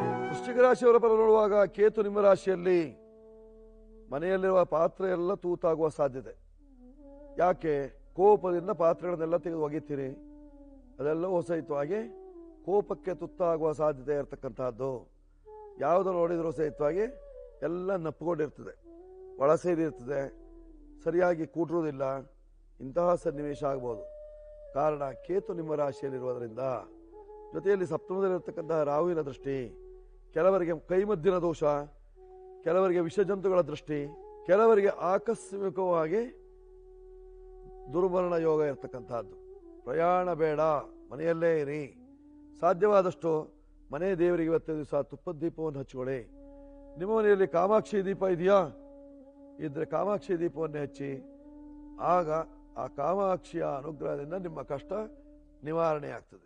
ವೃಶ್ಚಿಕ ರಾಶಿಯವರ ಫಲ ನೋಡುವಾಗ ಕೇತು ನಿಮ್ಮ ರಾಶಿಯಲ್ಲಿ ಮನೆಯಲ್ಲಿರುವ ಪಾತ್ರೆ ಎಲ್ಲ ತೂತಾಗುವ ಸಾಧ್ಯತೆ ಯಾಕೆ ಕೋಪದಿಂದ ಪಾತ್ರೆಗಳನ್ನೆಲ್ಲ ತೆಗೆದು ಒಗಿತೀರಿ ಅದೆಲ್ಲ ಸಹಿತವಾಗಿ ಕೋಪಕ್ಕೆ ತುತ್ತಾಗುವ ಸಾಧ್ಯತೆ ಇರತಕ್ಕಂತಹದ್ದು ಯಾವುದು ನೋಡಿದರೂ ಸಹಿತವಾಗಿ ಎಲ್ಲ ನಪ್ಪುಕೊಂಡಿರ್ತದೆ ಒಳ ಸೇರಿರ್ತದೆ ಸರಿಯಾಗಿ ಕೂಟಿರುವುದಿಲ್ಲ ಇಂತಹ ಸನ್ನಿವೇಶ ಆಗ್ಬೋದು ಕಾರಣ ಕೇತು ನಿಮ್ಮ ರಾಶಿಯಲ್ಲಿರುವುದರಿಂದ ಜೊತೆಯಲ್ಲಿ ಸಪ್ತಮದಲ್ಲಿರ್ತಕ್ಕಂತಹ ರಾಹುವಿನ ದೃಷ್ಟಿ ಕೆಲವರಿಗೆ ಕೈಮದ್ದಿನ ದೋಷ ಕೆಲವರಿಗೆ ವಿಷಜಂತುಗಳ ದೃಷ್ಟಿ ಕೆಲವರಿಗೆ ಆಕಸ್ಮಿಕವಾಗಿ ದುರ್ಮರಣ ಯೋಗ ಇರತಕ್ಕಂತಹದ್ದು ಪ್ರಯಾಣ ಬೇಡ ಮನೆಯಲ್ಲೇ ಇರಿ ಸಾಧ್ಯವಾದಷ್ಟು ಮನೆ ದೇವರಿಗೆ ಇವತ್ತು ದಿವಸ ತುಪ್ಪದ ದೀಪವನ್ನು ಹಚ್ಕೊಳ್ಳಿ ನಿಮ್ಮ ಮನೆಯಲ್ಲಿ ಕಾಮಾಕ್ಷಿ ದೀಪ ಇದೆಯಾ ಇದ್ರೆ ಕಾಮಾಕ್ಷಿ ದೀಪವನ್ನೇ ಹಚ್ಚಿ ಆಗ ಆ ಕಾಮಾಕ್ಷಿಯ ಅನುಗ್ರಹದಿಂದ ನಿಮ್ಮ ಕಷ್ಟ ನಿವಾರಣೆ ಆಗ್ತದೆ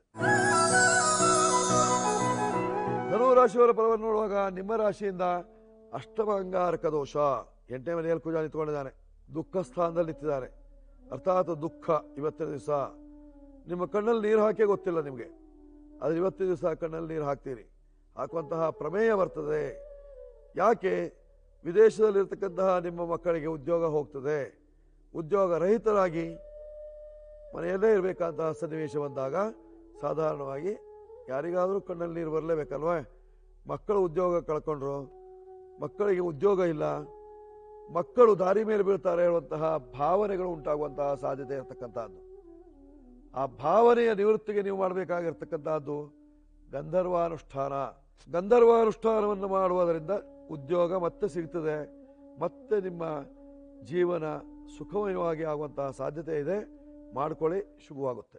ಧನು ರಾಶಿಯವರ ಫಲವನ್ನು ನೋಡುವಾಗ ನಿಮ್ಮ ರಾಶಿಯಿಂದ ಅಷ್ಟಮ ಅಂಗಾರಕ ದೋಷ ಎಂಟನೇ ಮನೆಯಲ್ಲಿ ಕುಜ ನಿಂತ್ಕೊಂಡಿದ್ದಾನೆ ದುಃಖ ಸ್ಥಾನದಲ್ಲಿ ನಿಂತಿದ್ದಾನೆ ಅರ್ಥಾತ್ ದುಃಖ ಇವತ್ತಿನ ದಿವಸ ನಿಮ್ಮ ಕಣ್ಣಲ್ಲಿ ನೀರು ಹಾಕೇ ಗೊತ್ತಿಲ್ಲ ನಿಮಗೆ ಆದ್ರೆ ಇವತ್ತಿನ ದಿವಸ ಕಣ್ಣಲ್ಲಿ ನೀರು ಹಾಕ್ತೀರಿ ಹಾಕುವಂತಹ ಪ್ರಮೇಯ ಬರ್ತದೆ ಯಾಕೆ ವಿದೇಶದಲ್ಲಿರ್ತಕ್ಕಂತಹ ನಿಮ್ಮ ಮಕ್ಕಳಿಗೆ ಉದ್ಯೋಗ ಹೋಗ್ತದೆ ಉದ್ಯೋಗ ರಹಿತರಾಗಿ ಮನೆಯಲ್ಲೇ ಇರಬೇಕಾದಂತಹ ಸನ್ನಿವೇಶ ಬಂದಾಗ ಸಾಧಾರಣವಾಗಿ ಯಾರಿಗಾದರೂ ಕಣ್ಣಲ್ಲಿ ನೀರು ಬರಲೇಬೇಕಲ್ವ ಮಕ್ಕಳು ಉದ್ಯೋಗ ಕಳ್ಕೊಂಡ್ರು ಮಕ್ಕಳಿಗೆ ಉದ್ಯೋಗ ಇಲ್ಲ ಮಕ್ಕಳು ದಾರಿ ಮೇಲೆ ಬೀಳ್ತಾರೆ ಹೇಳುವಂತಹ ಭಾವನೆಗಳು ಉಂಟಾಗುವಂತಹ ಸಾಧ್ಯತೆ ಇರತಕ್ಕಂತಹದ್ದು ಆ ಭಾವನೆಯ ನಿವೃತ್ತಿಗೆ ನೀವು ಮಾಡಬೇಕಾಗಿರ್ತಕ್ಕಂತಹದ್ದು ಗಂಧರ್ವಾನುಷ್ಠಾನ ಗಂಧರ್ವಾನುಷ್ಠಾನವನ್ನು ಮಾಡುವುದರಿಂದ ಉದ್ಯೋಗ ಮತ್ತೆ ಸಿಗ್ತದೆ ಮತ್ತೆ ನಿಮ್ಮ ಜೀವನ ಸುಖಮಯವಾಗಿ ಆಗುವಂತಹ ಸಾಧ್ಯತೆ ಇದೆ ಮಾಡ್ಕೊಳ್ಳಿ ಶುಭವಾಗುತ್ತೆ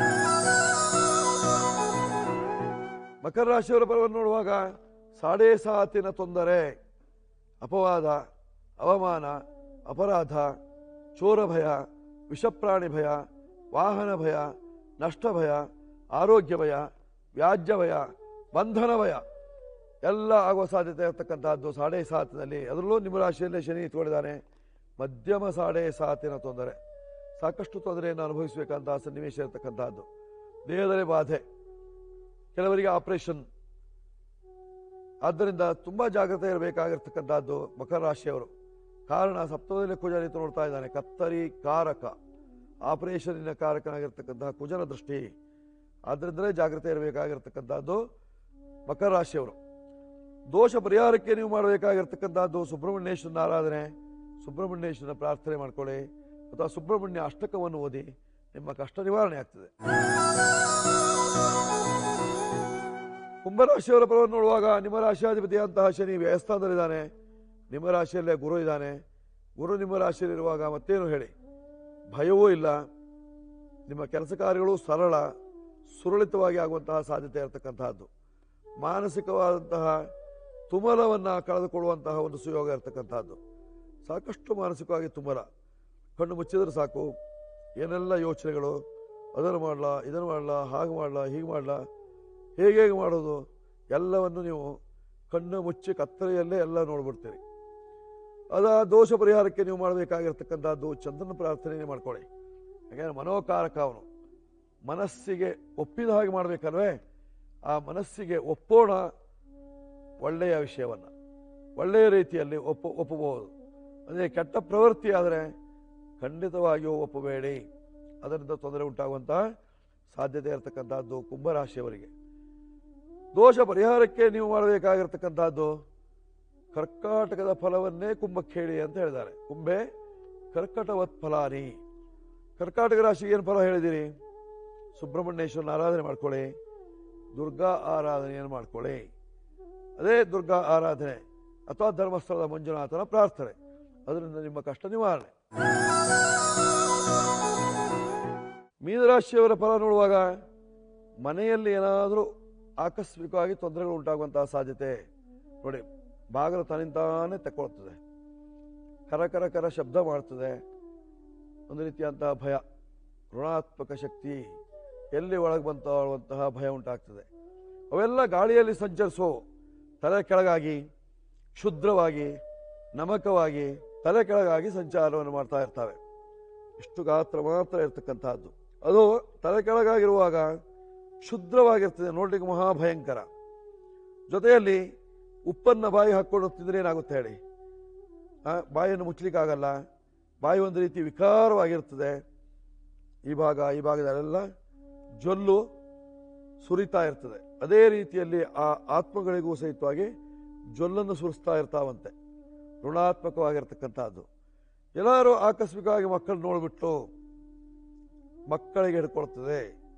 ಮಕರ ರಾಶಿಯವರ ಪರವನ್ನು ನೋಡುವಾಗ ಸಾಡೇ ಸಾತಿನ ತೊಂದರೆ ಅಪವಾದ ಅವಮಾನ ಅಪರಾಧ ಚೋರ ಭಯ ವಿಷಪ್ರಾಣಿ ಭಯ ವಾಹನ ಭಯ ನಷ್ಟ ಭಯ ಆರೋಗ್ಯ ಭಯ ವ್ಯಾಜ್ಯ ಭಯ ಬಂಧನ ಭಯ ಎಲ್ಲ ಆಗುವ ಸಾಧ್ಯತೆ ಇರತಕ್ಕಂತಹದ್ದು ಸಾಡೆ ಸಾತಿನಲ್ಲಿ ಅದರಲ್ಲೂ ನಿಮ್ಮ ರಾಶಿಯಲ್ಲೇ ಶನಿ ಇಟ್ಕೊಂಡಿದ್ದಾನೆ ಮಧ್ಯಮ ಸಾಡೆ ಸಾತಿನ ತೊಂದರೆ ಸಾಕಷ್ಟು ತೊಂದರೆಯನ್ನು ಅನುಭವಿಸಬೇಕಂತಹ ಸನ್ನಿವೇಶ ಇರತಕ್ಕಂತಹದ್ದು ದೇಹದಲ್ಲಿ ಬಾಧೆ ಕೆಲವರಿಗೆ ಆಪರೇಷನ್ ಆದ್ದರಿಂದ ತುಂಬಾ ಜಾಗ್ರತೆ ಇರಬೇಕಾಗಿರ್ತಕ್ಕಂಥದ್ದು ಮಕರ ರಾಶಿಯವರು ಕಾರಣ ಸಪ್ತಮದಲ್ಲಿ ಕುಜ ನಿಂತು ನೋಡ್ತಾ ಇದ್ದಾನೆ ಕತ್ತರಿ ಕಾರಕ ಆಪರೇಷನ್ನಿನ ಕಾರಕನಾಗಿರ್ತಕ್ಕಂತಹ ಕುಜನ ದೃಷ್ಟಿ ಆದ್ರಿಂದಲೇ ಜಾಗ್ರತೆ ಇರಬೇಕಾಗಿರ್ತಕ್ಕಂಥದ್ದು ಮಕರ ರಾಶಿಯವರು ದೋಷ ಪರಿಹಾರಕ್ಕೆ ನೀವು ಮಾಡಬೇಕಾಗಿರ್ತಕ್ಕಂಥದ್ದು ಸುಬ್ರಹ್ಮಣ್ಯೇಶ್ವರನ ಆರಾಧನೆ ಸುಬ್ರಹ್ಮಣ್ಯೇಶ್ವರನ ಪ್ರಾರ್ಥನೆ ಮಾಡ್ಕೊಳ್ಳಿ ಅಥವಾ ಸುಬ್ರಹ್ಮಣ್ಯ ಅಷ್ಟಕವನ್ನು ಓದಿ ನಿಮ್ಮ ಕಷ್ಟ ನಿವಾರಣೆ ಆಗ್ತದೆ ಕುಂಭರಾಶಿಯವರ ಫಲವನ್ನು ನೋಡುವಾಗ ನಿಮ್ಮ ರಾಶಿಯಾಧಿಪತಿಯಂತಹ ಶನಿ ವ್ಯಯಸ್ಥಾನದಲ್ಲಿದ್ದಾನೆ ನಿಮ್ಮ ರಾಶಿಯಲ್ಲೇ ಗುರು ಇದ್ದಾನೆ ಗುರು ನಿಮ್ಮ ರಾಶಿಯಲ್ಲಿರುವಾಗ ಮತ್ತೇನು ಹೇಳಿ ಭಯವೂ ಇಲ್ಲ ನಿಮ್ಮ ಕೆಲಸ ಕಾರ್ಯಗಳು ಸರಳ ಸುರಳಿತವಾಗಿ ಆಗುವಂತಹ ಸಾಧ್ಯತೆ ಇರತಕ್ಕಂತಹದ್ದು ಮಾನಸಿಕವಾದಂತಹ ತುಮಲವನ್ನ ಕಳೆದುಕೊಳ್ಳುವಂತಹ ಒಂದು ಸುಯೋಗ ಇರತಕ್ಕಂತಹದ್ದು ಸಾಕಷ್ಟು ಮಾನಸಿಕವಾಗಿ ತುಮಲ ಕಣ್ಣು ಮುಚ್ಚಿದ್ರೆ ಸಾಕು ಏನೆಲ್ಲ ಯೋಚನೆಗಳು ಅದನ್ನು ಮಾಡಲ ಇದನ್ನು ಮಾಡಲ ಹಾಗೆ ಮಾಡಲ ಹೀಗೆ ಮಾಡಲ ಹೇಗೆ ಹೇಗೆ ಮಾಡೋದು ಎಲ್ಲವನ್ನು ನೀವು ಕಣ್ಣು ಮುಚ್ಚಿ ಕತ್ತಲೆಯಲ್ಲೇ ಎಲ್ಲ ನೋಡ್ಬಿಡ್ತೀರಿ ಅದ ದೋಷ ಪರಿಹಾರಕ್ಕೆ ನೀವು ಮಾಡಬೇಕಾಗಿರ್ತಕ್ಕಂಥದ್ದು ಚಂದ್ರನ ಪ್ರಾರ್ಥನೆ ಮಾಡ್ಕೊಳ್ಳಿ ಯಾಕಂದ್ರೆ ಮನೋಕಾರಕ ಅವನು ಮನಸ್ಸಿಗೆ ಒಪ್ಪಿದ ಹಾಗೆ ಮಾಡಬೇಕಲ್ವೇ ಆ ಮನಸ್ಸಿಗೆ ಒಪ್ಪೋಣ ಒಳ್ಳೆಯ ವಿಷಯವನ್ನ ಒಳ್ಳೆಯ ರೀತಿಯಲ್ಲಿ ಒಪ್ಪ ಒಪ್ಪಬಹುದು ಅಂದರೆ ಕೆಟ್ಟ ಪ್ರವೃತ್ತಿ ಆದರೆ ಖಂಡಿತವಾಗಿಯೂ ಒಪ್ಪಬೇಡಿ ಅದರಿಂದ ತೊಂದರೆ ಉಂಟಾಗುವಂತಹ ಸಾಧ್ಯತೆ ಇರತಕ್ಕಂಥದ್ದು ಕುಂಭರಾಶಿಯವರಿಗೆ ದೋಷ ಪರಿಹಾರಕ್ಕೆ ನೀವು ಮಾಡಬೇಕಾಗಿರ್ತಕ್ಕಂಥದ್ದು ಕರ್ಕಾಟಕದ ಫಲವನ್ನೇ ಕುಂಭಕ್ಕೆ ಹೇಳಿ ಅಂತ ಹೇಳಿದ್ದಾರೆ ಕುಂಭೆ ಕರ್ಕಟವತ್ ಫಲಾನಿ ಕರ್ಕಾಟಕ ರಾಶಿಗೆ ಏನು ಫಲ ಹೇಳಿದಿರಿ ಸುಬ್ರಹ್ಮಣ್ಯೇಶ್ವರನ ಆರಾಧನೆ ಮಾಡ್ಕೊಳ್ಳಿ ದುರ್ಗಾ ಆರಾಧನೆಯನ್ನು ಮಾಡ್ಕೊಳ್ಳಿ ಅದೇ ದುರ್ಗಾ ಆರಾಧನೆ ಅಥವಾ ಧರ್ಮಸ್ಥಳದ ಮಂಜುನಾಥನ ಪ್ರಾರ್ಥನೆ ಅದರಿಂದ ನಿಮ್ಮ ಕಷ್ಟ ನಿವಾರಣೆ ಮೀನರಾಶಿಯವರ ಫಲ ನೋಡುವಾಗ ಮನೆಯಲ್ಲಿ ಏನಾದರೂ ಆಕಸ್ಮಿಕವಾಗಿ ತೊಂದರೆಗಳು ಉಂಟಾಗುವಂತಹ ಸಾಧ್ಯತೆ ನೋಡಿ ಬಾಗಿಲು ತನ್ನಿಂತಾನೇ ತಕ್ಕೊಳ್ತದೆ ಕರ ಕರ ಕರ ಶಬ್ದ ಮಾಡ್ತದೆ ಒಂದು ರೀತಿಯಂತಹ ಭಯ ಋಣಾತ್ಮಕ ಶಕ್ತಿ ಎಲ್ಲಿ ಒಳಗೆ ಬಂತ ಅನ್ನುವಂತಹ ಭಯ ಉಂಟಾಗ್ತದೆ ಅವೆಲ್ಲ ಗಾಳಿಯಲ್ಲಿ ಸಂಚರಿಸೋ ತಲೆ ಕೆಳಗಾಗಿ ಕ್ಷುದ್ರವಾಗಿ ನಮಕವಾಗಿ ತಲೆ ಕೆಳಗಾಗಿ ಸಂಚಾರವನ್ನು ಮಾಡ್ತಾ ಇರ್ತವೆ ಇಷ್ಟು ಗಾತ್ರ ಮಾತ್ರ ಇರ್ತಕ್ಕಂತಹದ್ದು ಅದು ತಲೆ ಕೆಳಗಾಗಿರುವಾಗ ಕ್ಷುದ್ರವಾಗಿರ್ತದೆ ನೋಡ್ಲಿಕ್ಕೆ ಮಹಾಭಯಂಕರ ಜೊತೆಯಲ್ಲಿ ಉಪ್ಪನ್ನ ಬಾಯಿ ಹಾಕೊಂಡು ತಿಂದ್ರೆ ಏನಾಗುತ್ತೆ ಹೇಳಿ ಆ, ಬಾಯನ್ನು ಮುಚ್ಚಲಿಕ್ಕಾಗಲ್ಲ ಬಾಯಿ ಒಂದು ರೀತಿ ವಿಕಾರವಾಗಿರ್ತದೆ ಈ ಭಾಗ ಈ ಭಾಗದಲ್ಲೆಲ್ಲ ಜೊಲ್ಲು ಸುರಿತಾ ಇರ್ತದೆ ಅದೇ ರೀತಿಯಲ್ಲಿ ಆ ಆತ್ಮಗಳಿಗೂ ಸಹಿತವಾಗಿ ಜೊಲ್ಲನ್ನು ಸುರಿಸ್ತಾ ಇರ್ತಾವಂತೆ ಋಣಾತ್ಮಕವಾಗಿರ್ತಕ್ಕಂಥದ್ದು ಎಲ್ಲರೂ ಆಕಸ್ಮಿಕವಾಗಿ ಮಕ್ಕಳು ನೋಡ್ಬಿಟ್ಟು ಮಕ್ಕಳಿಗೆ ಹಿಡ್ಕೊಳ್ತದೆ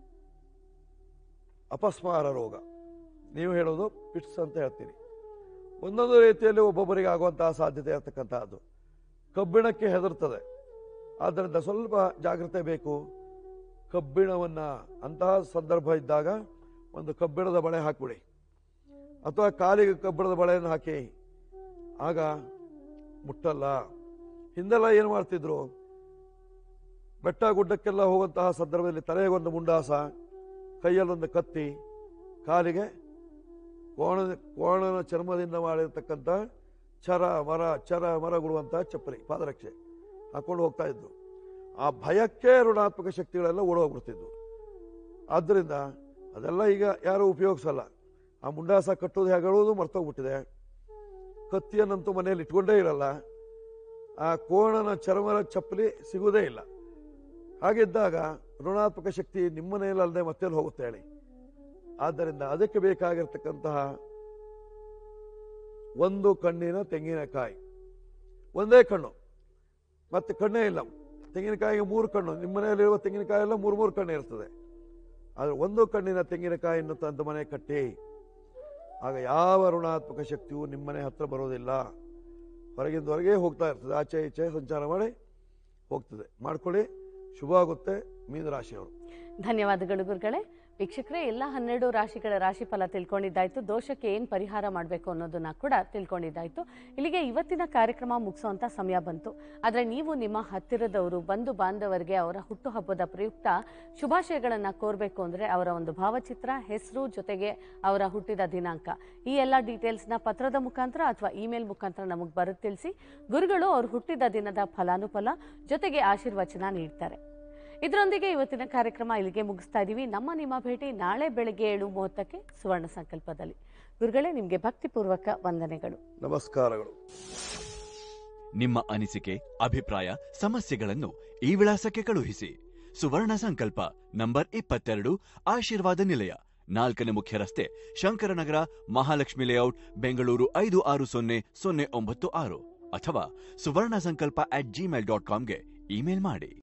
ಅಪಸ್ಮಾರ ರೋಗ ನೀವು ಹೇಳೋದು ಪಿಟ್ಸ್ ಅಂತ ಹೇಳ್ತೀರಿ ಒಂದೊಂದು ರೀತಿಯಲ್ಲಿ ಒಬ್ಬೊಬ್ಬರಿಗೆ ಆಗುವಂತಹ ಸಾಧ್ಯತೆ ಇರತಕ್ಕಂತಹದ್ದು ಕಬ್ಬಿಣಕ್ಕೆ ಹೆದರ್ತದೆ ಆದ್ದರಿಂದ ಸ್ವಲ್ಪ ಜಾಗ್ರತೆ ಬೇಕು ಕಬ್ಬಿಣವನ್ನ ಅಂತಹ ಸಂದರ್ಭ ಇದ್ದಾಗ ಒಂದು ಕಬ್ಬಿಣದ ಬಳೆ ಹಾಕ್ಬಿಡಿ ಅಥವಾ ಕಾಲಿಗೆ ಕಬ್ಬಿಣದ ಬಳೆಯನ್ನು ಹಾಕಿ ಆಗ ಮುಟ್ಟಲ್ಲ ಹಿಂದೆಲ್ಲ ಏನು ಮಾಡ್ತಿದ್ರು ಬೆಟ್ಟ ಗುಡ್ಡಕ್ಕೆಲ್ಲ ಹೋಗುವಂತಹ ಸಂದರ್ಭದಲ್ಲಿ ತಲೆಗೊಂದು ಮುಂಡಾಸ ಕೈಯಲ್ಲೊಂದು ಕತ್ತಿ ಕಾಲಿಗೆ ಕೋಣ ಕೋಣನ ಚರ್ಮದಿಂದ ಮಾಡಿರ್ತಕ್ಕಂಥ ಚರ ಮರ ಚರ ಮರಗುಳುವಂತಹ ಚಪ್ಪಲಿ ಪಾದರಕ್ಷೆ ಹಾಕೊಂಡು ಹೋಗ್ತಾ ಇದ್ರು ಆ ಭಯಕ್ಕೆ ಋಣಾತ್ಮಕ ಶಕ್ತಿಗಳೆಲ್ಲ ಓಡೋಗ್ಬಿಡ್ತಿದ್ವು ಆದ್ದರಿಂದ ಅದೆಲ್ಲ ಈಗ ಯಾರು ಉಪಯೋಗಿಸಲ್ಲ ಆ ಮುಂಡಾಸ ಕಟ್ಟೋದು ಹೇಳುವುದು ಮರ್ತೋಗ್ಬಿಟ್ಟಿದೆ ಕತ್ತಿಯನ್ನಂತೂ ಮನೆಯಲ್ಲಿ ಇಟ್ಕೊಂಡೇ ಇರಲ್ಲ ಆ ಕೋಣನ ಚರ್ಮದ ಚಪ್ಪಲಿ ಸಿಗುವುದೇ ಇಲ್ಲ ಹಾಗಿದ್ದಾಗ ಋಣಾತ್ಮಕ ಶಕ್ತಿ ನಿಮ್ಮನೆಯಲ್ಲಿ ಅಲ್ಲದೆ ಮತ್ತೆ ಹೋಗುತ್ತೆ ಹೇಳಿ ಆದ್ದರಿಂದ ಅದಕ್ಕೆ ಬೇಕಾಗಿರ್ತಕ್ಕಂತಹ ಒಂದು ಕಣ್ಣಿನ ತೆಂಗಿನಕಾಯಿ ಒಂದೇ ಕಣ್ಣು ಮತ್ತೆ ಕಣ್ಣೇ ಇಲ್ಲ ತೆಂಗಿನಕಾಯಿಗೆ ಮೂರು ಕಣ್ಣು ನಿಮ್ಮ ಮನೆಯಲ್ಲಿರುವ ತೆಂಗಿನಕಾಯಿ ಎಲ್ಲ ಮೂರು ಮೂರು ಕಣ್ಣು ಇರ್ತದೆ ಆದರೆ ಒಂದು ಕಣ್ಣಿನ ತೆಂಗಿನಕಾಯಿಯನ್ನು ತಂದು ಮನೆ ಕಟ್ಟಿ ಆಗ ಯಾವ ಋಣಾತ್ಮಕ ಶಕ್ತಿಯೂ ನಿಮ್ಮನೆ ಹತ್ರ ಬರೋದಿಲ್ಲ ಹೊರಗಿಂದ ಹೊರಗೆ ಹೋಗ್ತಾ ಇರ್ತದೆ ಆಚೆ ಈಚೆ ಸಂಚಾರ ಮಾಡಿ ಹೋಗ್ತದೆ ಮಾಡ್ಕೊಳ್ಳಿ ಶುಭ ಆಗುತ್ತೆ ಮೀನರಾಶಿಯವರು ಧನ್ಯವಾದಗಳು ಗುರುಗಳೇ ವೀಕ್ಷಕರೇ ಎಲ್ಲ ಹನ್ನೆರಡು ರಾಶಿಗಳ ರಾಶಿಫಲ ತಿಳ್ಕೊಂಡಿದ್ದಾಯ್ತು ದೋಷಕ್ಕೆ ಏನು ಪರಿಹಾರ ಮಾಡಬೇಕು ಅನ್ನೋದನ್ನ ಕೂಡ ತಿಳ್ಕೊಂಡಿದ್ದಾಯ್ತು ಇಲ್ಲಿಗೆ ಇವತ್ತಿನ ಕಾರ್ಯಕ್ರಮ ಮುಗಿಸುವಂತ ಸಮಯ ಬಂತು ಆದರೆ ನೀವು ನಿಮ್ಮ ಹತ್ತಿರದವರು ಬಂಧು ಬಾಂಧವರಿಗೆ ಅವರ ಹುಟ್ಟುಹಬ್ಬದ ಪ್ರಯುಕ್ತ ಶುಭಾಶಯಗಳನ್ನ ಕೋರಬೇಕು ಅಂದ್ರೆ ಅವರ ಒಂದು ಭಾವಚಿತ್ರ ಹೆಸರು ಜೊತೆಗೆ ಅವರ ಹುಟ್ಟಿದ ದಿನಾಂಕ ಈ ಎಲ್ಲ ಡೀಟೇಲ್ಸ್ನ ಪತ್ರದ ಮುಖಾಂತರ ಅಥವಾ ಇಮೇಲ್ ಮುಖಾಂತರ ನಮಗೆ ಬರುತ್ತೆ ತಿಳಿಸಿ ಗುರುಗಳು ಅವ್ರು ಹುಟ್ಟಿದ ದಿನದ ಫಲಾನುಫಲ ಜೊತೆಗೆ ಆಶೀರ್ವಚನ ನೀಡ್ತಾರೆ ಇದರೊಂದಿಗೆ ಇವತ್ತಿನ ಕಾರ್ಯಕ್ರಮ ಇಲ್ಲಿಗೆ ಮುಗಿಸ್ತಾ ಇದೀವಿ ನಮ್ಮ ನಿಮ್ಮ ಭೇಟಿ ನಾಳೆ ಬೆಳಗ್ಗೆ ಏಳು ಮೂವತ್ತಕ್ಕೆ ಸುವರ್ಣ ಸಂಕಲ್ಪದಲ್ಲಿ ಗುರುಗಳೇ ನಿಮಗೆ ಭಕ್ತಿಪೂರ್ವಕ ವಂದನೆಗಳು ನಮಸ್ಕಾರಗಳು ನಿಮ್ಮ ಅನಿಸಿಕೆ ಅಭಿಪ್ರಾಯ ಸಮಸ್ಯೆಗಳನ್ನು ಈ ವಿಳಾಸಕ್ಕೆ ಕಳುಹಿಸಿ ಸುವರ್ಣ ಸಂಕಲ್ಪ ನಂಬರ್ ಇಪ್ಪತ್ತೆರಡು ಆಶೀರ್ವಾದ ನಿಲಯ ನಾಲ್ಕನೇ ಮುಖ್ಯ ರಸ್ತೆ ಶಂಕರನಗರ ಮಹಾಲಕ್ಷ್ಮಿ ಲೇಔಟ್ ಬೆಂಗಳೂರು ಐದು ಆರು ಸೊನ್ನೆ ಸೊನ್ನೆ ಒಂಬತ್ತು ಆರು ಅಥವಾ Suvarna Sankalpa at Gmail dot ಕಾಮ್ಗೆ ಇಮೇಲ್ ಮಾಡಿ